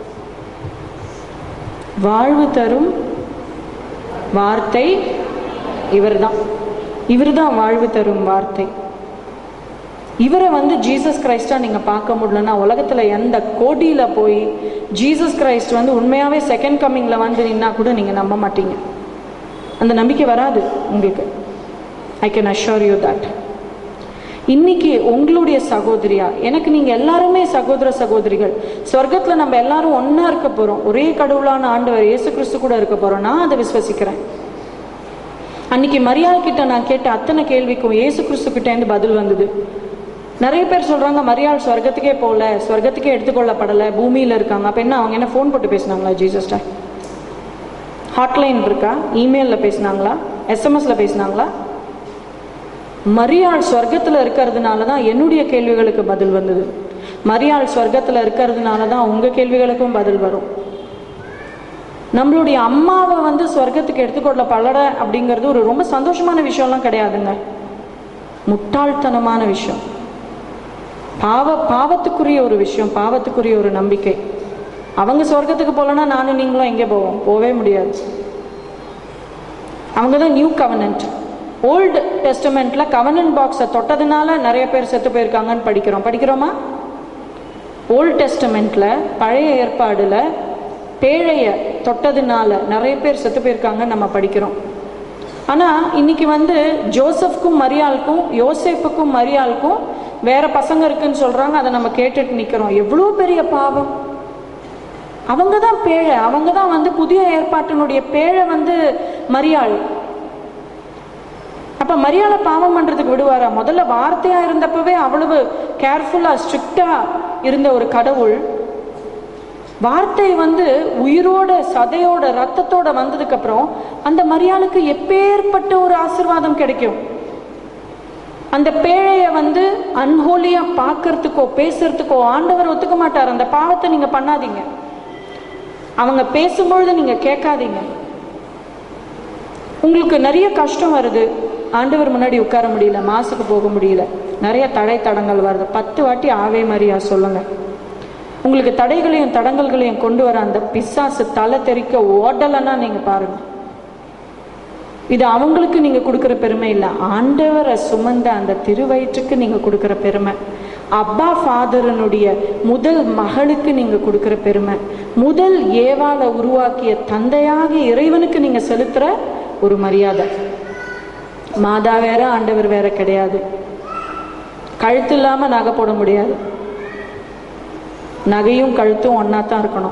வாழ்வு தரும் வார்த்தை இவர்தான் இவர்தான் வாழ்வு தரும் வார்த்தை இவரை வந்து ஜீசஸ் கிரைஸ்டா நீங்க பார்க்க முடியலன்னா உலகத்துல எந்த கோடியில போய் ஜீசஸ் கிரைஸ்ட் வந்து உண்மையாவே செகண்ட் கம்மிங்ல வந்து நின்னா கூட நீங்க நம்ப மாட்டீங்க அந்த நம்பிக்கை வராது உங்களுக்கு I can assure you that இன்னைக்கு உங்களுடைய சகோதரியா எனக்கு நீங்க எல்லாருமே சகோதர சகோதரிகள் சொர்க்கத்துல நம்ம எல்லாரும் ஒண்ணா இருக்க போறோம் ஒரே கடவுளான ஆண்டவர் இயேசு கிறிஸ்து கூட இருக்க போறோம் நான் அதை விசுவசிக்கிறேன் அன்னைக்கு மரியாள் கிட்ட நான் கேட்ட அத்தனை கேள்விக்கும் இயேசு கிறிஸ்து கிட்ட இருந்து பதில் வந்தது நிறைய பேர் சொல்றாங்க மரியாள் ஸ்வர்க்கத்துக்கே போகல ஸ்வர்க்கத்துக்கே எடுத்துக்கொள்ளப்படலை பூமியில இருக்காங்க அப்ப என்ன அவங்க என்ன ஃபோன் போட்டு பேசினாங்களா ஜீசஸ்ட ஹாட்லைன் இருக்கா இமெயில்ல பேசினாங்களா எஸ்எம்எஸ்ல பேசினாங்களா மரியாள் ஸ்வர்க்கத்துல இருக்கிறதுனால தான் என்னுடைய கேள்விகளுக்கு பதில் வந்தது மரியாள் ஸ்வர்க்கத்துல இருக்கிறதுனால தான் உங்க கேள்விகளுக்கும் பதில் வரும் நம்மளுடைய அம்மாவை வந்து ஸ்வர்க்கத்துக்கு எடுத்துக்கொள்ள பலட அப்படிங்கிறது ஒரு ரொம்ப சந்தோஷமான விஷயம்லாம் கிடையாதுங்க முட்டாள்தனமான விஷயம் பாவ பாவத்துக்குரிய ஒரு விஷயம் பாவத்துக்குரிய ஒரு நம்பிக்கை அவங்க சொர்க்கத்துக்கு போகலன்னா நானும் நீங்களும் எங்கே போவோம் போவே முடியாது அவங்க தான் நியூ கவனன்ட் ஓல்டு டெஸ்டமெண்ட்ல கவனன்ட் பாக்ஸை தொட்டதுனால நிறைய பேர் செத்து போயிருக்காங்கன்னு படிக்கிறோம் படிக்கிறோமா ஓல்டு டெஸ்டமெண்ட்ல பழைய ஏற்பாடுல பேழைய தொட்டதுனால நிறைய பேர் செத்து போயிருக்காங்கன்னு நம்ம படிக்கிறோம் ஆனா இன்னைக்கு வந்து ஜோசப்க்கும் மரியாளுக்கும் யோசேப்புக்கும் மரியாளுக்கும் வேற பசங்க இருக்குன்னு சொல்றாங்க அதை நம்ம கேட்டுட்டு நிக்கிறோம் எவ்வளோ பெரிய பாவம் அவங்க தான் பேழை அவங்க தான் வந்து புதிய ஏற்பாட்டினுடைய பேழை வந்து மரியாள் அப்ப மரியாதை பாவம் பண்றதுக்கு விடுவாரா முதல்ல வார்த்தையா இருந்தப்பவே அவ்வளவு கேர்ஃபுல்லா ஸ்ட்ரிக்டா இருந்த ஒரு கடவுள் வார்த்தை வந்து உயிரோட சதையோட ரத்தத்தோட வந்ததுக்கு அப்புறம் அந்த மரியாளுக்கு எப்பேற்பட்ட ஒரு ஆசிர்வாதம் கிடைக்கும் அந்த பேழைய வந்து அன்ஹோலியா பார்க்கறதுக்கோ பேசுறதுக்கோ ஆண்டவர் ஒத்துக்க மாட்டார் அந்த பாவத்தை நீங்க பண்ணாதீங்க அவங்க பேசும்பொழுது நீங்க கேட்காதீங்க உங்களுக்கு நிறைய கஷ்டம் வருது ஆண்டவர் முன்னாடி உட்கார முடியல மாசுக்கு போக முடியல நிறைய தடை தடங்கள் வருது பத்து வாட்டி ஆவே மரியா சொல்லுங்க உங்களுக்கு தடைகளையும் தடங்கல்களையும் கொண்டு வர அந்த பிசாசு தலை தெறிக்க ஓடலைன்னா நீங்க பாருங்க இது அவங்களுக்கு நீங்க கொடுக்கிற பெருமை இல்லை ஆண்டவரை சுமந்த அந்த திருவயிற்றுக்கு நீங்க கொடுக்கிற பெருமை அப்பா ஃபாதரனுடைய முதல் மகளுக்கு நீங்க கொடுக்கிற பெருமை முதல் ஏவாளை உருவாக்கிய தந்தையாக இறைவனுக்கு நீங்க செலுத்துற ஒரு மரியாதை மாதா வேற ஆண்டவர் வேற கிடையாது கழுத்து இல்லாம நகை போட முடியாது நகையும் கழுத்தும் ஒன்னா தான் இருக்கணும்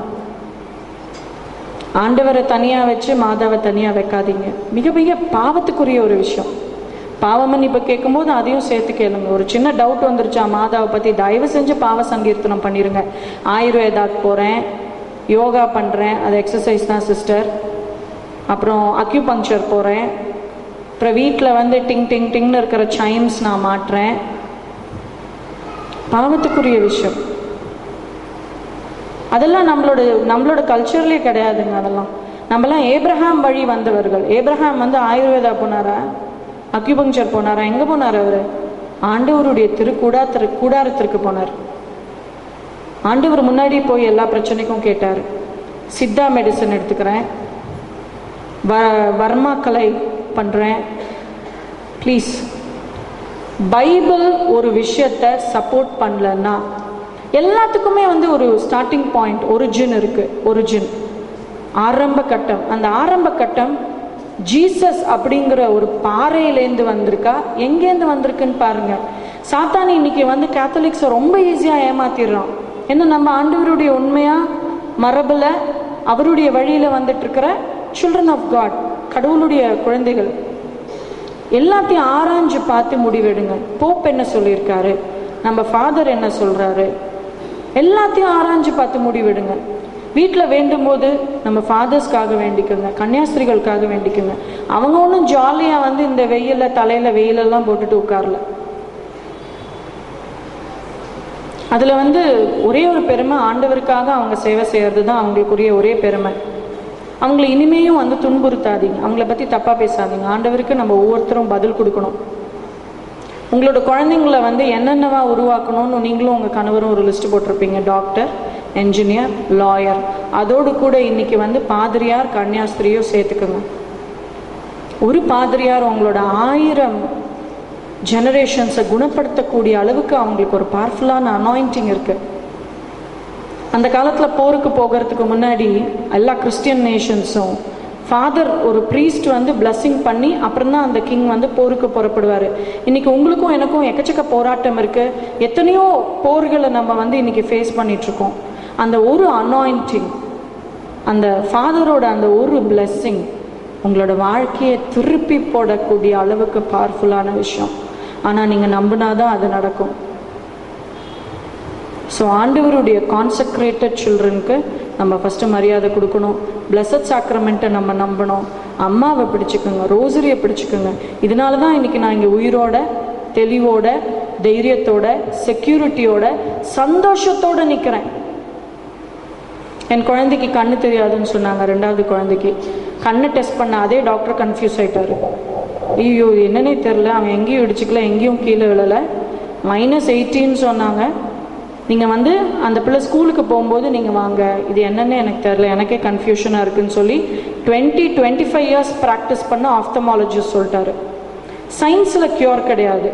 ஆண்டவரை தனியா வச்சு மாதாவை தனியா வைக்காதீங்க மிக மிக பாவத்துக்குரிய ஒரு விஷயம் பாவமன் இப்ப கேட்கும்போது அதையும் சேர்த்து கேளுங்க ஒரு சின்ன டவுட் வந்துருச்சா மாதாவை பத்தி தயவு செஞ்சு பாவ சங்கீர்த்தனம் பண்ணிருங்க ஆயுர்வேதாக்கு போறேன் யோகா பண்றேன் அது எக்ஸசைஸ் தான் சிஸ்டர் அப்புறம் அக்யூபங்க்சர் போறேன் அப்புறம் வீட்டில் வந்து டிங் டிங் டிங்னு இருக்கிற சைம்ஸ் நான் மாட்டுறேன் பாவத்துக்குரிய விஷயம் அதெல்லாம் நம்மளோட நம்மளோட கல்ச்சர்லேயே கிடையாதுங்க அதெல்லாம் நம்மலாம் ஏப்ரஹாம் வழி வந்தவர்கள் ஏப்ரஹாம் வந்து ஆயுர்வேதா போனாரா அக்யூபங்க்சர் போனாரா எங்க போனார் அவரு ஆண்டவருடைய திரு கூடாத்திரு கூடாரத்திற்கு போனார் ஆண்டவர் முன்னாடி போய் எல்லா பிரச்சனைக்கும் கேட்டார் சித்தா மெடிசன் எடுத்துக்கிறேன் வ வர்மா கலை பண்றேன் ப்ளீஸ் பைபிள் ஒரு விஷயத்த சப்போர்ட் பண்ணலன்னா எல்லாத்துக்குமே வந்து ஒரு ஸ்டார்டிங் பாயிண்ட் ஒரிஜின் இருக்கு ஒரிஜின் ஆரம்ப கட்டம் அந்த ஆரம்ப கட்டம் ஜீசஸ் அப்படிங்கிற ஒரு பாறையிலேருந்து வந்திருக்கா எங்கேருந்து வந்திருக்குன்னு பாருங்க சாத்தானி இன்னைக்கு வந்து கேத்தலிக்ஸை ரொம்ப ஈஸியாக ஏமாத்திடுறான் ஏன்னா நம்ம ஆண்டவருடைய உண்மையா மரபுல அவருடைய வழியில வந்துட்டு இருக்கிற சில்ட்ரன் ஆஃப் காட் கடவுளுடைய குழந்தைகள் எல்லாத்தையும் ஆராய்ஞ்சு பார்த்து முடிவெடுங்க போப் என்ன சொல்லியிருக்காரு நம்ம ஃபாதர் என்ன சொல்றாரு எல்லாத்தையும் ஆராய்ஞ்சு பார்த்து முடிவெடுங்க வீட்டில் வேண்டும் போது நம்ம ஃபாதர்ஸ்க்காக வேண்டிக்கோங்க கன்னியாஸ்திரிகளுக்காக வேண்டிக்கோங்க அவங்க ஒன்றும் ஜாலியாக வந்து இந்த வெயிலில் தலையில் வெயிலெல்லாம் போட்டுட்டு உட்காரல அதில் வந்து ஒரே ஒரு பெருமை ஆண்டவருக்காக அவங்க சேவை செய்கிறது தான் அவங்களுக்குரிய ஒரே பெருமை அவங்கள இனிமேயும் வந்து துன்புறுத்தாதீங்க அவங்கள பற்றி தப்பாக பேசாதீங்க ஆண்டவருக்கு நம்ம ஒவ்வொருத்தரும் பதில் கொடுக்கணும் உங்களோட குழந்தைங்கள வந்து என்னென்னவா உருவாக்கணும்னு நீங்களும் உங்கள் கணவரும் ஒரு லிஸ்ட் போட்டிருப்பீங்க டாக்டர் என்ஜினியர் லாயர் அதோடு கூட இன்னைக்கு வந்து பாதிரியார் கன்னியாஸ்திரியோ சேர்த்துக்குங்க ஒரு பாதிரியார் உங்களோட ஆயிரம் ஜெனரேஷன்ஸை குணப்படுத்தக்கூடிய அளவுக்கு அவங்களுக்கு ஒரு பவர்ஃபுல்லான அனாயிண்டிங் இருக்கு அந்த காலத்தில் போருக்கு போகிறதுக்கு முன்னாடி எல்லா கிறிஸ்டியன் நேஷன்ஸும் ஃபாதர் ஒரு ப்ரீஸ்ட் வந்து பிளஸ்ஸிங் பண்ணி அப்புறம் தான் அந்த கிங் வந்து போருக்கு புறப்படுவார் இன்னைக்கு உங்களுக்கும் எனக்கும் எக்கச்சக்க போராட்டம் இருக்கு எத்தனையோ போர்களை நம்ம வந்து இன்னைக்கு ஃபேஸ் பண்ணிட்டு இருக்கோம் அந்த ஒரு அனாயிண்டிங் அந்த ஃபாதரோட அந்த ஒரு பிளெஸ்ஸிங் உங்களோட வாழ்க்கையை திருப்பி போடக்கூடிய அளவுக்கு பவர்ஃபுல்லான விஷயம் ஆனால் நீங்கள் நம்பினாதான் அது நடக்கும் ஸோ ஆண்டவருடைய கான்சக்ரேட்டட் சில்ட்ரனுக்கு நம்ம ஃபஸ்ட்டு மரியாதை கொடுக்கணும் பிளஸட் சாக்ரமெண்ட்டை நம்ம நம்பணும் அம்மாவை பிடிச்சுக்கோங்க ரோசரியை பிடிச்சுக்கோங்க இதனால தான் இன்னைக்கு நான் இங்கே உயிரோட தெளிவோட தைரியத்தோட செக்யூரிட்டியோட சந்தோஷத்தோட நிற்கிறேன் என் குழந்தைக்கு கண்ணு தெரியாதுன்னு சொன்னாங்க ரெண்டாவது குழந்தைக்கு கண்ணை டெஸ்ட் பண்ண அதே டாக்டர் கன்ஃபியூஸ் ஆயிட்டாரு ஐயோ இது என்னன்னே தெரில அவன் எங்கேயும் இடிச்சுக்கல எங்கேயும் கீழே விழலை மைனஸ் எயிட்டின்னு சொன்னாங்க நீங்கள் வந்து அந்த பிள்ளை ஸ்கூலுக்கு போகும்போது நீங்கள் வாங்க இது என்னன்னு எனக்கு தெரில எனக்கே கன்ஃபியூஷனாக இருக்குன்னு சொல்லி twenty twenty five years practice பண்ண ஆஃப்தமாலஜிஸ்ட் சொல்லிட்டாரு சயின்ஸில் க்யூர் கிடையாது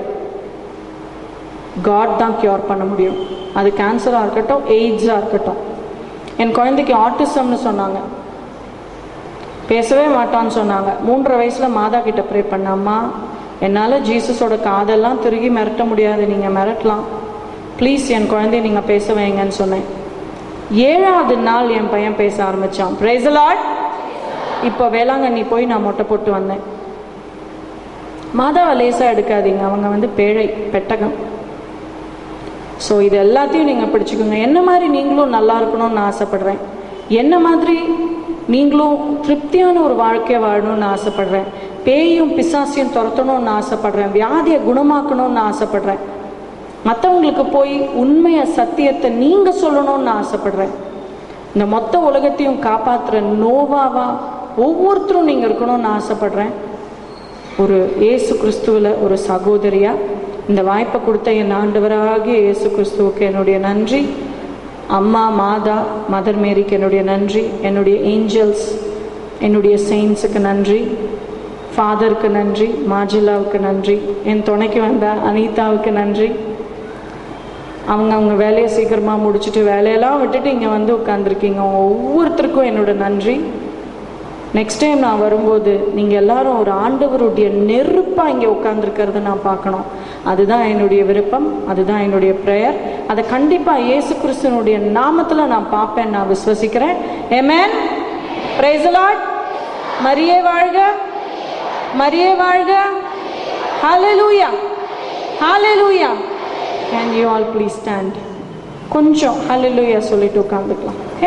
காட் தான் க்யூர் பண்ண முடியும் அது கேன்சராக இருக்கட்டும் எய்ட்ஸாக இருக்கட்டும் என் குழந்தைக்கு ஆட்டிசம்னு சொன்னாங்க பேசவே மாட்டான்னு சொன்னாங்க மூன்றரை வயசில் மாதா கிட்ட ப்ரே பண்ண அம்மா என்னால் ஜீசஸோட காதெல்லாம் திருகி மிரட்ட முடியாது நீங்கள் மிரட்டலாம் ப்ளீஸ் என் குழந்தைய நீங்கள் பேச வைங்கன்னு சொன்னேன் ஏழாவது நாள் என் பையன் பேச ஆரம்பித்தான் பிரேசலாட் இப்போ வேளாங்கண்ணி போய் நான் மொட்டை போட்டு வந்தேன் மாதாவை லேசாக எடுக்காதீங்க அவங்க வந்து பேழை பெட்டகம் ஸோ இது எல்லாத்தையும் நீங்கள் பிடிச்சிக்கோங்க என்ன மாதிரி நீங்களும் நல்லா இருக்கணும்னு நான் ஆசைப்படுறேன் என்ன மாதிரி நீங்களும் திருப்தியான ஒரு வாழ்க்கையை வாழணும்னு ஆசைப்படுறேன் பேயும் பிசாசியும் துரத்தணும்னு ஆசைப்படுறேன் வியாதியை குணமாக்கணும்னு ஆசைப்படுறேன் மற்றவங்களுக்கு போய் உண்மையை சத்தியத்தை நீங்கள் சொல்லணும்னு ஆசைப்படுறேன் இந்த மொத்த உலகத்தையும் காப்பாற்றுற நோவாவா ஒவ்வொருத்தரும் நீங்கள் இருக்கணும்னு ஆசைப்படுறேன் ஒரு இயேசு கிறிஸ்துவில் ஒரு சகோதரியா இந்த வாய்ப்பை கொடுத்த என் ஆண்டவராகிய இயேசு கிறிஸ்துவுக்கு என்னுடைய நன்றி அம்மா மாதா மதர் மேரிக்கு என்னுடைய நன்றி என்னுடைய ஏஞ்சல்ஸ் என்னுடைய செயின்ஸுக்கு நன்றி ஃபாதருக்கு நன்றி மாஜிலாவுக்கு நன்றி என் துணைக்கு வந்த அனிதாவுக்கு நன்றி அவங்க அவங்க வேலையை சீக்கிரமாக முடிச்சுட்டு வேலையெல்லாம் விட்டுட்டு இங்கே வந்து உட்காந்துருக்கீங்க ஒவ்வொருத்தருக்கும் என்னோட நன்றி நெக்ஸ்ட் டைம் நான் வரும்போது நீங்கள் எல்லாரும் ஒரு ஆண்டவருடைய நெருப்பாக இங்கே உட்காந்துருக்கிறத நான் பார்க்கணும் அதுதான் என்னுடைய விருப்பம் அதுதான் என்னுடைய ப்ரேயர் அதை கண்டிப்பாக இயேசு கிறிஸ்துவனுடைய நாமத்தில் நான் பார்ப்பேன் நான் விசுவசிக்கிறேன் ஏமேன் பிரைசலாட் மரியே வாழ்க மரியே வாழ்க ஹalleluya ஹalleluya can you all please stand கொஞ்சம் ஹalleluya சொல்லிட்டு உட்காந்துக்கலாம் okay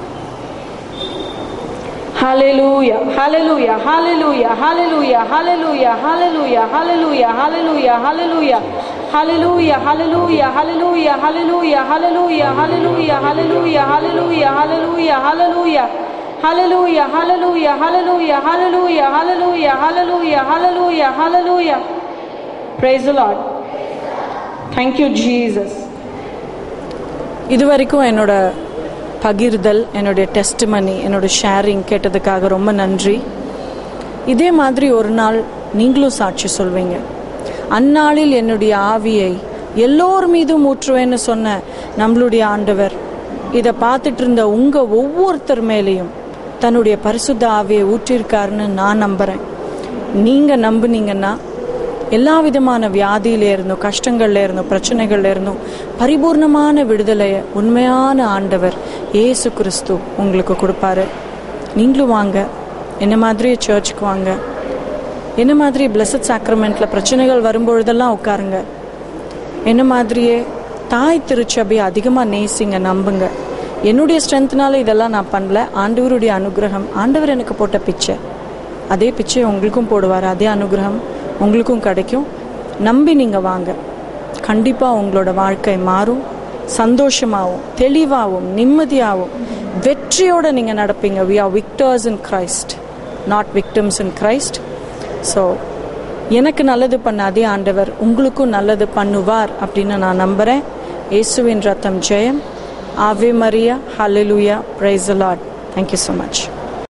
Hallelujah, hallelujah, hallelujah, hallelujah, hallelujah, hallelujah, hallelujah, hallelujah, hallelujah, hallelujah, hallelujah, hallelujah, hallelujah, hallelujah, hallelujah, hallelujah, hallelujah, hallelujah, hallelujah. Hallelujah, hallelujah, hallelujah, hallelujah, hallelujah, hallelujah, hallelujah, hallelujah. Praise the Lord. Thank you, Jesus. இதுவரைக்கும் என்னோட பகிர்தல் என்னுடைய test மணி என்னோட sharing கேட்டதுக்காக ரொம்ப நன்றி இதே மாதிரி ஒரு நாள் நீங்களும் சாட்சி சொல்வீங்க அந்நாளில் என்னுடைய ஆவியை எல்லோர் மீதும் ஊற்றுவேன்னு சொன்ன நம்மளுடைய ஆண்டவர் இதை பார்த்துட்டு இருந்த உங்க ஒவ்வொருத்தர் மேலேயும் தன்னுடைய பரிசுத்த ஆவியை ஊற்றிருக்காருன்னு நான் நம்புறேன் நீங்க நம்புனீங்கன்னா எல்லா விதமான வியாதியில இருந்தும் கஷ்டங்கள்ல இருந்தும் பிரச்சனைகள்ல இருந்தும் பரிபூர்ணமான விடுதலையை உண்மையான ஆண்டவர் இயேசு கிறிஸ்து உங்களுக்கு கொடுப்பாரு நீங்களும் வாங்க என்ன மாதிரியே சர்ச்சுக்கு வாங்க என்ன மாதிரி பிளஸட் சாக்ரமெண்ட்ல பிரச்சனைகள் வரும்பொழுதெல்லாம் உட்காருங்க என்ன மாதிரியே தாய் திருச்சபையை அதிகமாக நேசிங்க நம்புங்க என்னுடைய ஸ்ட்ரென்த்னால இதெல்லாம் நான் பண்ணல ஆண்டவருடைய அனுகிரகம் ஆண்டவர் எனக்கு போட்ட பிச்சை அதே பிச்சை உங்களுக்கும் போடுவார் அதே அனுகிரகம் உங்களுக்கும் கிடைக்கும் நம்பி நீங்கள் வாங்க கண்டிப்பாக உங்களோட வாழ்க்கை மாறும் சந்தோஷமாகவும் தெளிவாகவும் நிம்மதியாகவும் வெற்றியோடு நீங்கள் நடப்பீங்க we are victors in Christ not victims in Christ so எனக்கு நல்லது பண்ண அதே ஆண்டவர் உங்களுக்கும் நல்லது பண்ணுவார் அப்படின்னு நான் நம்புகிறேன் இயேசுவின் ரத்தம் ஜெயம் ஆவே மரியா ஹalleluya praise the lord thank you so much